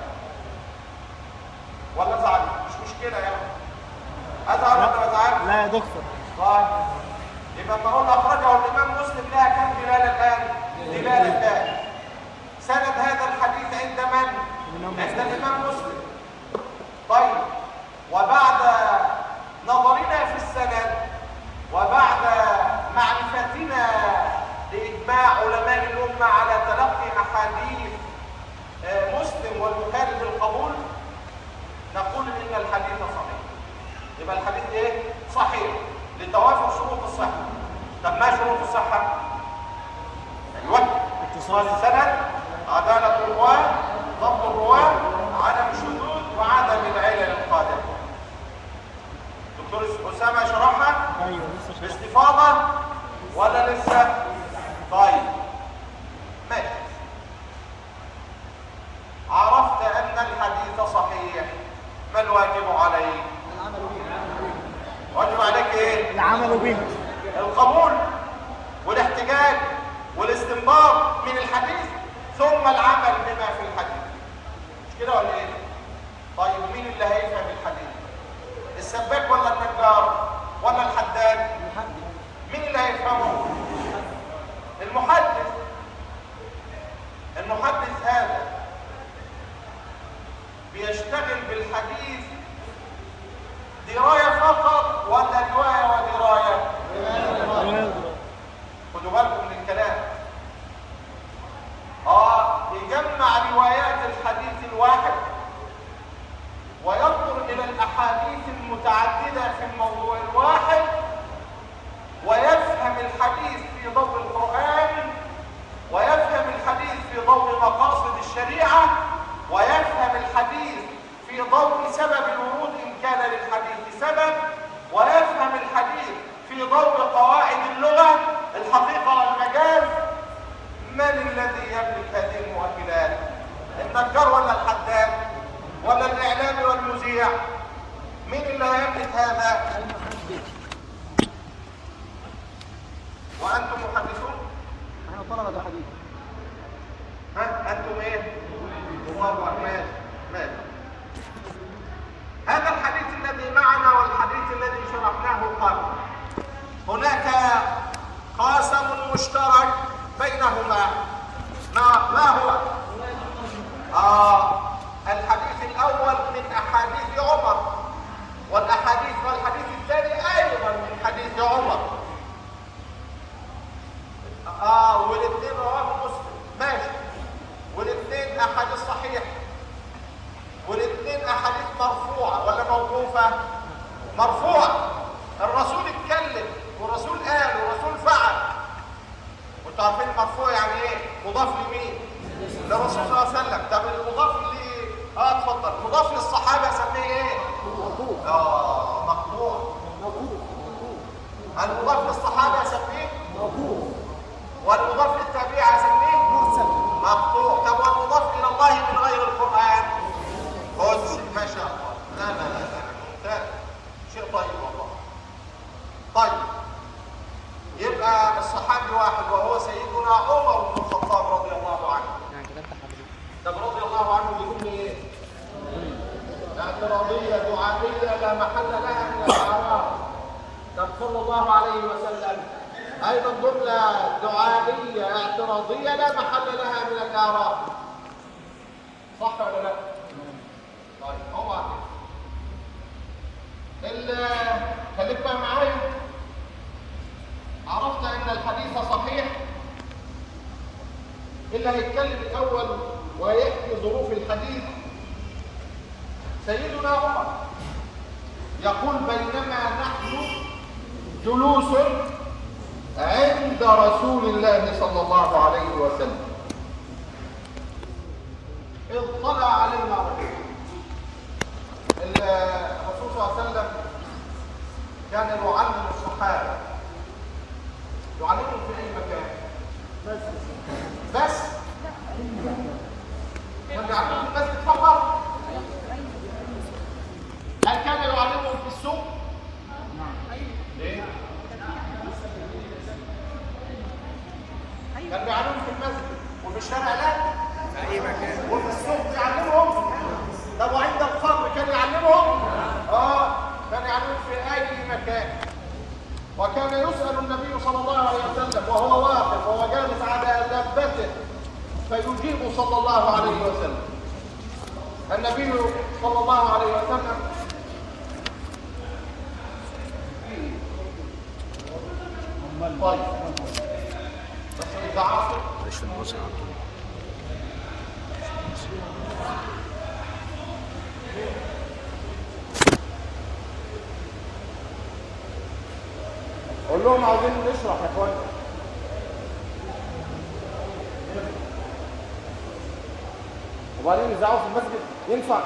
ولا زعل مش مشكلة يعني ازعل ولا ما ازعلش لا يا دكتور طيب يبقى ما قلنا اخرجه الامام مسلم لها كم دلاله الان دلاله الان سند هذا الحديث عند من عند الامام مسلم طيب وبعد نظرنا في السند وبعد معرفتنا لاجماع علماء الامه على تلقي احاديث آه، مسلم والبخاري بالقبول نقول ان الحديث صحيح يبقى الحديث ايه صحيح لتوافر شروط الصحه طب ما شروط الصحه ايوه اتصال السند عداله الرواه ضبط الرواه عدم الشذوذ وعدم العلل القادمه دكتور اسامه شرحها ايوه لسه شايف باستفاضه ولا لسه طيب ماشي عرفت ان الحديث صحيح ما الواجب عليك واجب عليك ايه العمل به القبول والاحتجاج والاستنباط من الحديث ثم العمل بما في الحديث مش كده ولا ايه طيب مين اللي هيفهم الحديث السباك ولا النجار ولا الحداد مين اللي هيفهمه المحدث المحدث هذا بيشتغل بالحديث دراية فقط ولا رواية ودراية خدوا بالكم من الكلام اه يجمع روايات الحديث الواحد وينظر الى الاحاديث المتعدده في الموضوع الواحد ويفهم الحديث في ضوء القران ويفهم الحديث في ضوء مقاصد الشريعه ويفهم الحديث في ضوء سبب الورود ان كان للحديث سبب ويفهم الحديث في ضوء قواعد اللغه الحقيقه والمجاز من الذي يملك هذه المؤهلات النجار ولا الحداد ولا الاعلامي والمذيع مين اللي هيملك هذا وانتم محدثون احنا طلبة حديث ها انتم ايه الله أكبر. ماشي ماشي هذا الحديث الذي معنا والحديث الذي شرحناه قبل هناك قاسم مشترك بينهما ما ما هو آه الحديث الاول من احاديث عمر والاحاديث والحديث الثاني ايضا من حديث عمر اه والاثنين رواه مسلم ماشي والاثنين احاديث صحيحه والاثنين احاديث مرفوعه ولا موقوفه مرفوعه الرسول اتكلم والرسول قال والرسول فعل وانتوا عارفين مرفوع يعني ايه مضاف لمين للرسول صلى الله عليه وسلم طب المضاف ل اه اتفضل مضاف للصحابه اسميه ايه اه مقطوع المضاف للصحابه اسميه والمضاف للتابع اسميه مرسل مقطوع طب والمضاف الى الله من غير القران خذ ما شاء الله لا لا لا لا ممتاز شيء طيب والله طيب يبقى الصحابي واحد وهو سيدنا عمر بن الخطاب رضي الله عنه طب رضي الله عنه بيقول لي ايه اعتراضيه دعائيه لا محل لها من الاعراب طب صلى الله عليه وسلم ايضا جمله دعائيه اعتراضيه لا محل لها من الاعراب صح ولا لا طيب هو ال- خليك بقى معايا عرفت ان الحديث صحيح اللي هيتكلم الاول ويحكي ظروف الحديث سيدنا عمر يقول بينما نحن جلوس عند رسول الله صلى الله عليه وسلم إذ طلع علينا رجل الرسول صلى الله عليه وسلم كان يعلم الصحابة يعلمهم في أي مكان بس بس كان يعلمهم في المسجد فقط هل كان يعلمهم في السوق؟ ليه؟ كان بيعلمهم في المسجد وفي الشارع لا في اي مكان وفي السوق بيعلمهم طب وعند القبر كان يعلمهم اه كان يعلمهم في اي مكان وكان يسأل النبي صلى الله عليه وسلم وهو واقف وهو جالس على دابته فيجيب صلى الله عليه وسلم النبي صلى الله عليه وسلم طيب بس إذا عاصر قول لهم عاوزين نشرح يا اخوان وبعدين يزعوا في المسجد ينفع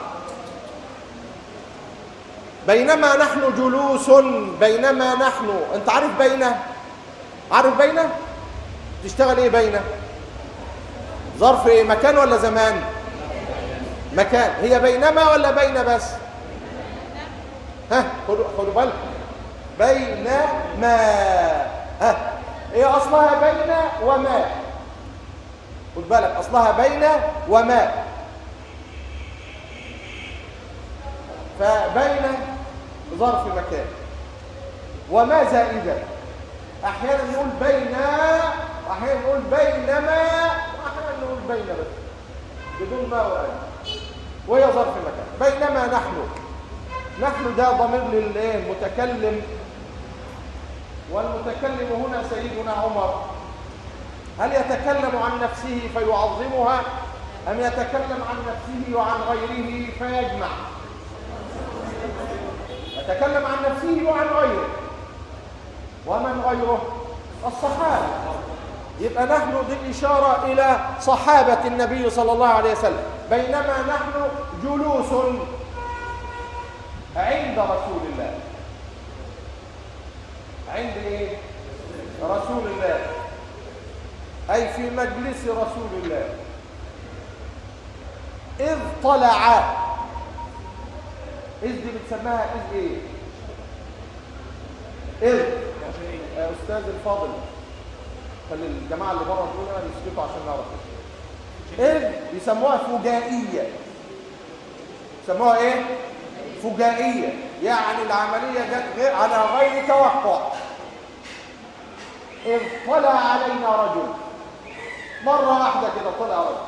بينما نحن جلوس بينما نحن انت عارف بينه عارف بينه تشتغل ايه بينه ظرف ايه مكان ولا زمان مكان هي بينما ولا بين بس ها خدوا خدوا بالكم بينما ها هي اصلها بين وما خد بالك اصلها بين وما فبين ظرف مكان وما زائده احيانا نقول بين واحيانا نقول بينما واحيانا نقول بين بس بدون ما وأن وهي ظرف مكان بينما نحن نحن ده ضمير للايه المتكلم والمتكلم هنا سيدنا عمر هل يتكلم عن نفسه فيعظمها ام يتكلم عن نفسه وعن غيره فيجمع يتكلم عن نفسه وعن غيره ومن غيره الصحابه يبقى نحن دي إشارة إلى صحابة النبي صلى الله عليه وسلم بينما نحن جلوس عند رسول الله عند إيه؟ رسول الله أي في مجلس رسول الله إذ طلع إذ دي بتسماها إذ إيه؟ إذ يا أستاذ الفاضل خلي الجماعة اللي بره تقول أنا بيسكتوا عشان نعرف إذ يسموها فجائية يسموها إيه؟ فجائية يعني العملية جت غير على غير توقع إذ طلع علينا رجل مرة واحدة كده طلع رجل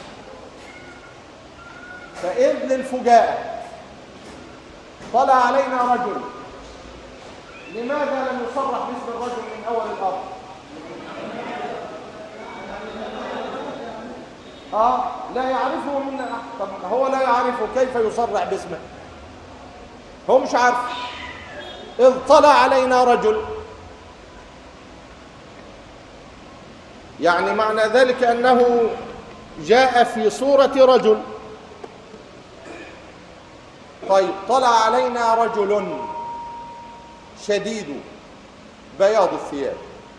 فإذ للفجاءة طلع علينا رجل لماذا لم يصرح باسم الرجل من أول الأرض اه لا يعرفه منا أحد طب هو لا يعرفه كيف يصرح باسمه هو مش عارف إذ طلع علينا رجل يعني معنى ذلك أنه جاء في صورة رجل طيب طلع علينا رجل شديد بياض الثياب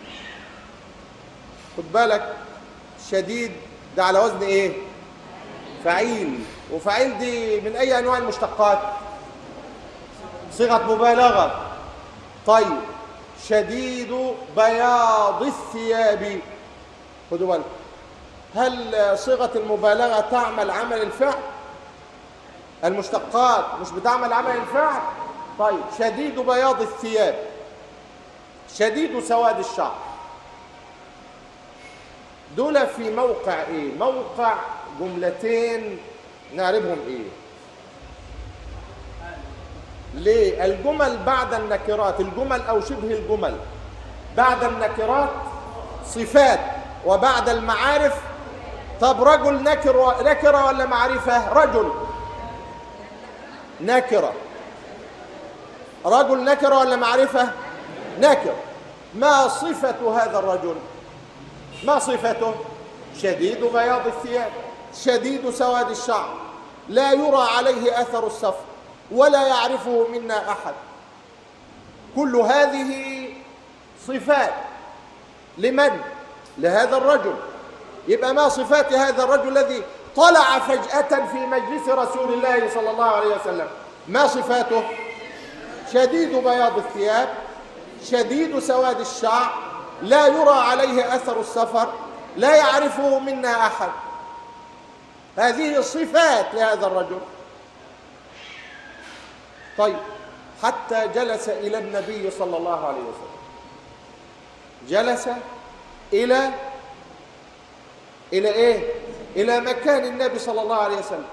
خد بالك شديد ده على وزن ايه فعيل وفعيل دي من اي انواع المشتقات صيغه مبالغه طيب شديد بياض الثياب خدوا بالك هل صيغه المبالغه تعمل عمل الفعل المشتقات مش بتعمل عمل الفعل طيب شديد بياض الثياب شديد سواد الشعر دول في موقع ايه موقع جملتين نعربهم ايه ليه الجمل بعد النكرات الجمل او شبه الجمل بعد النكرات صفات وبعد المعارف طب رجل نكر نكره ولا معرفه رجل نكره رجل نكره ولا معرفه نكر ما صفه هذا الرجل ما صفته شديد بياض الثياب شديد سواد الشعر لا يرى عليه اثر السفر ولا يعرفه منا احد كل هذه صفات لمن لهذا الرجل يبقى ما صفات هذا الرجل الذي طلع فجاه في مجلس رسول الله صلى الله عليه وسلم ما صفاته شديد بياض الثياب شديد سواد الشعر لا يرى عليه اثر السفر لا يعرفه منا احد هذه صفات لهذا الرجل طيب حتى جلس الى النبي صلى الله عليه وسلم جلس الى الى ايه الى مكان النبي صلى الله عليه وسلم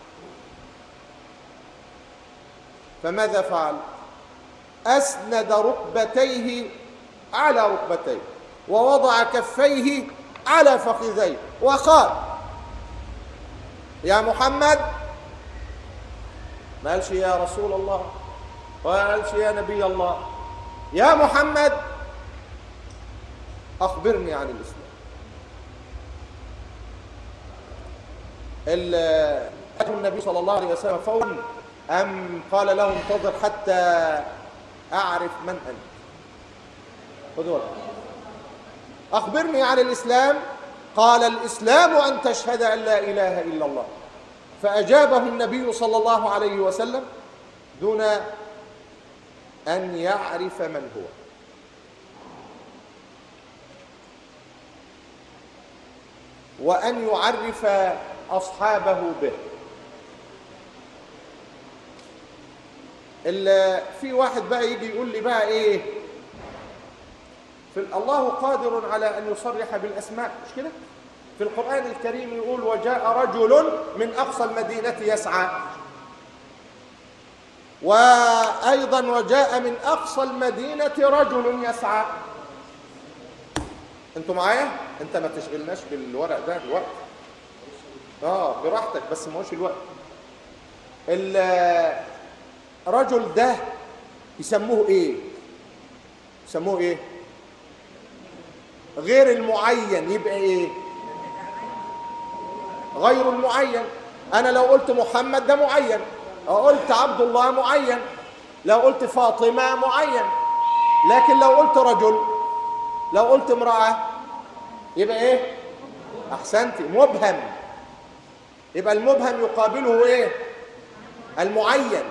فماذا فعل اسند ركبتيه على ركبتيه ووضع كفيه على فخذيه وقال يا محمد ما قالش يا رسول الله ولا قالش يا نبي الله يا محمد أخبرني عن الإسلام ال- أتى النبي صلى الله عليه وسلم فورا أم قال له انتظر حتى أعرف من أنت خذوا بالكم. أخبرني عن الإسلام قال الإسلام أن تشهد أن لا إله إلا الله فأجابه النبي صلى الله عليه وسلم دون أن يعرف من هو وأن يعرف أصحابه به ال- في واحد بقى يجي يقول لي بقى إيه في ال- الله قادر على أن يصرح بالأسماء مش كده في القرآن الكريم يقول وجاء رجل من أقصى المدينة يسعى وأيضا وجاء من أقصى المدينة رجل يسعى انتوا معايا انت ما تشغلناش بالورق ده الوقت اه براحتك بس ما هوش الوقت الرجل ده يسموه ايه يسموه ايه غير المعين يبقى ايه غير المعين انا لو قلت محمد ده معين لو قلت عبد الله معين لو قلت فاطمه معين لكن لو قلت رجل لو قلت امراه يبقى ايه احسنتي مبهم يبقى المبهم يقابله ايه المعين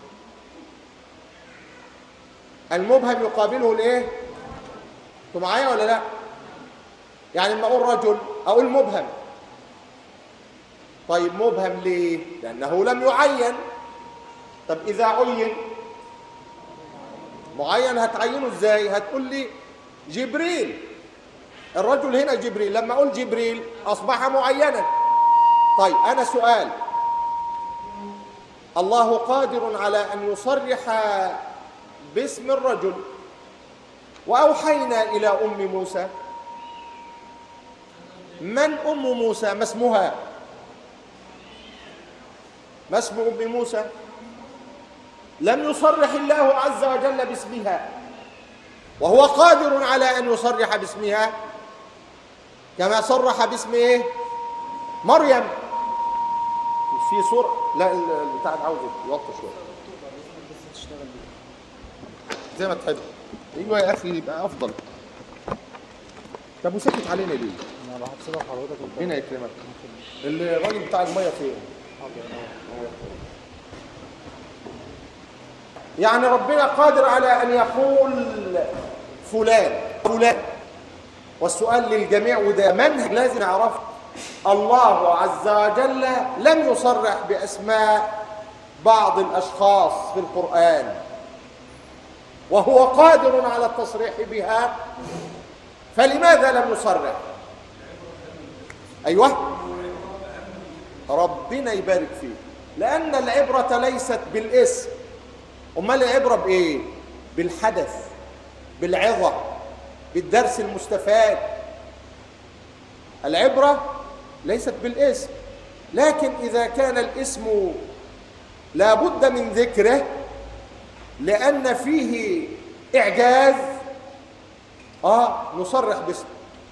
المبهم يقابله الايه انتوا معايا ولا لا يعني لما اقول رجل اقول مبهم طيب مبهم ليه لانه لم يعين طب اذا عين معين هتعينه ازاي هتقول لي جبريل الرجل هنا جبريل لما اقول جبريل اصبح معينا طيب انا سؤال الله قادر على ان يصرح باسم الرجل واوحينا الى ام موسى من ام موسى ما اسمها ما اسم ام موسى لم يصرح الله عز وجل باسمها وهو قادر على ان يصرح باسمها كما صرح باسم ايه مريم في صورة لا ال- البتاع ده عاوز يوطي شويه زي ما تحب ايوه يا اخي يبقى افضل طب وسكت علينا ليه انا بحسبها حضرتك انت هنا يكرمك الراجل بتاع الميه فين يعني ربنا قادر على ان يقول فلان فلان والسؤال للجميع وده منهج لازم نعرفه الله عز وجل لم يصرح باسماء بعض الاشخاص في القران وهو قادر على التصريح بها فلماذا لم يصرح ايوه ربنا يبارك فيه لان العبره ليست بالاسم امال العبره بايه بالحدث بالعظه بالدرس المستفاد العبره ليست بالاسم لكن اذا كان الاسم لا بد من ذكره لان فيه اعجاز اه نصرح باسمه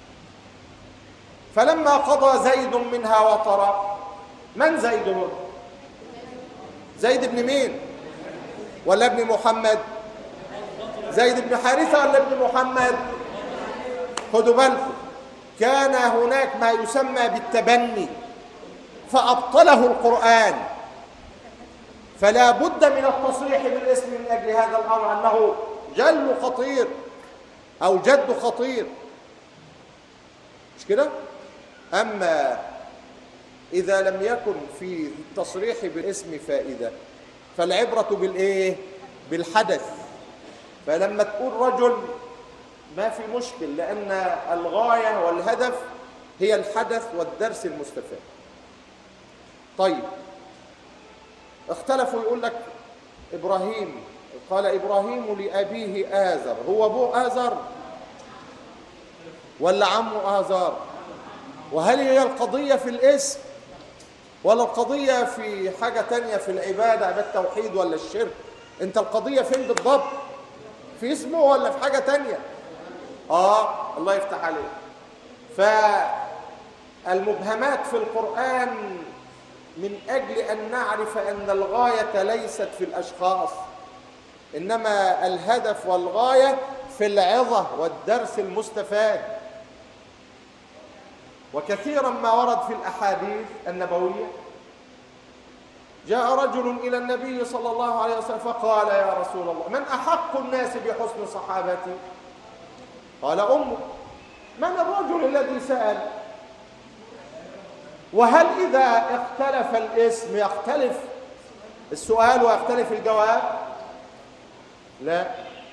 فلما قضى زيد منها وطرا من زيد هو زيد بن مين ولا ابن محمد زيد بن حارثة ولا ابن محمد خدوا بالكم كان هناك ما يسمى بالتبني فأبطله القرآن فلا بد من التصريح بالاسم من أجل هذا الأمر أنه جل خطير أو جد خطير مش كده؟ أما إذا لم يكن في التصريح بالاسم فائدة فالعبرة بالإيه؟ بالحدث فلما تقول رجل ما في مشكل لأن الغاية والهدف هي الحدث والدرس المستفاد طيب اختلفوا يقول لك إبراهيم قال إبراهيم لأبيه آزر هو أبوه آزر ولا عمه آزر وهل هي القضية في الاسم ولا القضية في حاجة تانية في العبادة عبادة التوحيد ولا الشرك انت القضية فين بالضبط في اسمه ولا في حاجة تانية اه الله يفتح عليك فالمبهمات في القرآن من أجل أن نعرف أن الغاية ليست في الأشخاص إنما الهدف والغاية في العظة والدرس المستفاد وكثيرا ما ورد في الأحاديث النبوية جاء رجل إلى النبي صلى الله عليه وسلم فقال يا رسول الله من أحق الناس بحسن صحابتي قال أمه من الرجل الذي سأل وهل إذا اختلف الاسم يختلف السؤال ويختلف الجواب لا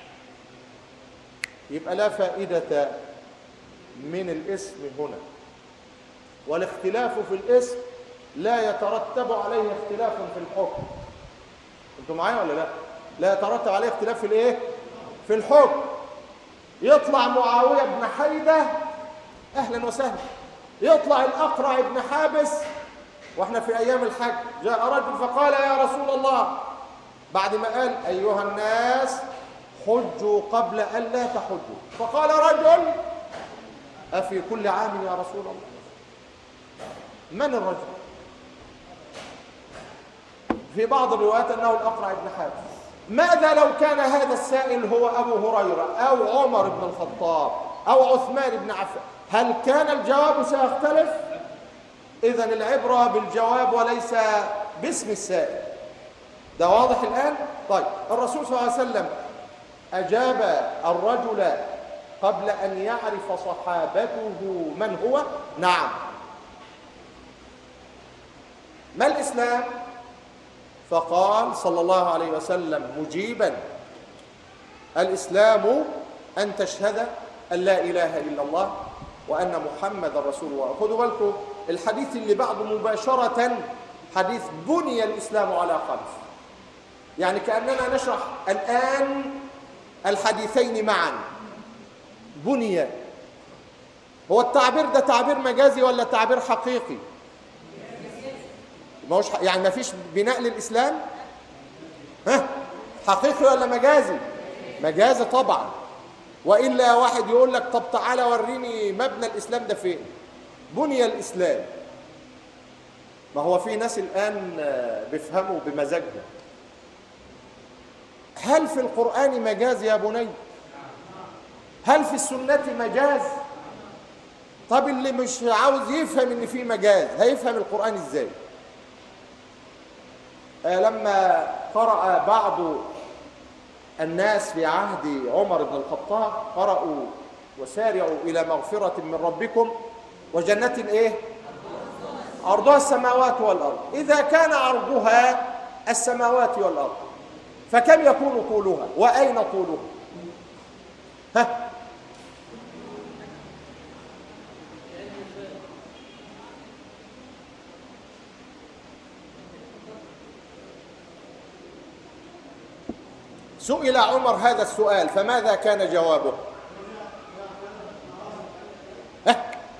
يبقى لا فائدة من الاسم هنا والاختلاف في الاسم لا يترتب عليه اختلاف في الحكم انتوا معايا ولا لا لا يترتب عليه اختلاف في الايه في الحكم يطلع معاويه بن حيده اهلا وسهلا يطلع الاقرع بن حابس واحنا في ايام الحج جاء رجل فقال يا رسول الله بعد ما قال ايها الناس حجوا قبل ان لا تحجوا فقال رجل افي كل عام يا رسول الله من الرجل في بعض الروايات انه الاقرع بن حابس ماذا لو كان هذا السائل هو ابو هريره او عمر بن الخطاب او عثمان بن عفان هل كان الجواب سيختلف اذا العبره بالجواب وليس باسم السائل ده واضح الان طيب الرسول صلى الله عليه وسلم اجاب الرجل قبل ان يعرف صحابته من هو نعم ما الاسلام فقال صلى الله عليه وسلم مجيبا الاسلام ان تشهد ان لا اله الا الله وان محمدا رسول الله خذوا بالكم الحديث اللي بعده مباشره حديث بني الاسلام على خمس يعني كاننا نشرح الان الحديثين معا بني هو التعبير ده تعبير مجازي ولا تعبير حقيقي ما هوش يعني ما فيش بناء للإسلام ها حقيقي ولا مجازي مجازي طبعا وإلا واحد يقول لك طب تعالى وريني مبنى الإسلام ده فين بني الإسلام ما هو في ناس الآن بيفهموا بمزاجهم هل في القرآن مجاز يا بني هل في السنة مجاز طب اللي مش عاوز يفهم ان في مجاز هيفهم القرآن ازاي لما قرأ بعض الناس في عهد عمر بن الخطاب قرأوا وسارعوا إلى مغفرة من ربكم وجنة إيه؟ عرضها السماوات والأرض إذا كان عرضها السماوات والأرض فكم يكون طولها وأين طولها ها سئل عمر هذا السؤال فماذا كان جوابه ها؟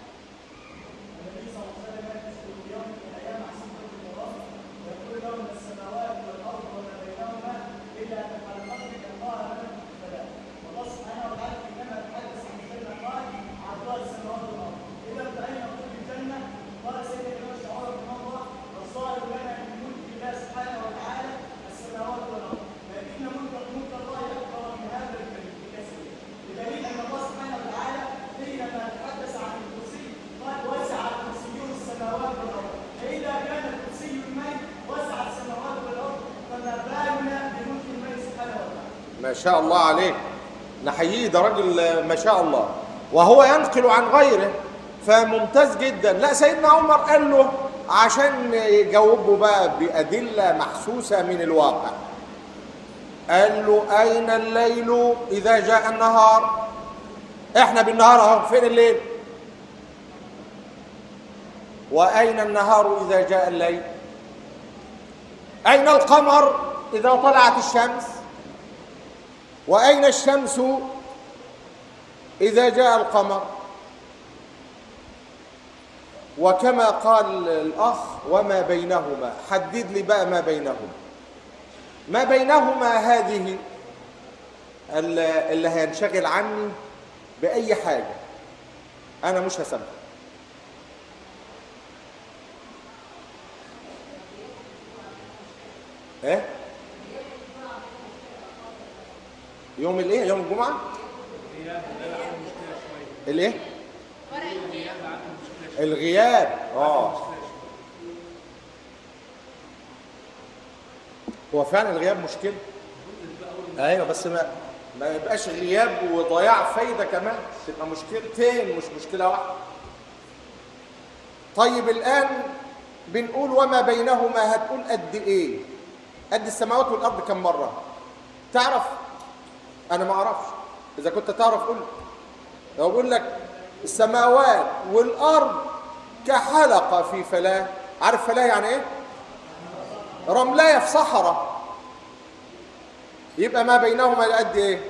ما شاء الله عليه نحييه ده راجل ما شاء الله وهو ينقل عن غيره فممتاز جدا لا سيدنا عمر قال له عشان يجاوبه بقى بأدلة محسوسة من الواقع قال له أين الليل إذا جاء النهار احنا بالنهار اهو فين الليل وأين النهار إذا جاء الليل أين القمر إذا طلعت الشمس وأين الشمس إذا جاء القمر وكما قال الأخ وما بينهما حدد لي بقى ما بينهما ما بينهما هذه اللي هينشغل عني بأي حاجة أنا مش هسامحه ايه يوم الايه يوم الجمعه الايه الغياب اه هو فعلا الغياب مشكله ايوه بس ما ما يبقاش غياب وضياع فايده كمان تبقى مشكلتين مش مشكله واحده طيب الان بنقول وما بينهما هتقول قد ايه قد السماوات والارض كم مره تعرف انا ما اعرفش اذا كنت تعرف قول لو اقول لك السماوات والارض كحلقه في فلاه عارف فلاه يعني ايه رملايه في صحراء يبقى ما بينهما قد ايه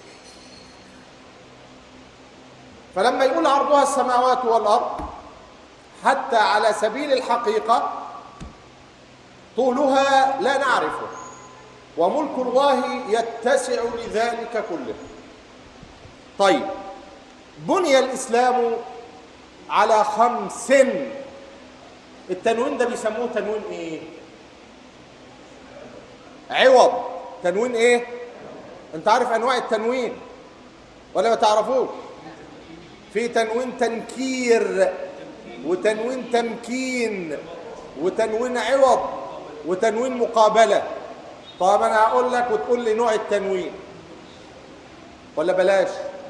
فلما يقول عرضها السماوات والارض حتى على سبيل الحقيقه طولها لا نعرفه وملك الله يتسع لذلك كله طيب بني الاسلام على خمس التنوين ده بيسموه تنوين ايه عوض تنوين ايه انت عارف انواع التنوين ولا ما تعرفوش في تنوين تنكير وتنوين تمكين وتنوين عوض وتنوين مقابله طب انا هقول لك وتقول لي نوع التنوين ولا بلاش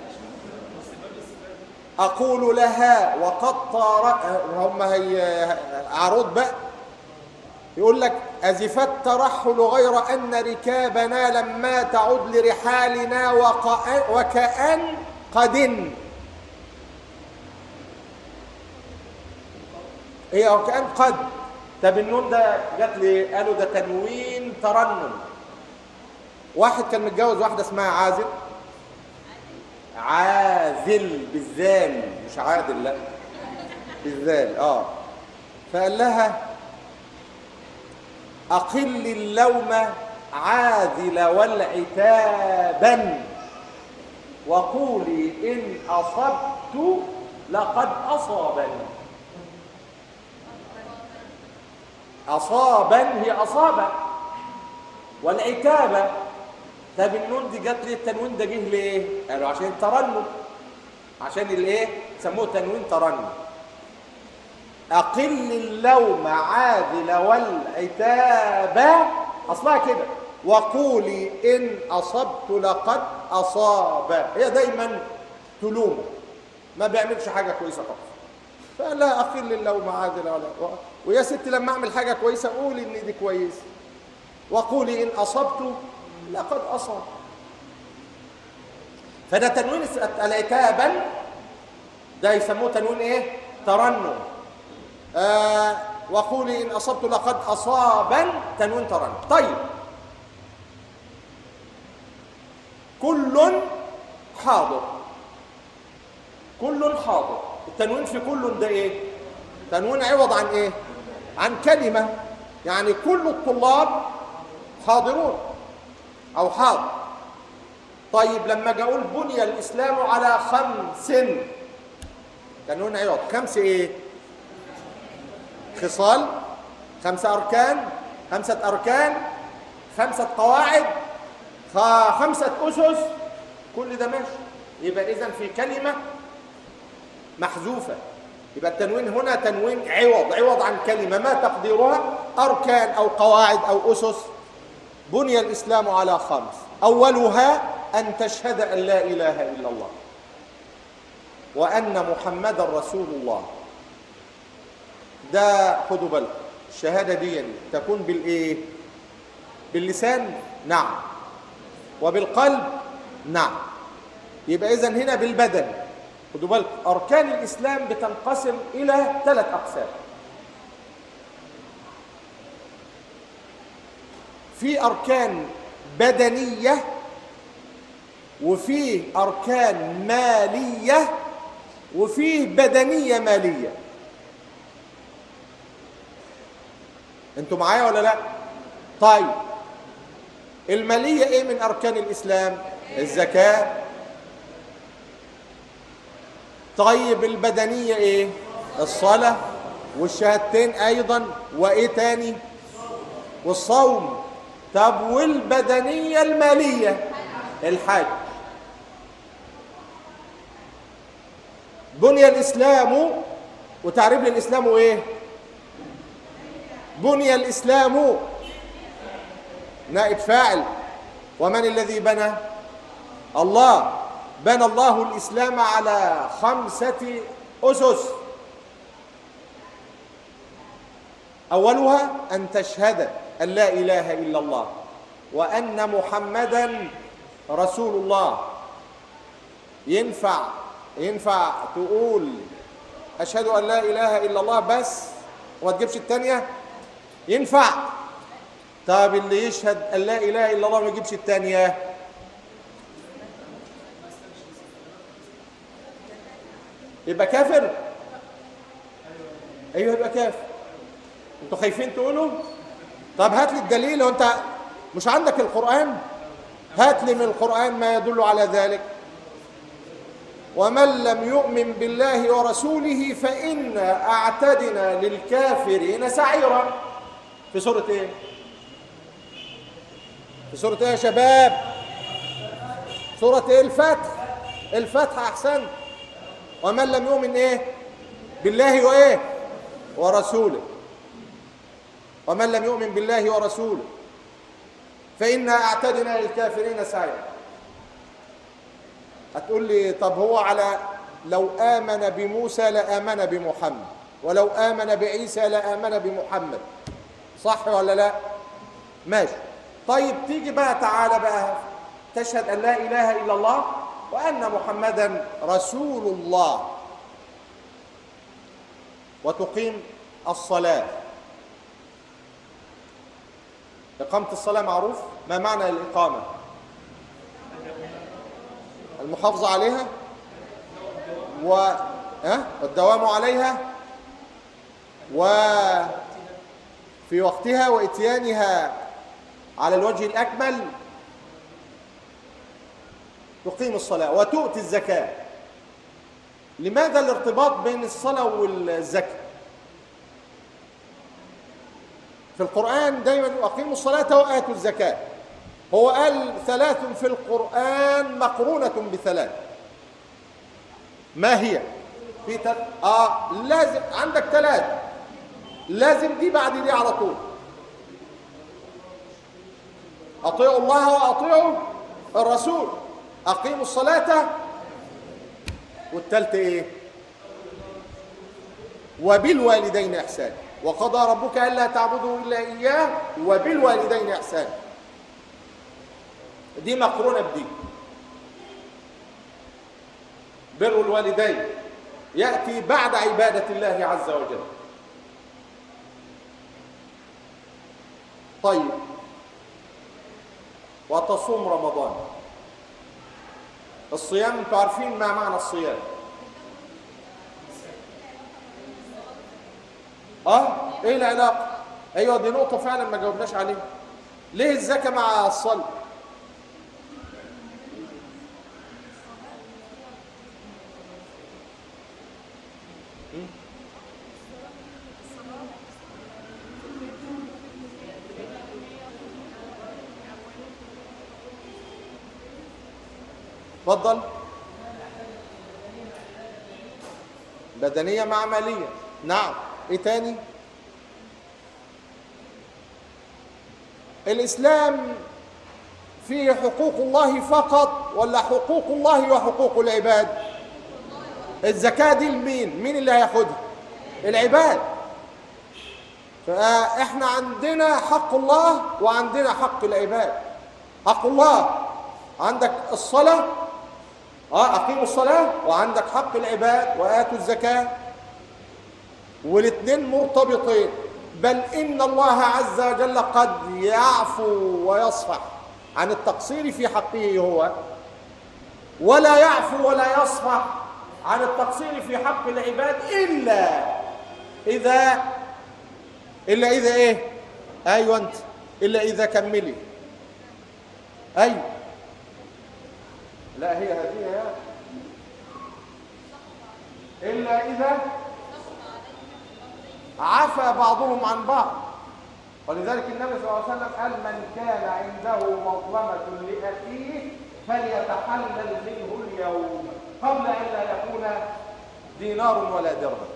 اقول لها وقد طار هم هي عروض بقى يقول لك ازفت ترحل غير ان ركابنا لما تعد لرحالنا وقأ- وكأن قد هي وكأن قد طب النون ده جات لي قالوا ده تنوين ترنم واحد كان متجوز واحده اسمها عازل عازل بالذال مش عادل لا بالذال اه فقال لها أقل اللوم عاذل والعتابا وقولي إن أصبت لقد أصابني أصابا هي أصابة والعتابة طب النون دي جت ليه التنوين ده جه ليه؟ قالوا عشان الترنم عشان الايه؟ سموه تنوين ترنم أقل اللوم عادل والعتاب أصلها كده وقولي إن أصبت لقد أصاب هي دايما تلوم ما بيعملش حاجة كويسة خالص فقال لها أقل اللوم عادل ولا ويا ست لما أعمل حاجة كويسة قولي إن دي كويسة وقولي إن أصبت لقد أصاب فده تنوين العتابا ده يسموه تنوين ايه ترنم آه وقولي ان اصبت لقد اصابا تنوين ترنم طيب كل حاضر كل حاضر التنوين في كل ده ايه تنوين عوض عن ايه عن كلمة يعني كل الطلاب حاضرون او حاضر طيب لما اجي اقول بني الاسلام على خمس تنوين عوض خمس ايه خصال خمسة أركان خمسة أركان خمسة قواعد خ- خمسة أسس كل ده ماشي يبقى إذا في كلمة محذوفة يبقى التنوين هنا تنوين عوض عوض عن كلمة ما تقديرها أركان أو قواعد أو أسس بني الإسلام على خمس أولها أن تشهد أن لا إله إلا الله وأن محمدا رسول الله ده خدوا بالكم الشهادة دي يعني تكون بالإيه؟ باللسان نعم وبالقلب نعم يبقى إذن هنا بالبدن خدوا بالكم أركان الإسلام بتنقسم إلى ثلاث أقسام في أركان بدنية وفيه أركان مالية وفيه بدنية مالية انتوا معايا ولا لا طيب المالية ايه من اركان الاسلام الزكاة طيب البدنية ايه الصلاة والشهادتين ايضا وايه تاني والصوم طب والبدنية المالية الحج بني الاسلام وتعريف للاسلام ايه بني الإسلام نائب فاعل ومن الذي بنى الله بنى الله الإسلام على خمسة أسس أولها أن تشهد أن لا إله إلا الله وأن محمدا رسول الله ينفع ينفع تقول أشهد أن لا إله إلا الله بس وما تجيبش التانية ينفع طب اللي يشهد ان لا اله الا الله ما يجيبش الثانيه يبقى كافر ايوه يبقى كافر انتوا خايفين تقولوا طب هات لي الدليل لو انت مش عندك القران هات لي من القران ما يدل على ذلك ومن لم يؤمن بالله ورسوله فإنا أعتدنا للكافرين سعيرا في سورة ايه في سورة ايه يا شباب سورة ايه الفتح الفتح احسن ومن لم يؤمن ايه بالله وايه ورسوله ومن لم يؤمن بالله ورسوله فإنا أعتدنا للكافرين سعيرا هتقول لي طب هو على لو آمن بموسى لآمن بمحمد ولو آمن بعيسى لآمن بمحمد صح ولا لا ماشي طيب تيجي بقى تعالى بقى تشهد أن لا إله إلا الله وأن محمدا رسول الله وتقيم الصلاة إقامة الصلاة معروف ما معنى الإقامة المحافظة عليها و ها والدوام عليها وفي وقتها وإتيانها على الوجه الأكمل تقيم الصلاة وتؤتي الزكاة لماذا الارتباط بين الصلاة والزكاة في القرآن دايما أقيموا الصلاة وآتوا الزكاة هو قال ثلاث في القرآن مقرونة بثلاث ما هي؟ في تل... آه لازم عندك ثلاث لازم دي بعد دي على طول أطيعوا الله وأطيعوا الرسول أقيموا الصلاة والثالثة إيه؟ وبالوالدين إحسان وقضى ربك ألا تعبدوا إلا إياه وبالوالدين إحسان دي مقرونة بدي بر الوالدين يأتي بعد عبادة الله عز وجل طيب وتصوم رمضان الصيام انتوا عارفين ما معنى الصيام اه ايه العلاقه ايوه دي نقطه فعلا ما جاوبناش عليها ليه الزكاه مع الصلاه اتفضل بدنية مع مالية نعم ايه تاني الاسلام فيه حقوق الله فقط ولا حقوق الله وحقوق العباد الزكاة دي لمين مين اللي هياخدها العباد فاحنا عندنا حق الله وعندنا حق العباد حق الله عندك الصلاة اه اقيموا الصلاة وعندك حق العباد واتوا الزكاة والاثنين مرتبطين بل ان الله عز وجل قد يعفو ويصفح عن التقصير في حقه هو ولا يعفو ولا يصفح عن التقصير في حق العباد الا اذا الا اذا ايه ايوه انت الا اذا كملي ايوه لا هي هذه يا إلا إذا عفى بعضهم عن بعض ولذلك النبي صلى الله عليه وسلم قال من كان عنده مظلمة لأخيه فليتحلل منه اليوم قبل أن لا يكون دينار ولا درهم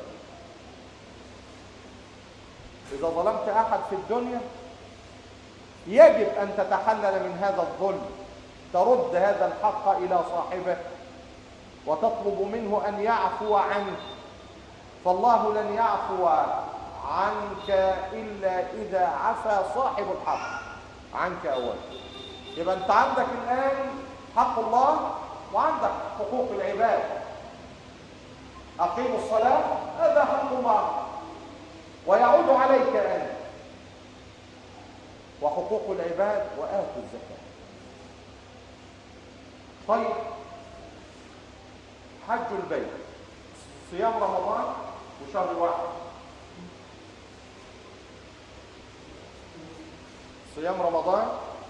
إذا ظلمت أحد في الدنيا يجب أن تتحلل من هذا الظلم ترد هذا الحق إلى صاحبه وتطلب منه أن يعفو عنك فالله لن يعفو عنك إلا إذا عفى صاحب الحق عنك أولا يبقى أنت عندك الآن حق الله وعندك حقوق العباد أقيموا الصلاة هذا حق الله ويعود عليك أنت وحقوق العباد وآتوا الزكاة طيب حج البيت صيام رمضان وشهر واحد صيام رمضان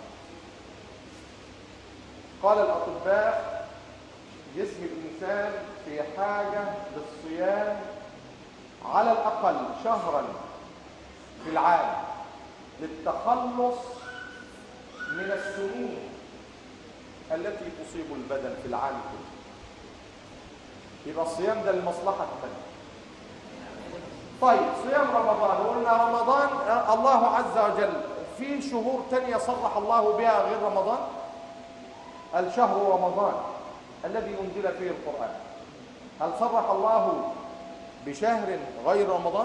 قال الأطباء جسم الإنسان في حاجة للصيام على الأقل شهرا في العام للتخلص من السموم التي تصيب البدن في العام كله يبقى الصيام ده لمصلحة البدن طيب صيام رمضان وقلنا رمضان الله عز وجل في شهور تانية صرح الله بها غير رمضان الشهر رمضان الذي أنزل فيه القرآن هل صرح الله بشهر غير رمضان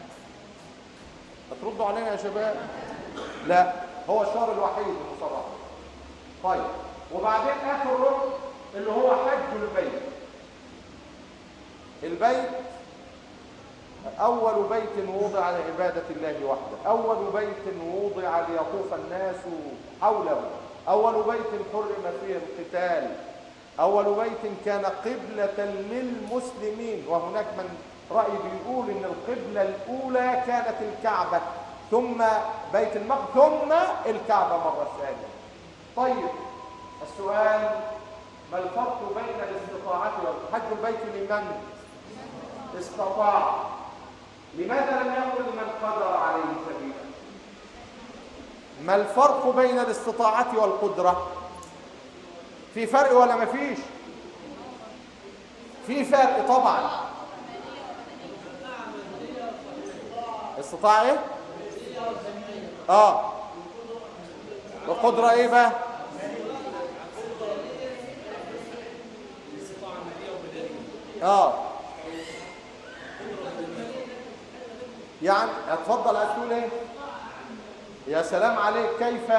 هتردوا علينا يا شباب لا هو الشهر الوحيد المصرح طيب وبعدين اخر ركن اللي هو حج البيت البيت اول بيت وضع لعباده الله وحده اول بيت وضع ليطوف الناس حوله اول بيت حرم فيه القتال اول بيت كان قبله للمسلمين وهناك من راي بيقول ان القبله الاولى كانت الكعبه ثم بيت المقدس ثم الكعبه مره ثانيه طيب السؤال ما الفرق بين الاستطاعة والحج البيت لمن استطاع لماذا لم يقل من قدر عليه سبيلا ما الفرق بين الاستطاعة والقدرة في فرق ولا ما فيش في فرق طبعا استطاعة ايه اه والقدرة ايه بقى اه يعني اتفضل هتقول ايه يا سلام عليك كيف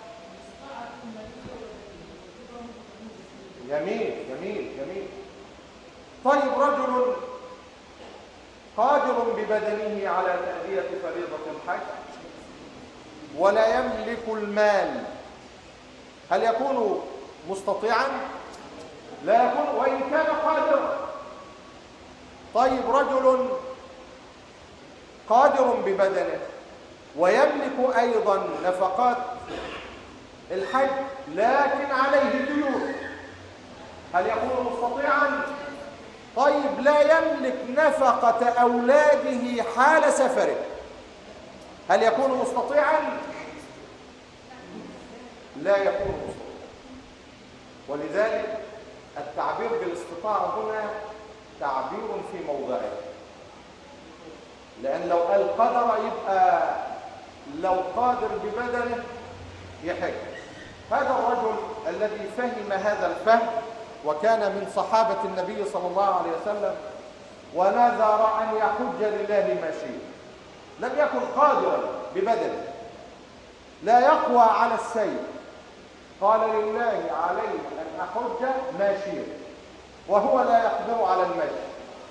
جميل جميل جميل طيب رجل قادر ببدنه على تأدية فريضة الحج ولا يملك المال هل يكون مستطيعا لا يكون وإن كان قادرا طيب رجل قادر ببدنه ويملك أيضا نفقات الحج لكن عليه ديون هل يكون مستطيعا؟ طيب لا يملك نفقة أولاده حال سفره هل يكون مستطيعا؟ لا يكون مستطيعا ولذلك التعبير بالاستطاعة هنا تعبير في موضعه لأن لو قال قدر يبقى لو قادر ببدنه يحج هذا الرجل الذي فهم هذا الفهم وكان من صحابة النبي صلى الله عليه وسلم ونذر أن يحج لله ماشيا لم يكن قادرا ببدنه لا يقوى على السير قال لله علي أن أحج ماشيا وهو لا يقدر على المشي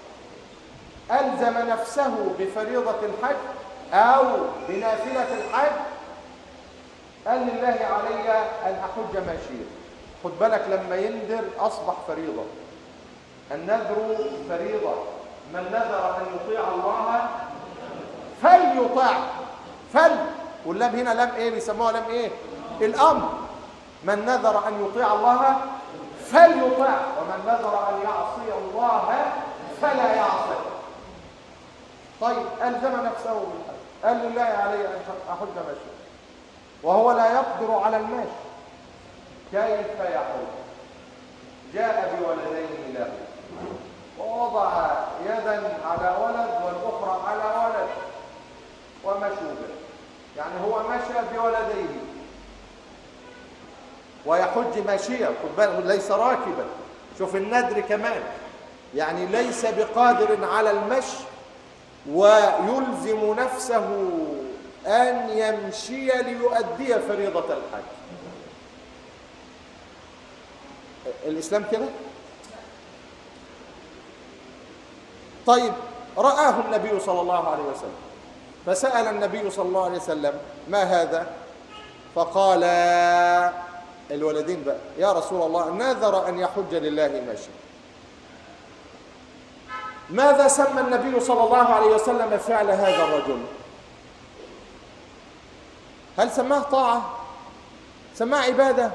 ألزم نفسه بفريضة الحج أو بنافلة الحج قال لله علي أن أحج ماشيا خد بالك لما يندر أصبح فريضة النذر فريضة من نذر أن يطيع الله فليطاع فل واللام هنا لام ايه بيسموها لام ايه الامر من نذر ان يطيع الله فليطاع ومن نذر ان يعصي الله فلا يعصي طيب الزم نفسه بالحج قال لله علي ان احج ماشي وهو لا يقدر على الماشي كيف يحج جاء بولدين له ووضع يدا على ولد والاخرى على ولد ومشوا به يعني هو مشى بولديه ويحج ماشيا خد بالك ليس راكبا شوف الندر كمان يعني ليس بقادر على المشي ويلزم نفسه أن يمشي ليؤدي فريضة الحج الإسلام كده طيب رآه النبي صلى الله عليه وسلم فسأل النبي صلى الله عليه وسلم ما هذا فقال الولدين بقى يا رسول الله نذر أن يحج لله ماشي ماذا سمى النبي صلى الله عليه وسلم فعل هذا الرجل هل سماه طاعة سماه عبادة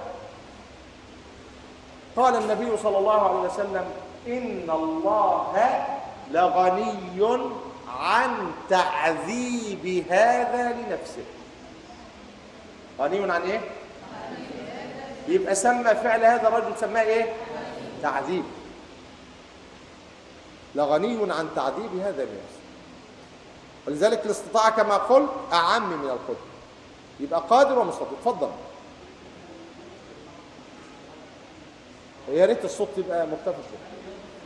قال النبي صلى الله عليه وسلم إن الله لغني عن تعذيب هذا لنفسه غني عن ايه يبقى سمى فعل هذا الرجل سماه ايه تعذيب لغني عن تعذيب هذا لنفسه ولذلك الاستطاعة كما قلت أعم من القدر يبقى قادر ومستطيع اتفضل يا ريت الصوت يبقى مرتفع شويه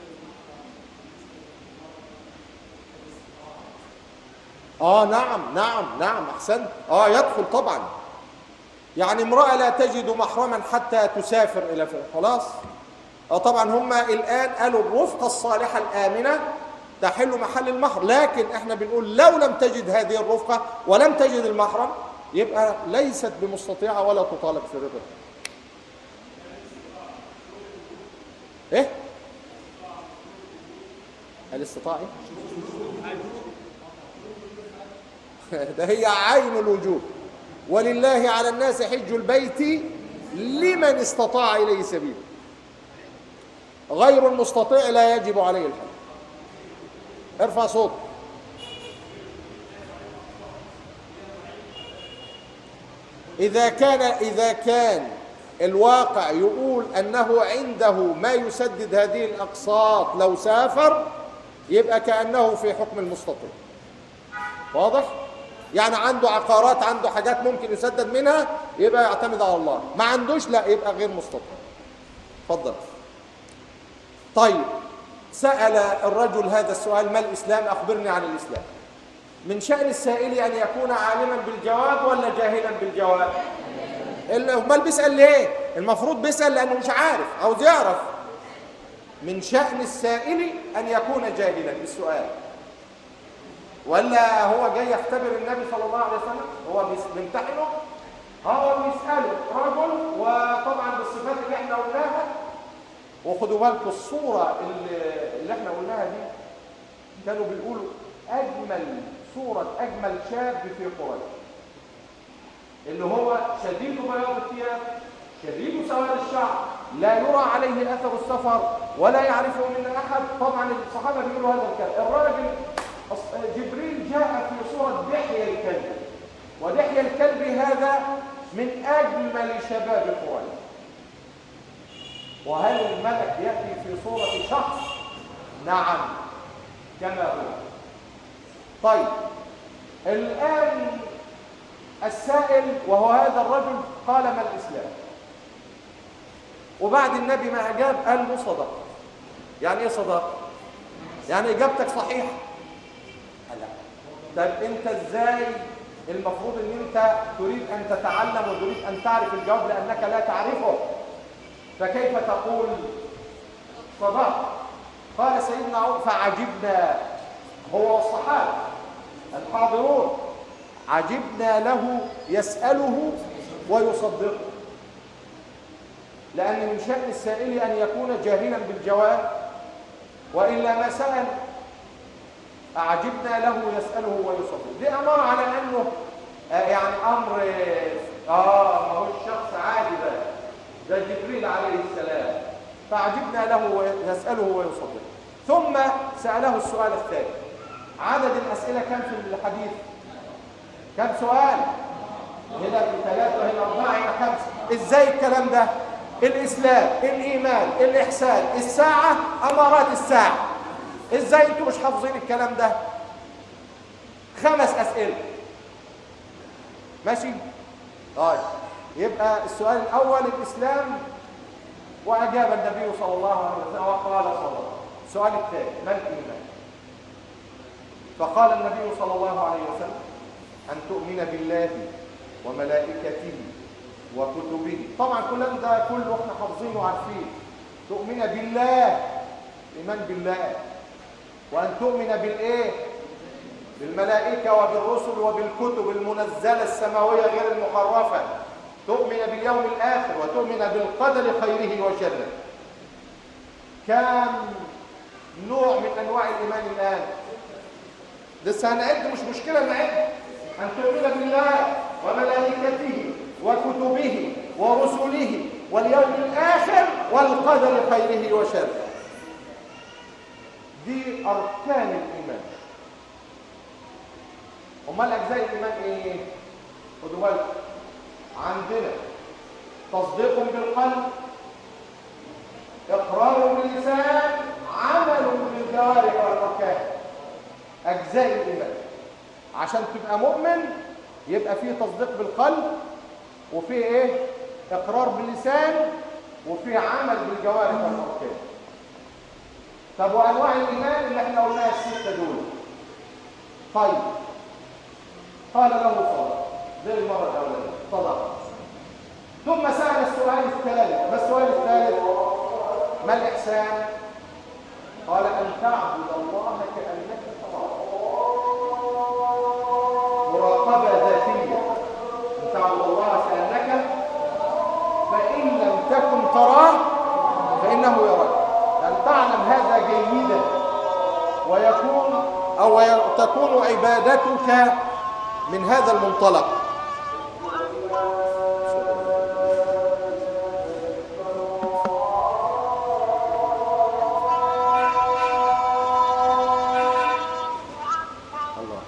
اه نعم نعم نعم احسنت اه يدخل طبعا يعني امراه لا تجد محرما حتى تسافر الى فين خلاص اه طبعا هم الان قالوا الرفقه الصالحه الامنه تحل محل المحرم لكن احنا بنقول لو لم تجد هذه الرفقه ولم تجد المحرم يبقى ليست بمستطيعه ولا تطالب في رضا ايه الاستطاعه إيه؟ ده هي عين الوجوب ولله على الناس حج البيت لمن استطاع اليه سبيلا غير المستطيع لا يجب عليه الحج ارفع صوت اذا كان اذا كان الواقع يقول انه عنده ما يسدد هذه الاقساط لو سافر يبقى كانه في حكم المستطيع واضح يعني عنده عقارات عنده حاجات ممكن يسدد منها يبقى يعتمد على الله ما عندوش لا يبقى غير مستطيع اتفضل طيب سأل الرجل هذا السؤال ما الإسلام أخبرني عن الإسلام من شأن السائل أن يكون عالما بالجواب ولا جاهلا بالجواب امال بيسأل ليه المفروض بيسأل لأنه مش عارف عاوز يعرف من شأن السائل أن يكون جاهلا بالسؤال ولا هو جاي يختبر النبي صلى الله عليه وسلم هو بيمتحنه هو بيسأله رجل وطبعا بالصفات اللي احنا قلناها وخدوا بالكم الصورة اللي, اللي احنا قلناها دي كانوا بيقولوا أجمل صورة أجمل شاب في قريش اللي هو شديد بياض الثياب شديد سواد الشعر لا يرى عليه أثر السفر ولا يعرفه من أحد طبعا الصحابة بيقولوا هذا الكلام الراجل أص- جبريل جاء في صورة دحية الكلب ودحية الكلب هذا من أجمل شباب قريش وهل الملك يأتي في صورة شخص؟ نعم كما هو طيب الآن السائل وهو هذا الرجل قال ما الإسلام وبعد النبي ما أجاب قال له صدق يعني إيه صدق؟ يعني إجابتك صحيحة قال لا طيب أنت إزاي المفروض أن أنت تريد أن تتعلم وتريد أن تعرف الجواب لأنك لا تعرفه فكيف تقول صدق قال سيدنا عمر فعجبنا هو والصحابة الحاضرون عجبنا له يسأله ويصدقه لأن من شأن السائل أن يكون جاهلا بالجواب وإلا ما سأل أعجبنا له يسأله ويصدقه دي أمر على أنه آه، يعني أمر آه ما هو الشخص عادي بقى ده جبريل عليه السلام فعجبنا له يسأله ويصدقه ثم سأله السؤال الثاني عدد الأسئلة كم في الحديث كم سؤال هنا في ثلاثة وهنا أربعة هنا خمسة إزاي الكلام ده الإسلام الإيمان الإحسان الساعة أمارات الساعة إزاي أنتوا مش حافظين الكلام ده خمس أسئلة ماشي طيب يبقى السؤال الأول الإسلام وأجاب النبي صلى الله عليه وسلم وقال صلى الله عليه وسلم السؤال الثاني ما الإيمان فقال النبي صلى الله عليه وسلم أن تؤمن بالله وملائكته وكتبه طبعا كل ده كله احنا حافظينه وعارفين تؤمن بالله إيمان بالله وأن تؤمن بالإيه بالملائكة وبالرسل وبالكتب المنزلة السماوية غير المحرفة تؤمن باليوم الآخر وتؤمن بالقدر خيره وشره كم نوع من أنواع الإيمان الآن لسه هنعد مش مشكلة نعد أن تؤمن بالله وملائكته وكتبه ورسله واليوم الآخر والقدر خيره وشره دي أركان الإيمان أمال أجزاء الإيمان إيه؟ خدوا بالكم عندنا تصديق بالقلب إقرار باللسان عمل بالجوارح والأركان أجزاء الإيمان عشان تبقى مؤمن يبقى فيه تصديق بالقلب وفيه إيه؟ إقرار باللسان وفيه عمل بالجوارح والأركان طب وأنواع الإيمان اللي احنا قلناها الستة دول طيب قال له صدق زي المرة الأولانية صدق ثم سأل السؤال الثالث ما السؤال الثالث ما الإحسان قال أن تعبد الله كأنك تراه مراقبة ذاتية أن تعبد الله كأنك فإن لم تكن تراه فإنه يراك أن تعلم هذا جيدا ويكون أو تكون عبادتك من هذا المنطلق الله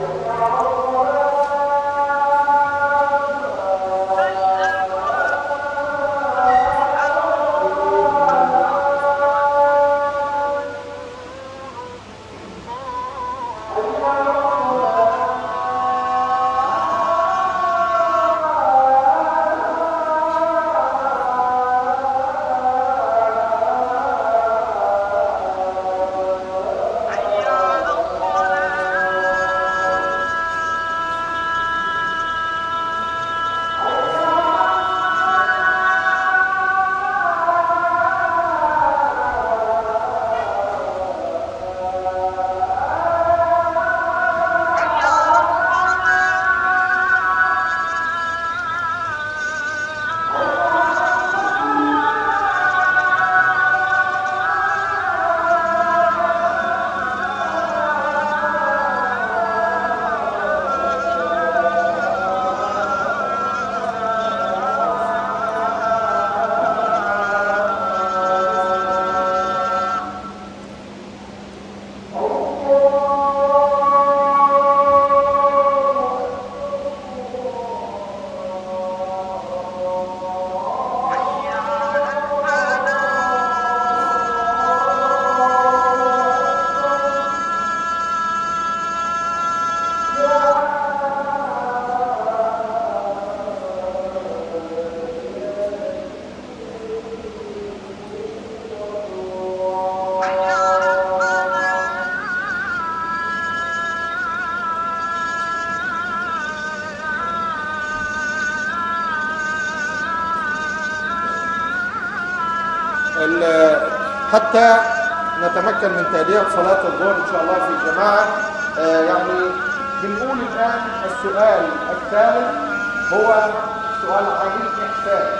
ال- حتى نتمكن من تأدية صلاة الظهر إن شاء الله في جماعة آه، يعني بنقول الآن السؤال الثالث هو سؤال عن الإحسان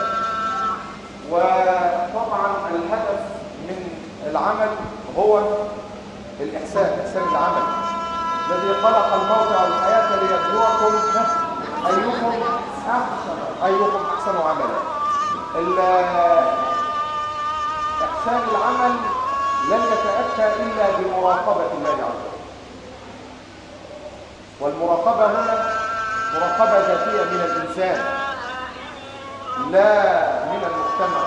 وطبعا الهدف من العمل هو الإحسان إحسان العمل الذي خلق الموت والحياة ليبلوكم أيكم أحسن أيكم أحسن عملا ال- إحسان العمل لن يتأتى إلا بمراقبة الله عز وجل والمراقبة هنا مراقبة ذاتية من الإنسان لا من المجتمع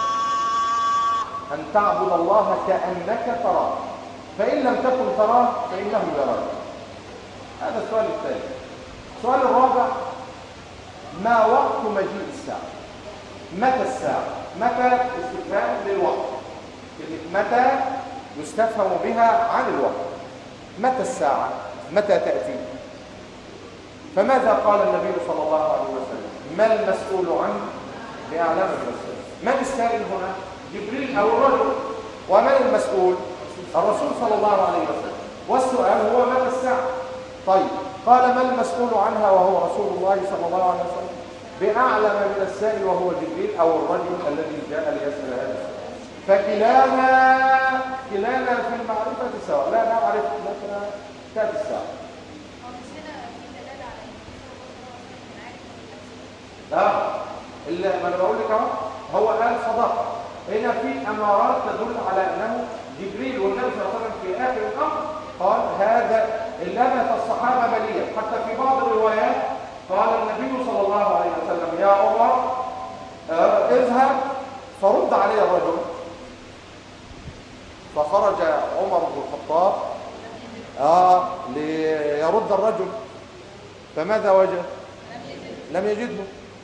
أن تعبد الله كأنك تراه فإن لم تكن تراه فإنه يراك هذا السؤال الثاني السؤال الرابع ما وقت مجيء الساعة متى الساعة متى استفهام للوقت كلمة متى يستفهم بها عن الوقت متى الساعة متى تأتي فماذا قال النبي صلى الله عليه وسلم ما المسؤول عنه بأعلام المسؤول من السائل هنا جبريل أو الرجل ومن المسؤول الرسول صلى الله عليه وسلم والسؤال هو متى الساعة طيب قال ما المسؤول عنها وهو رسول الله صلى الله عليه وسلم بأعلم من السائل وهو جبريل أو الرجل الذي جاء ليسأل هذا السؤال فكلانا كلانا في المعرفة سواء لا نعرف متى تأتي الساعة لا إلا ما أنا بقول لك أهو هو قال صدق هنا في أمارات تدل على أنه جبريل والنبي صلى الله عليه وسلم في آخر الأمر قال هذا لبث الصحابة مليا حتى في بعض الروايات قال النبي صلى الله عليه وسلم يا عمر آه، اذهب فرد علي الرجل فخرج عمر بن الخطاب آه ليرد الرجل فماذا وجد لم يجده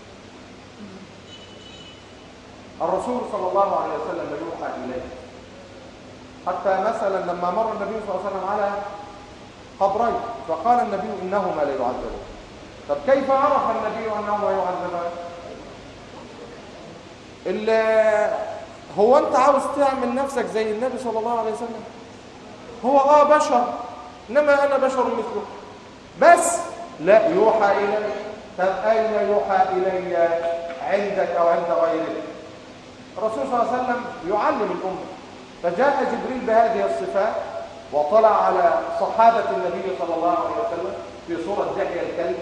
الرسول صلى الله عليه وسلم يوحى إليه حتى مثلا لما مر النبي صلى الله عليه وسلم على قبرين فقال النبي إنهما لا يعذبان طب كيف عرف النبي أنهما يعذبان ال- هو أنت عاوز تعمل نفسك زي النبي صلى الله عليه وسلم هو آه بشر إنما أنا بشر مثله بس لا يوحى إلي طب أين يوحى إلي عندك أو عند غيرك الرسول صلى الله عليه وسلم يعلم الأمة فجاء جبريل بهذه الصفات وطلع على صحابة النبي صلى الله عليه وسلم في صورة دحية الكلب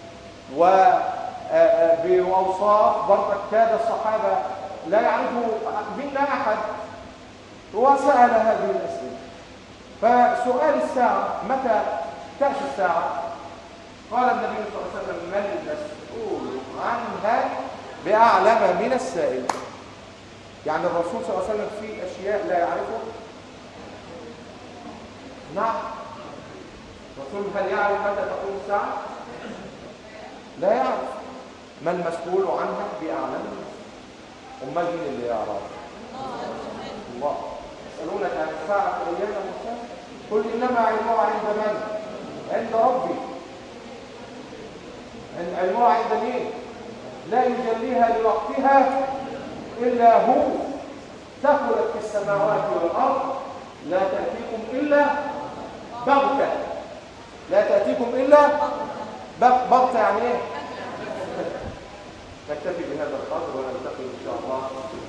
وبأوصاف برضك كاد الصحابة لا يعرفوا منا أحد وسأل هذه الأسئلة فسؤال الساعة متى تأتي الساعة قال النبي صلى الله عليه وسلم من المسؤول عنها بأعلم من السائل يعني الرسول صلى الله عليه وسلم في أشياء لا يعرفها نعم الرسول هل يعرف متى تقوم الساعة؟ لا يعرف ما المسؤول عنها بأعلم من السائل. أمال مين اللي يعرف؟ الله يسألونك عن الساعة أيام المرسلة قل إنما علمها عند من؟ عند ربي عند علمها عند مين؟ لا يجليها لوقتها إلا هو ثقلت في السماوات والأرض لا تأتيكم إلا بغتة لا تأتيكم إلا بغ- بغتة يعني إيه؟ نكتفي بهذا القدر ونلتقي إن شاء الله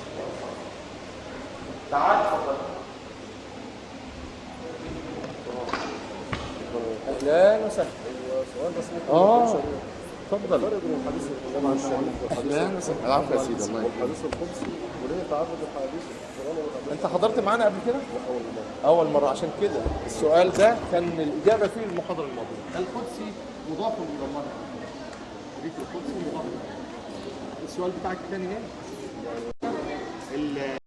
تعال تفضل اهلا وسهلا سؤال بس اه اتفضل فرق بين الحديث القدام عن الشريف والحديث اهلا وسهلا العفو يا سيدي الله يكرمك والحديث القدسي وليه تعرض للحديث القرآن والحديث انت حضرت معانا قبل كده أول مرة اول مره عشان كده السؤال ده كان الاجابه فيه المحاضره الماضيه القدسي مضاف الى الله حديث القدسي مضاف السؤال بتاعك الثاني ايه